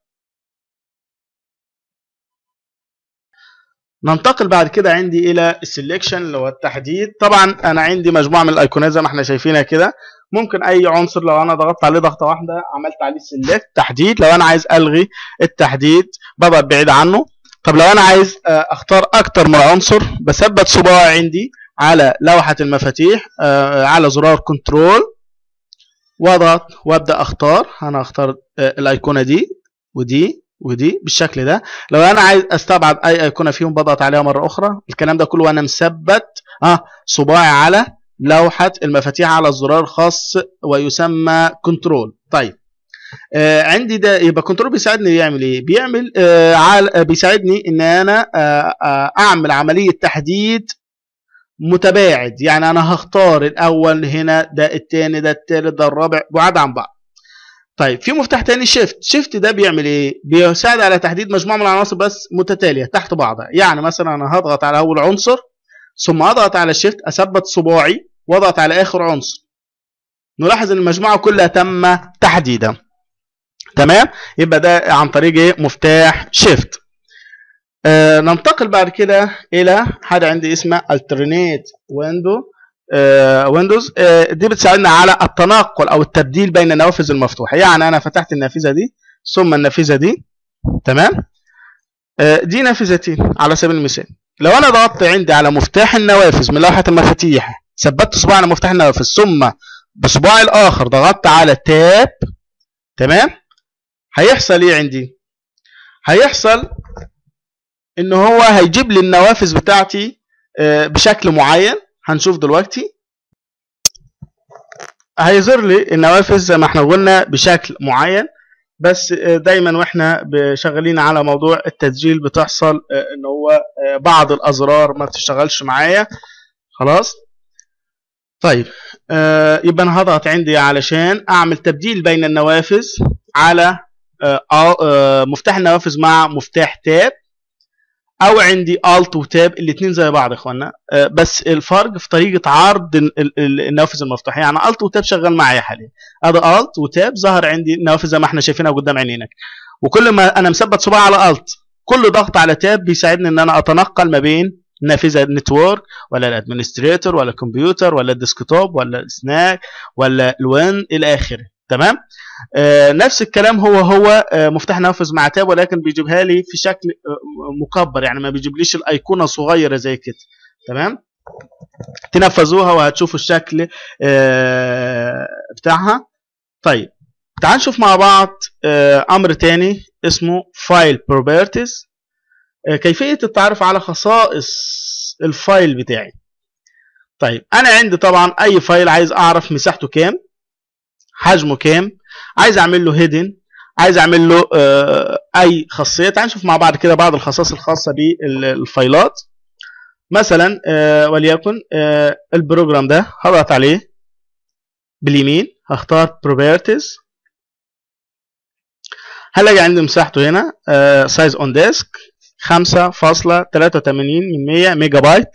ننتقل بعد كده عندي الى السلكشن اللي هو التحديد طبعا انا عندي مجموعه من الايقونات زي ما احنا شايفينها كده ممكن اي عنصر لو انا ضغطت عليه ضغطه واحده عملت عليه سيلكت تحديد لو انا عايز الغي التحديد بضغط بعيد عنه طب لو انا عايز اختار اكتر من عنصر بثبت صباعي عندي على لوحه المفاتيح على زرار كنترول واضغط وابدا اختار انا اختار الايقونه دي ودي ودي بالشكل ده لو انا عايز استبعد اي ايقونه فيهم بضغط عليها مره اخرى الكلام ده كله وانا مثبت اه صباعي على لوحة المفاتيح على الزرار الخاص ويسمى كنترول طيب آه عندي ده يبقى كنترول بيساعدني يعمل ايه بيعمل آه عال بيساعدني ان انا آه آه اعمل عملية تحديد متباعد يعني انا هختار الاول هنا ده الثاني ده الثالث ده الرابع بعاد عن بعض طيب في مفتاح تاني شيفت شيفت ده بيعمل ايه بيساعد على تحديد مجموعه من العناصر بس متتاليه تحت بعضها يعني مثلا انا هضغط على اول عنصر ثم اضغط على شيفت اثبت صباعي واضغط على اخر عنصر نلاحظ ان المجموعه كلها تم تحديدها تمام يبقى ده عن طريق ايه مفتاح شيفت آه ننتقل بعد كده الى حاجه عندي اسمها alternate window آه ويندوز آه دي بتساعدنا على التنقل او التبديل بين النوافذ المفتوحه يعني انا فتحت النافذه دي ثم النافذه دي تمام آه دي نافذتين على سبيل المثال لو انا ضغطت عندي على مفتاح النوافذ من لوحه المفاتيح ثبتت صباعي على مفتاح النوافذ ثم بصباعي الاخر ضغطت على تاب تمام هيحصل ايه عندي هيحصل ان هو هيجيب لي النوافذ بتاعتي بشكل معين هنشوف دلوقتي هيظهر لي النوافذ زي ما احنا قلنا بشكل معين بس دايما واحنا شغالين على موضوع التسجيل بتحصل ان هو بعض الازرار ما بتشتغلش معايا خلاص طيب آه يبقى انا هضغط عندي علشان اعمل تبديل بين النوافذ على آه آه مفتاح النوافذ مع مفتاح تاب او عندي الت وتاب الاثنين زي بعض يا اخوانا آه، بس الفرق في طريقه عرض ال- ال- النوافذ المفتوحه يعني الت وتاب شغال معايا حاليا ادي الت وتاب ظهر عندي النوافذ زي ما احنا شايفينها قدام عينينا وكل ما انا مثبت صباعي على الت كل ضغط على تاب بيساعدني ان انا اتنقل ما بين نافذه نتورك ولا الادمنستريتور ولا الكمبيوتر ولا الديسكتوب ولا السناك ولا الوين الى اخره تمام آه نفس الكلام هو هو آه مفتاح نافذ مع تاب ولكن بيجيبها لي في شكل آه مكبر يعني ما بيجيبليش الايقونه صغيره زي كده تمام تنفذوها وهتشوفوا الشكل آه بتاعها طيب تعال نشوف مع بعض آه امر تاني اسمه فايل بروبرتيز كيفيه التعرف على خصائص الفايل بتاعي طيب انا عندي طبعا اي فايل عايز اعرف مساحته كام حجمه كام عايز اعمل له هيدن عايز اعمل له آه اي خاصيه تعال نشوف مع بعض كده بعض الخصائص الخاصه بالفايلات مثلا آه وليكن آه البروجرام ده هضغط عليه باليمين هختار بروبرتيز هلاقي عندي مساحته هنا سايز اون ديسك 5.83 من 100 ميجا بايت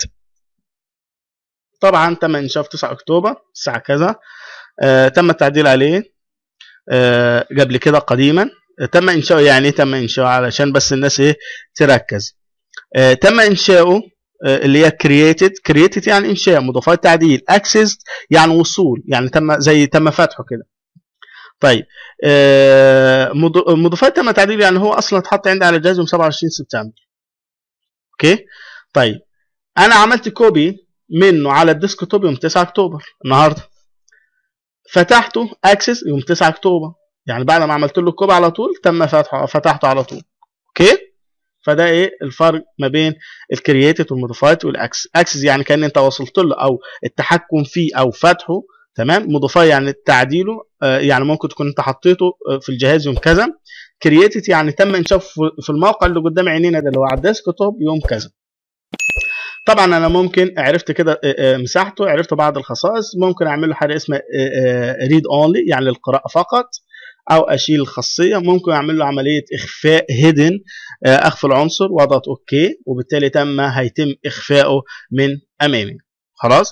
طبعا تم انشاء في 9 اكتوبر الساعه كذا آه تم التعديل عليه آه قبل كده قديما آه تم انشاؤه يعني ايه تم انشاؤه علشان بس الناس ايه تركز آه تم انشاؤه آه اللي هي created created يعني انشاء مضافات تعديل accessed يعني وصول يعني تم زي تم فتحه كده طيب آه مض- مضافات تم تعديل يعني هو اصلا اتحط عندي على الجهاز يوم 27 سبتمبر اوكي طيب انا عملت كوبي منه على الديسكتوب يوم 9 اكتوبر النهارده فتحته اكسس يوم 9 اكتوبر يعني بعد ما عملت له الكوبي على طول تم فتحه فتحته على طول اوكي فده ايه الفرق ما بين الكرييتد والموديفايد والاكسس اكسس يعني كان انت وصلت له او التحكم فيه او فتحه تمام موديفاي يعني تعديله آه يعني ممكن تكون انت حطيته آه في الجهاز يوم كذا كرييتد يعني تم انشاء في الموقع اللي قدام عينينا ده اللي هو على الديسكتوب يوم كذا طبعا انا ممكن عرفت كده مساحته عرفت بعض الخصائص ممكن اعمل له حاجه اسمها ريد اونلي يعني للقراءه فقط او اشيل الخاصيه ممكن اعمل له عمليه اخفاء هيدن اخفي العنصر واضغط اوكي وبالتالي تم هيتم اخفائه من امامي خلاص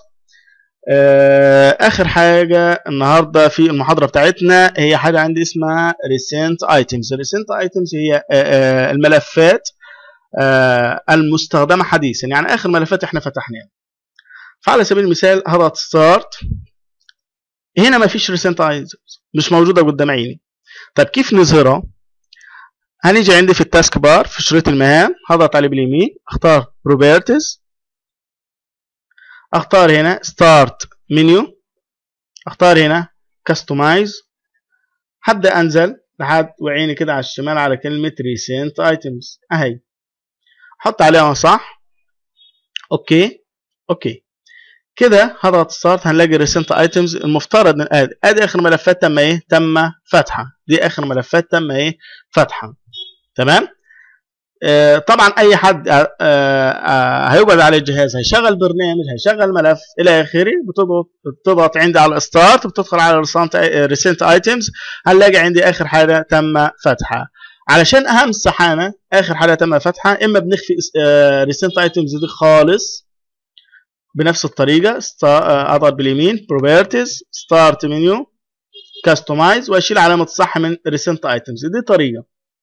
اخر حاجه النهارده في المحاضره بتاعتنا هي حاجه عندي اسمها ريسنت ايتمز ريسنت ايتمز هي الملفات المستخدمه حديثا يعني اخر ملفات احنا فتحناها فعلى سبيل المثال هضغط ستارت هنا ما فيش ريسنت ايتمز مش موجوده قدام عيني طب كيف نظهرها هنيجي عندي في التاسك بار في شريط المهام هضغط عليه باليمين اختار بروبرتيز اختار هنا ستارت منيو اختار هنا كاستمايز هبدا انزل لحد وعيني كده على الشمال على كلمه ريسنت ايتمز اهي حط عليها صح اوكي اوكي كده هضغط ستارت هنلاقي ريسنت ايتمز المفترض ان ادي ادي اخر ملفات تم ايه تم فتحها دي اخر ملفات تم ايه فتحها تمام آه طبعا اي حد آه آه هيقعد على الجهاز هيشغل برنامج هيشغل ملف الى اخره بتضغط بتضغط عندي على ستارت بتدخل على ريسنت ايتمز هنلاقي عندي اخر حاجه تم فتحها علشان امسح انا اخر حاجه تم فتحها اما بنخفي ريسنت ايتمز دي خالص بنفس الطريقه اضغط باليمين بروبرتيز ستارت منيو كاستمايز واشيل علامه الصح من ريسنت ايتمز دي طريقه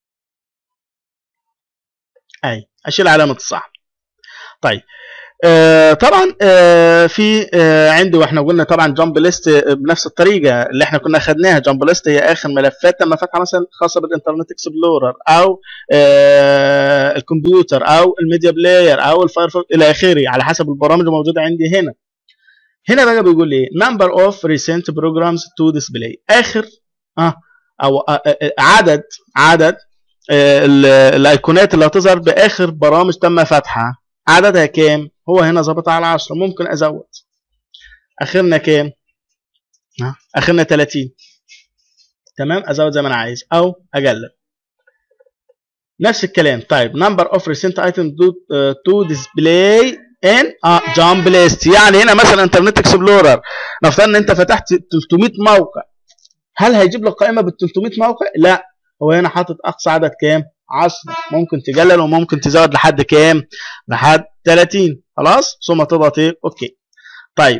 اي اشيل علامه الصح طيب آه طبعا آه في آه عندي واحنا قلنا طبعا جامب ليست بنفس الطريقه اللي احنا كنا خدناها جامب ليست هي اخر ملفات تم فتحها مثلا خاصه بالانترنت اكسبلورر او الكمبيوتر او الميديا بلاير او الفايرفوكس الى اخره على حسب البرامج الموجوده عندي هنا هنا بقى بيقول لي نمبر اوف ريسنت بروجرامز تو ديسبلاي اخر اه او عدد عدد الايقونات اللي هتظهر باخر برامج تم فتحها عددها كام هو هنا ظابطها على 10 ممكن ازود اخرنا كام اخرنا 30 تمام ازود زي ما انا عايز او اقلل نفس الكلام طيب نمبر اوف ريسنت ايتم تو ديسبلاي ان اه جامب ليست يعني هنا مثلا انترنت اكسبلورر نفترض ان انت فتحت 300 موقع هل هيجيب لك قائمه بال 300 موقع لا هو هنا حاطط اقصى عدد كام 10 ممكن تقلل وممكن تزود لحد كام لحد 30 خلاص ثم تضغط ايه اوكي طيب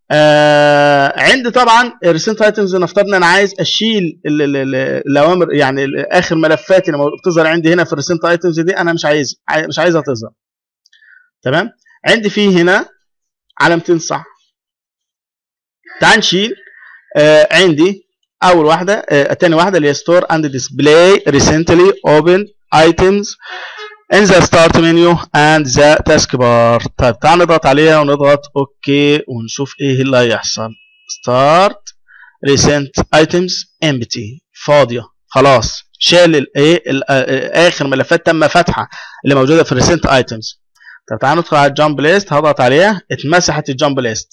آه عندي طبعا الريسنت ايتمز نفترض ان انا عايز اشيل ال- ال- ال- الاوامر يعني ال- اخر ملفات اللي بتظهر عندي هنا في الريسنت ايتمز دي انا مش عايز عاي- مش عايزها تظهر تمام عندي فيه هنا علامتين صح تعال نشيل آه عندي اول واحده آه تاني واحده اللي هي ستور اند ديسبلاي ريسنتلي اوبن ايتمز in the start menu and the taskbar طيب تعال نضغط عليها ونضغط اوكي ونشوف ايه اللي هيحصل start recent items empty فاضيه خلاص شال الايه اخر ملفات تم فتحها اللي موجوده في الريسنت ايتمز طب تعال ندخل على الجامب ليست هضغط عليها اتمسحت الجامب ليست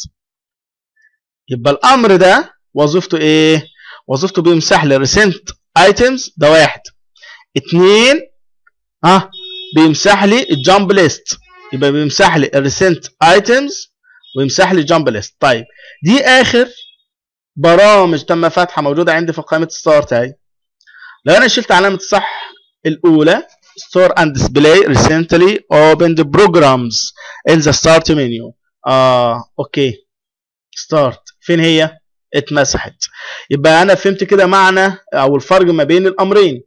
يبقى الامر ده وظيفته ايه وظيفته بيمسح لي الريسنت ايتمز ده واحد اتنين ها بيمسح لي الجامب ليست يبقى بيمسح لي الريسنت ايتمز ويمسح لي الجامب ليست طيب دي اخر برامج تم فتحها موجوده عندي في قائمه ستارت اهي لو انا شلت علامه الصح الاولى store and display recently opened programs in the start menu اه اوكي start فين هي اتمسحت يبقى انا فهمت كده معنى او الفرق ما بين الامرين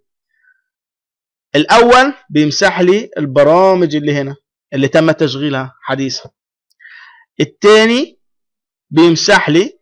الاول بيمسح لي البرامج اللي هنا اللي تم تشغيلها حديثا الثاني بيمسح لي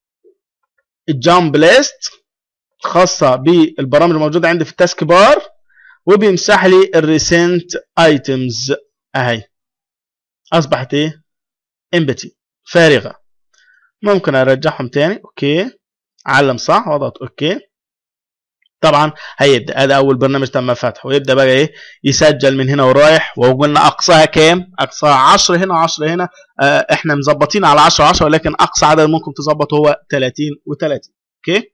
الجامب ليست خاصة بالبرامج الموجودة عندي في التاسك بار وبيمسح لي الريسنت ايتمز اهي اصبحت ايه امبتي فارغة ممكن ارجعهم تاني اوكي علم صح واضغط اوكي طبعا هيبدا هذا اول برنامج تم فتحه ويبدا بقى ايه يسجل من هنا ورايح وقلنا اقصاها كام اقصاها 10 هنا و10 هنا آه احنا مظبطين على 10 10 ولكن اقصى عدد ممكن تظبط هو 30 و30 اوكي